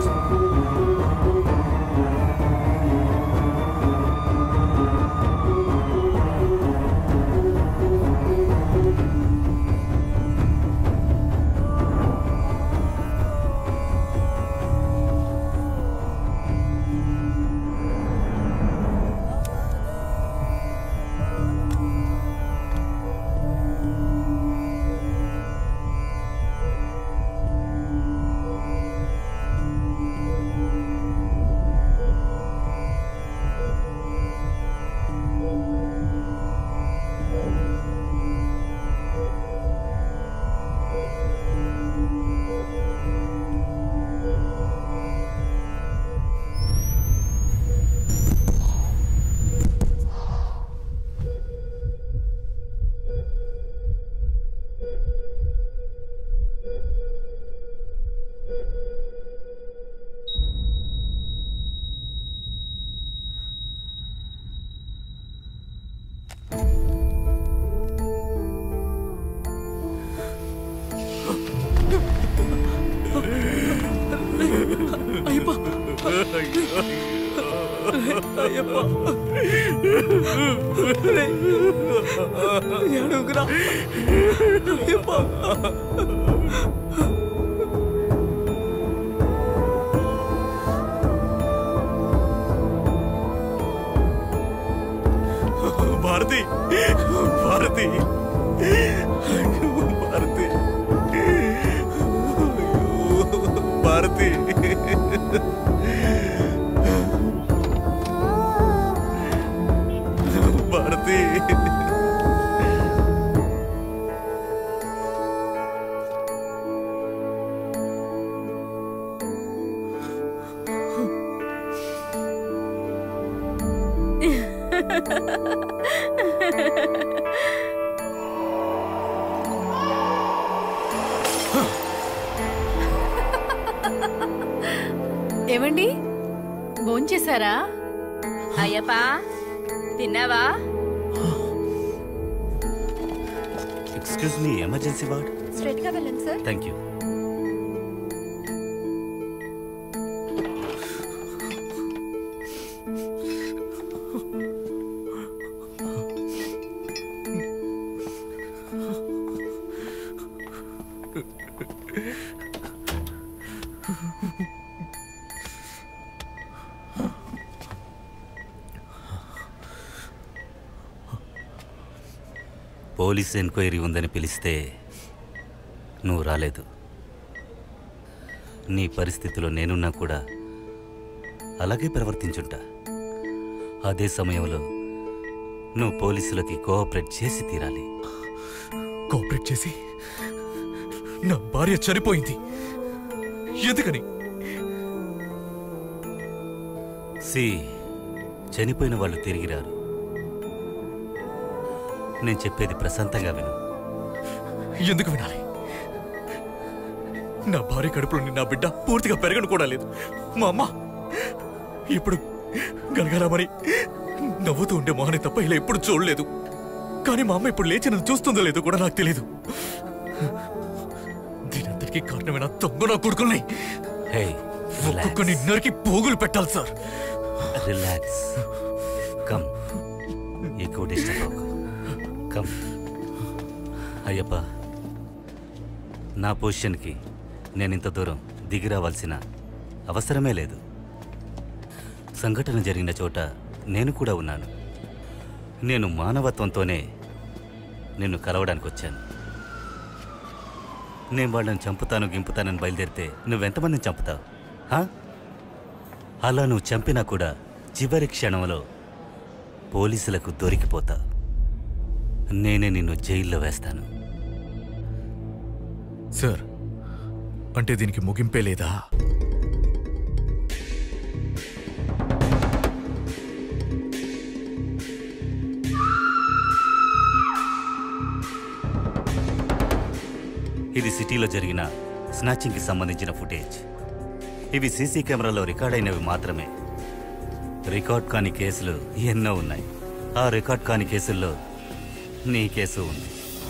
అయ్యప్ప ఏడుగురా భారతి భారతి భారతి భారతి భారతి ఏమండి భోంచేశారా అయ్యప్పా తిన్నావా excuse me emergency ward straight గా వెళ్ళండి sir thank you police enquiry ఉందని పిలిస్తే నువ్వు రాలేదు నీ పరిస్థితిలో నేనున్నా కూడా అలాగే ప్రవర్తించుంటా అదే సమయంలో నువ్వు పోలీసులకి కోఆపరేట్ చేసి తీరాలి కోఆపరేట్ చేసి నా భార్య చనిపోయింది ఎందుకని సి చనిపోయిన వాళ్ళు తిరిగి రారు నేను చెప్పేది ప్రశాంతంగా విను ఎందుకు వినాలి నా భార్య కడుపులో నా బిడ్డ పూర్తిగా పెరగను కూడా లేదు మా అమ్మ ఇప్పుడు గలగలమని నవ్వుతూ ఉండే మొహని తప్ప ఇలా ఎప్పుడు చూడలేదు కానీ మా అమ్మ ఇప్పుడు లేచి నన్ను చూస్తుందో లేదో కూడా నాకు తెలియదు దీనంతటికీ కారణమైన దొంగ నా కొడుకుల్ని హే ఒక్కొక్కని నరికి పోగులు పెట్టాలి సార్ రిలాక్స్ కమ్ ఎక్కువ డిస్టర్బ్ అవ్వకు కమ్ అయ్యప్ప నా పొజిషన్కి నేను ఇంత దూరం దిగి రావాల్సిన అవసరమే లేదు సంఘటన జరిగిన చోట నేను కూడా ఉన్నాను నేను మానవత్వంతోనే నిన్ను కలవడానికి వచ్చాను నేను వాళ్ళని చంపుతాను గింపుతానని బయలుదేరితే నువ్వెంతమందిని చంపుతావు హా? అలా నువ్వు చంపినా కూడా చివరి క్షణంలో పోలీసులకు దొరికిపోతా నేనే నిన్ను జైల్లో వేస్తాను సార్ అంటే దీనికి ముగింపే లేదా ఇది సిటీలో జరిగిన స్నాచింగ్కి సంబంధించిన ఫుటేజ్ ఇవి సీసీ కెమెరాలో రికార్డ్ అయినవి మాత్రమే రికార్డ్ కాని కేసులు ఎన్నో ఉన్నాయి ఆ రికార్డ్ కాని కేసుల్లో నీ కేసు ఉంది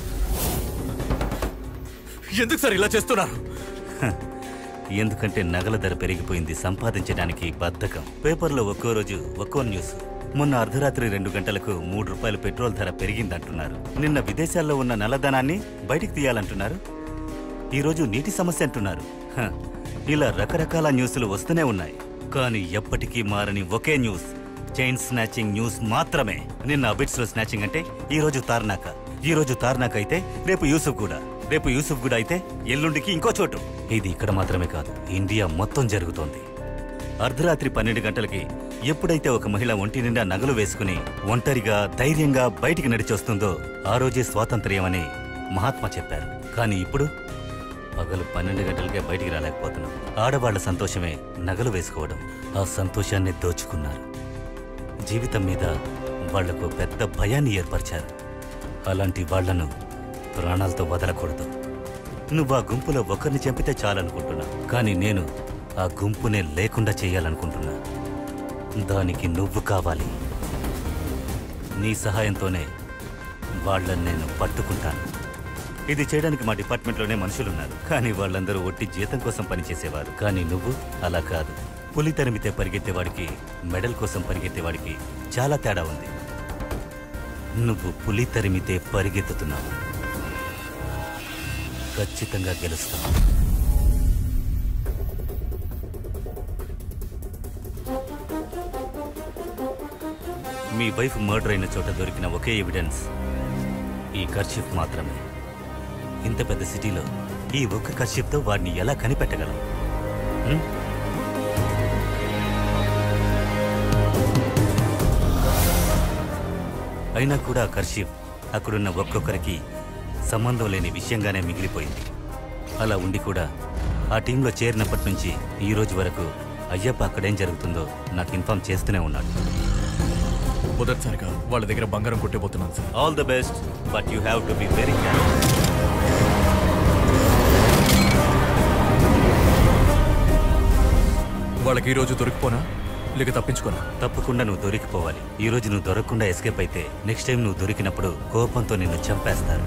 ఎందుకు సార్ ఇలా చేస్తున్నారు హ, ఎందుకంటే నగల ధర పెరిగిపోయింది సంపాదించడానికి బద్ధకం పేపర్లో ఒక్కో రోజు ఒక్కో న్యూస్ మొన్న అర్ధరాత్రి రెండు గంటలకు మూడు రూపాయల పెట్రోల్ ధర పెరిగిందంటున్నారు నిన్న విదేశాల్లో ఉన్న నల్లధనాన్ని బయటికి తీయాలంటున్నారు ఈరోజు నీటి సమస్య అంటున్నారు హ, ఇలా రకరకాల న్యూస్లు వస్తూనే ఉన్నాయి కానీ ఎప్పటికీ మారని ఒకే న్యూస్ చైన్ స్నాచింగ్ న్యూస్ మాత్రమే నిన్న అబిట్స్ లో స్నాచింగ్ అంటే ఈ రోజు తార్నాక ఈ రోజు తార్నాక అయితే రేపు యూసుఫ్ కూడా రేపు యూసుఫ్ కూడా అయితే ఎల్లుండికి ఇంకో చోటు ఇది ఇక్కడ మాత్రమే కాదు ఇండియా మొత్తం జరుగుతోంది అర్ధరాత్రి పన్నెండు గంటలకి ఎప్పుడైతే ఒక మహిళ ఒంటి నిండా నగలు వేసుకుని ఒంటరిగా ధైర్యంగా బయటికి నడిచొస్తుందో ఆ రోజే స్వాతంత్ర్యం అని మహాత్మా చెప్పారు కానీ ఇప్పుడు పగలు పన్నెండు గంటలకే బయటికి రాలేకపోతున్నాం ఆడవాళ్ల సంతోషమే నగలు వేసుకోవడం ఆ సంతోషాన్ని దోచుకున్నారు జీవితం మీద వాళ్లకు పెద్ద భయాన్ని ఏర్పరిచారు అలాంటి వాళ్లను ప్రాణాలతో వదలకూడదు నువ్వు ఆ గుంపులో ఒకరిని చంపితే చాలనుకుంటున్నా కానీ నేను ఆ గుంపునే లేకుండా చేయాలనుకుంటున్నా దానికి నువ్వు కావాలి నీ సహాయంతోనే వాళ్ళని నేను పట్టుకుంటాను ఇది చేయడానికి మా డిపార్ట్మెంట్లోనే మనుషులున్నారు కానీ వాళ్ళందరూ ఒట్టి జీతం కోసం పనిచేసేవారు కానీ నువ్వు అలా కాదు పులి తరిమితే పరిగెత్తేవాడికి మెడల్ కోసం పరిగెత్తేవాడికి చాలా తేడా ఉంది నువ్వు పులి తరిమితే పరిగెత్తుతున్నావు ఖచ్చితంగా గెలుస్తావు మీ వైఫ్ మర్డర్ అయిన చోట దొరికిన ఒకే ఎవిడెన్స్ ఈ కర్షిఫ్ మాత్రమే ఇంత పెద్ద సిటీలో ఈ ఒక్క కర్షిఫ్తో వాడిని ఎలా కనిపెట్టగలం హ్మ్? అయినా కూడా ఆ కర్షిఫ్ అక్కడున్న ఒక్కొక్కరికి సంబంధం లేని విషయంగానే మిగిలిపోయింది అలా ఉండి కూడా ఆ టీంలో చేరినప్పటి నుంచి ఈ రోజు వరకు అయ్యప్ప అక్కడేం జరుగుతుందో నాకు ఇన్ఫార్మ్ చేస్తూనే ఉన్నాడు మొదటిసారిగా వాళ్ళ దగ్గర బంగారం కొట్టేపోతున్నాను sir all the best but you have to be very careful వాళ్ళకి ఈ రోజు దొరికిపోనా లేక తప్పించుకోనా తప్పకుండా నువ్వు దొరికిపోవాలి ఈ రోజు నువ్వు దొరకకుండా ఎస్కేప్ అయితే నెక్స్ట్ టైం నువ్వు దొరికినప్పుడు కోపంతో నిన్ను చంపేస్తారు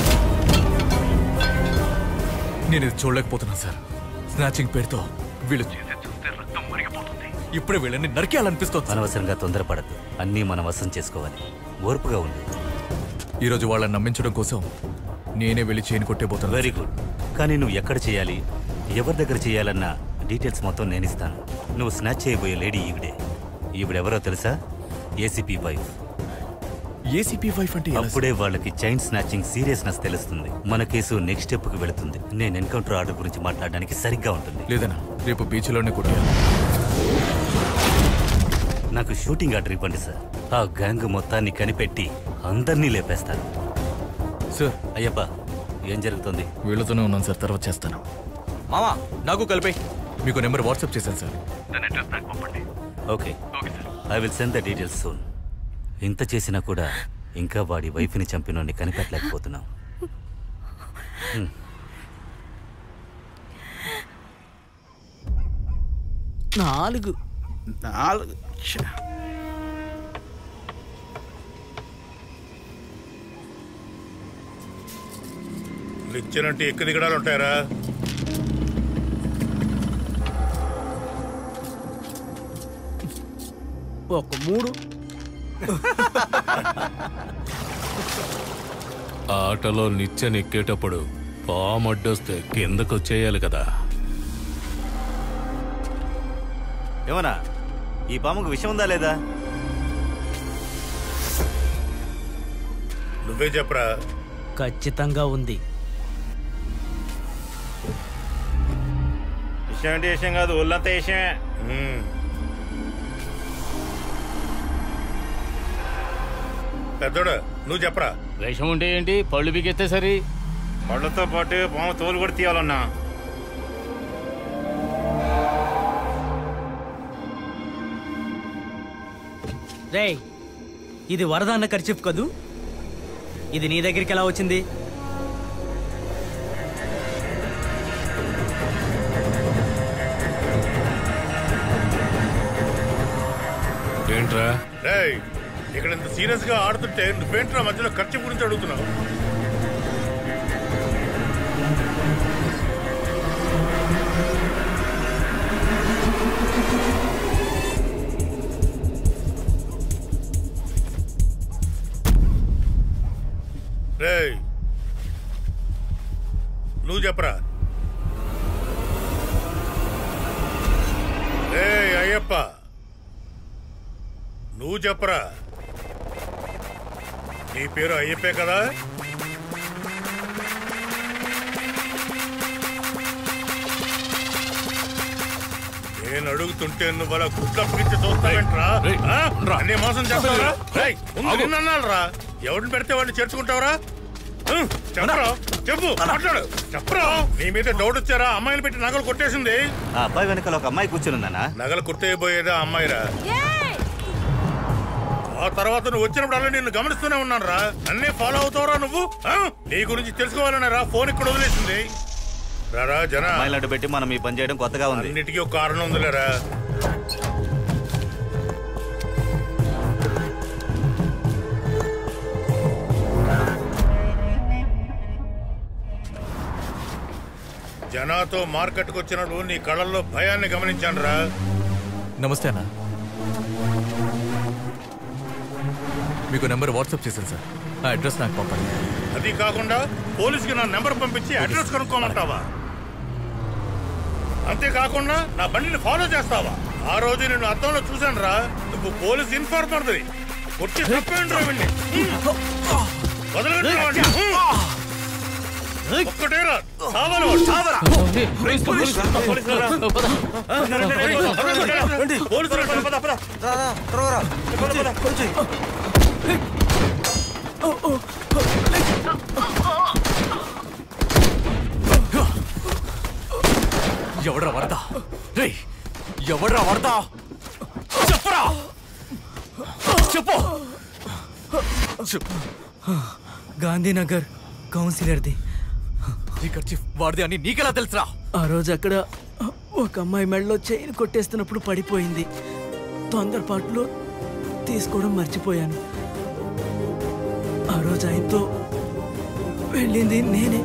నేను ఇది చూడలేకపోతున్నాను సార్ స్నాచింగ్ పేరుతో వీళ్ళు చేసే చూస్తే రక్తం మరిగిపోతుంది ఇప్పుడే వీళ్ళని నరికేయాలనిపిస్తుంది అనవసరంగా తొందరపడద్దు అన్నీ మనం వశం చేసుకోవాలి ఓర్పుగా ఉండు ఈ రోజు వాళ్ళని నమ్మించడం కోసం నేనే వెళ్ళి చేయని కొట్టేపోతాను వెరీ గుడ్ కానీ నువ్వు ఎక్కడ చేయాలి ఎవరి దగ్గర చేయాలన్న డీటెయిల్స్ మొత్తం నేను ఇస్తాను నువ్వు స్నాచ్ చేయబోయే లేడీ ఈవిడే ఈవిడెవరో తెలుసా ఏసీపీ వైఫ్ ఏసీపీ వైఫ్ అంటే ఎలా అప్పుడే వాళ్ళకి చైన్ స్నాచింగ్ సీరియస్నెస్ తెలుస్తుంది మన కేసు నెక్స్ట్ స్టెప్ కి వెళుతుంది నేను ఎన్కౌంటర్ ఆర్డర్ గురించి మాట్లాడడానికి సరిగ్గా ఉంటుంది లేదనా రేపు బీచ్లోనే కొట్టేయాలి నాకు షూటింగ్ ఆర్డర్ ఇవ్వండి సార్ ఆ గ్యాంగ్ మొత్తాన్ని కనిపెట్టి అందరినీ లేపేస్తాను సార్ అయ్యప్ప ఏం జరుగుతుంది వీళ్ళతోనే ఉన్నాను సార్ తర్వాత చేస్తాను మామా నాకు కలిపే మీకు నెంబర్ వాట్సాప్ చేశాను సార్ దాని అడ్రస్ నాకు పంపండి okay I will send the details soon ఇంత చేసినా కూడా ఇంకా వాడి వైఫ్ని చంపినోడిని కనిపెట్టలేకపోతున్నాం హ్మ్. నాలుగు నాలుగు నిచ్చెనంటే ఎక్కి దిగడాలు ఉంటాయరా ఒక మూడు ఆ ఆటలో నిచ్చెన ఎక్కేటప్పుడు పాము అడ్డొస్తే కిందకు వచ్చేయాలి కదా ఏమన్నా ఈ పాముకు విషం ఉందా లేదా నువ్వే చెప్పరా ఖచ్చితంగా ఉంది విషయం అంటే విషయం కాదు ఒళ్ళంతా విషయమే పెద్దోడు నువ్వు చెప్పరా విషం ఉంటే ఏంటి పళ్ళు బిగెత్తే సరి పళ్ళతో పాటు పాము తోలు కూడా తీయాలన్నా రేయ్ ఇది వరద అన్న ఖర్చు కదూ ఇది నీ దగ్గరికి ఎలా వచ్చింది ఏంట్రా రేయ్ ఇక్కడ ఇంత సీరియస్ గా ఆడుతుంటే నువ్వేంట్రా మధ్యలో ఖర్చు గురించి అడుగుతున్నావు రేయ్ నువ్వు చెప్పరా రేయ్ అయ్యప్ప నువ్వు చెప్పరా నీ పేరు అయ్యప్పే కదా నేను అడుగుతుంటే నువ్వు అలా గుడ్ల పిచ్చి చూస్తావేంట్రా ఆ? అన్ని మోసం చేస్తావరా రేయ్, ముందు నిన్నన్నారా ఎవరిని పెడితే వాడిని చేర్చుకుంటావరా ఆ, చెప్పరా చెప్పు మాట్లాడు చెప్పరా నీ మీద డౌట్ వచ్చారా అమ్మాయిని పెట్టి నగలు కొట్టేసింది ఆ అబ్బాయి వెనకాల ఒక అమ్మాయి కూర్చునుందనా నగలు కుర్తయిపోయేదా అమ్మాయిరా ఆ తర్వాత నువ్వు వచ్చినప్పుడు అలా నిన్ను గమనిస్తూనే ఉన్నాను రా అన్నీ ఫాలో అవుతావురా నువ్వు ఆ? నీ గురించి తెలుసుకోవాలని రా ఫోన్ ఇక్కడ వదిలేసింది రారా జన అమ్మాయిలు అడ్డు పెట్టి మనం ఈ పని చేయడం కొత్తగా ఉంది అన్నిటికీ ఒక కారణం ఉందిలేరా జనాతో మార్కెట్కి వచ్చినప్పుడు నీ కళ్ళల్లో భయాన్ని గమనించాను రా నమస్తే అన్న మీకు నెంబర్ వాట్సాప్ చేశాను సార్ ఆ అడ్రస్ నాకు పంపండి అది కాకుండా పోలీసుకి నా నెంబర్ పంపించి అడ్రస్ కనుక్కోమంటావా అంతేకాకుండా నా బండిని ఫాలో చేస్తావా ఆ రోజు నేను అద్దంలో చూశాను రా నువ్వు పోలీస్ ఇన్ఫార్మర్ది వచ్చి తప్పేంటి రా వీణ్ణి. వదలగొట్టు రా వాడిని. ఒక్కటేరా చావలు చావరా పోలీసులు రా. పోలీసులు రా, పద, పద, పద. పద, పద. ఎవడ్రా వరద రే ఎవడ్రా వరద చెప్పరా చెప్పు చెప్పు గాంధీనగర్ కౌన్సిలర్ది ఈ ఖర్చు వాడిది అని నీకెలా తెలుసురా ఆ రోజు అక్కడ ఒక అమ్మాయి మెడలో చైన్ కొట్టేస్తున్నప్పుడు పడిపోయింది తొందరపాటులో తీసుకోవడం మర్చిపోయాను ఆ రోజు ఆయనతో వెళ్ళింది నేనే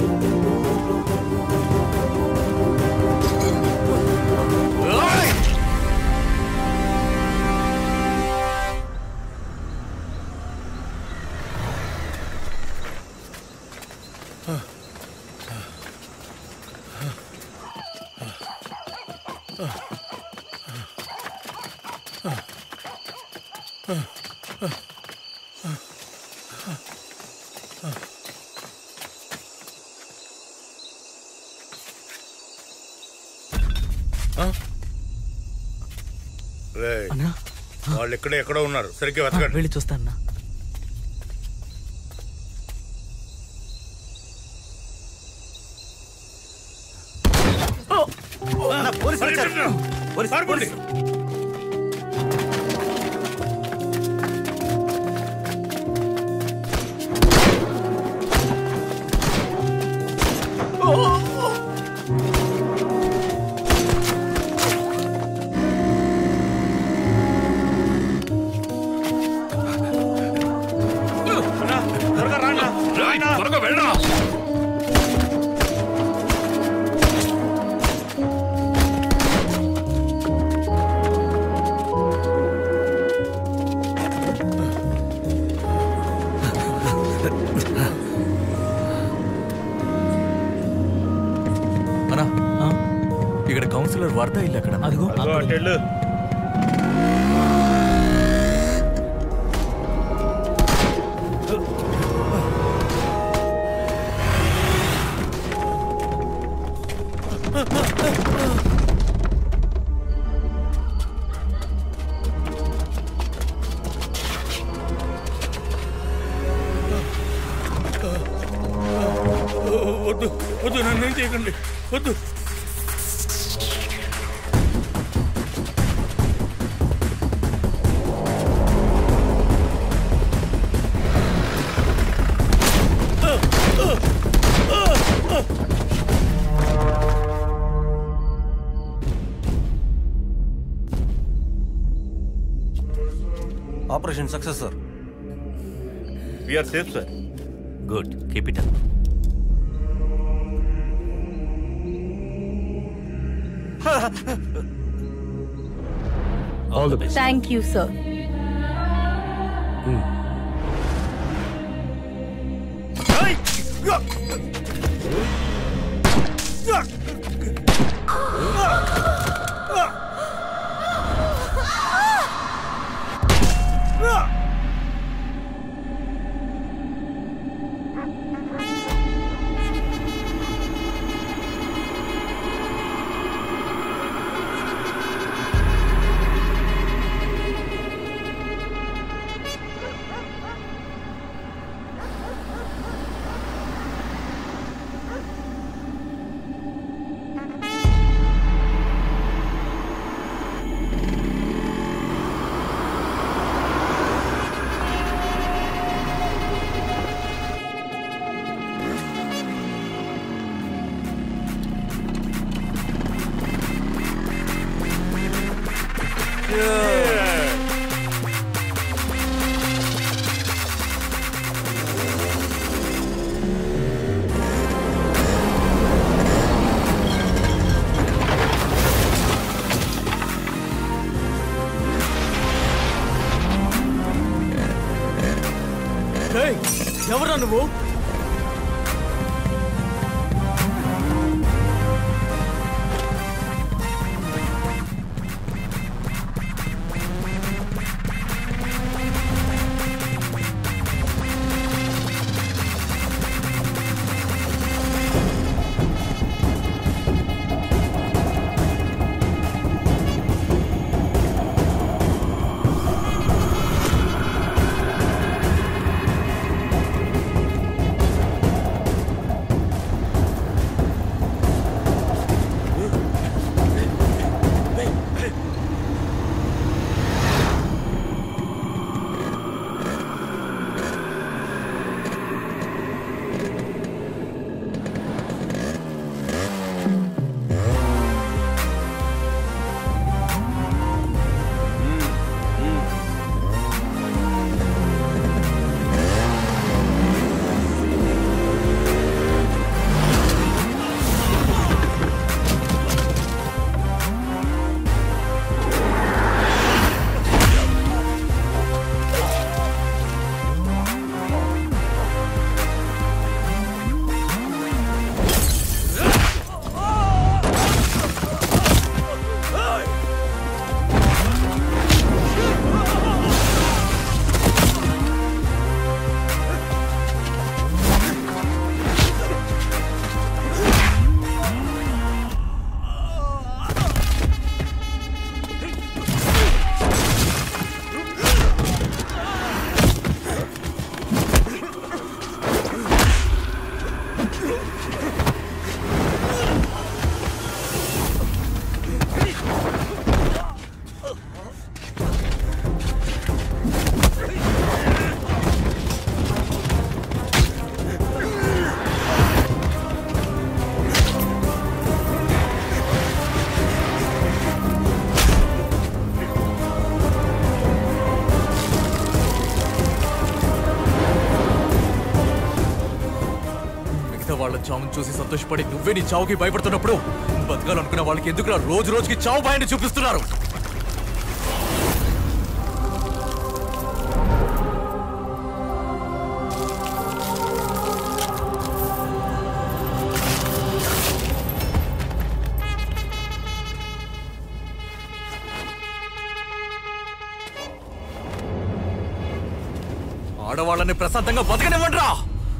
రేయ్, వాళ్ళు ఇక్కడే ఎక్కడో ఉన్నారు సరిగ్గా వెతకండి వెళ్ళి చూస్తాను పారిపోండి. త్వరగా వెళ్ళరా అన్నా ఇక్కడ కౌన్సిలర్ వరద ఇల్లు అక్కడ అదిగో వద్దు వద్దు నన్ను ఏం చేయకండి వద్దు operation success sir we are safe sir good keep it up all the best thank you sir ఎవరా నువ్వు మిగతా వాళ్ళ చావును చూసి సంతోషపడి నువ్వే నీ చావుకి భయపడుతున్నప్పుడు బతకాలనుకున్న వాళ్ళకి ఎందుకు రోజు రోజుకి చావు భయాన్ని చూపిస్తున్నారు ఆడవాళ్ళని ప్రశాంతంగా బతకనివ్వండిరా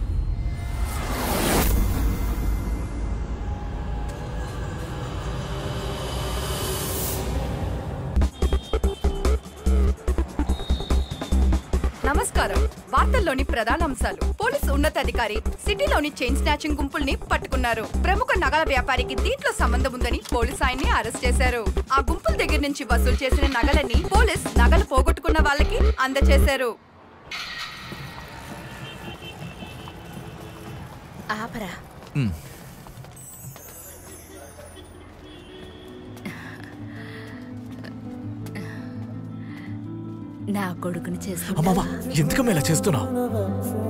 నమస్కారం వార్తల్లోని ప్రధాన అంశాలు పోలీసు ఉన్నతాధికారి సిటీలోని చైన్ స్నాచింగ్ గుంపుల్ని పట్టుకున్నారు ప్రముఖ నగల వ్యాపారికి దీంట్లో సంబంధం ఉందని పోలీసు ఆయన్ని అరెస్ట్ చేశారు ఆ గుంపుల దగ్గర నుంచి వసూలు చేసిన నగలని పోలీస్ నగలు పోగొట్టుకున్న వాళ్ళకి అందజేశారు ఆపరా నా కొడుకుని అమ్మమ్మ చేసుకుంటా ఎందుకమ్మా ఇలా చేస్తున్నావు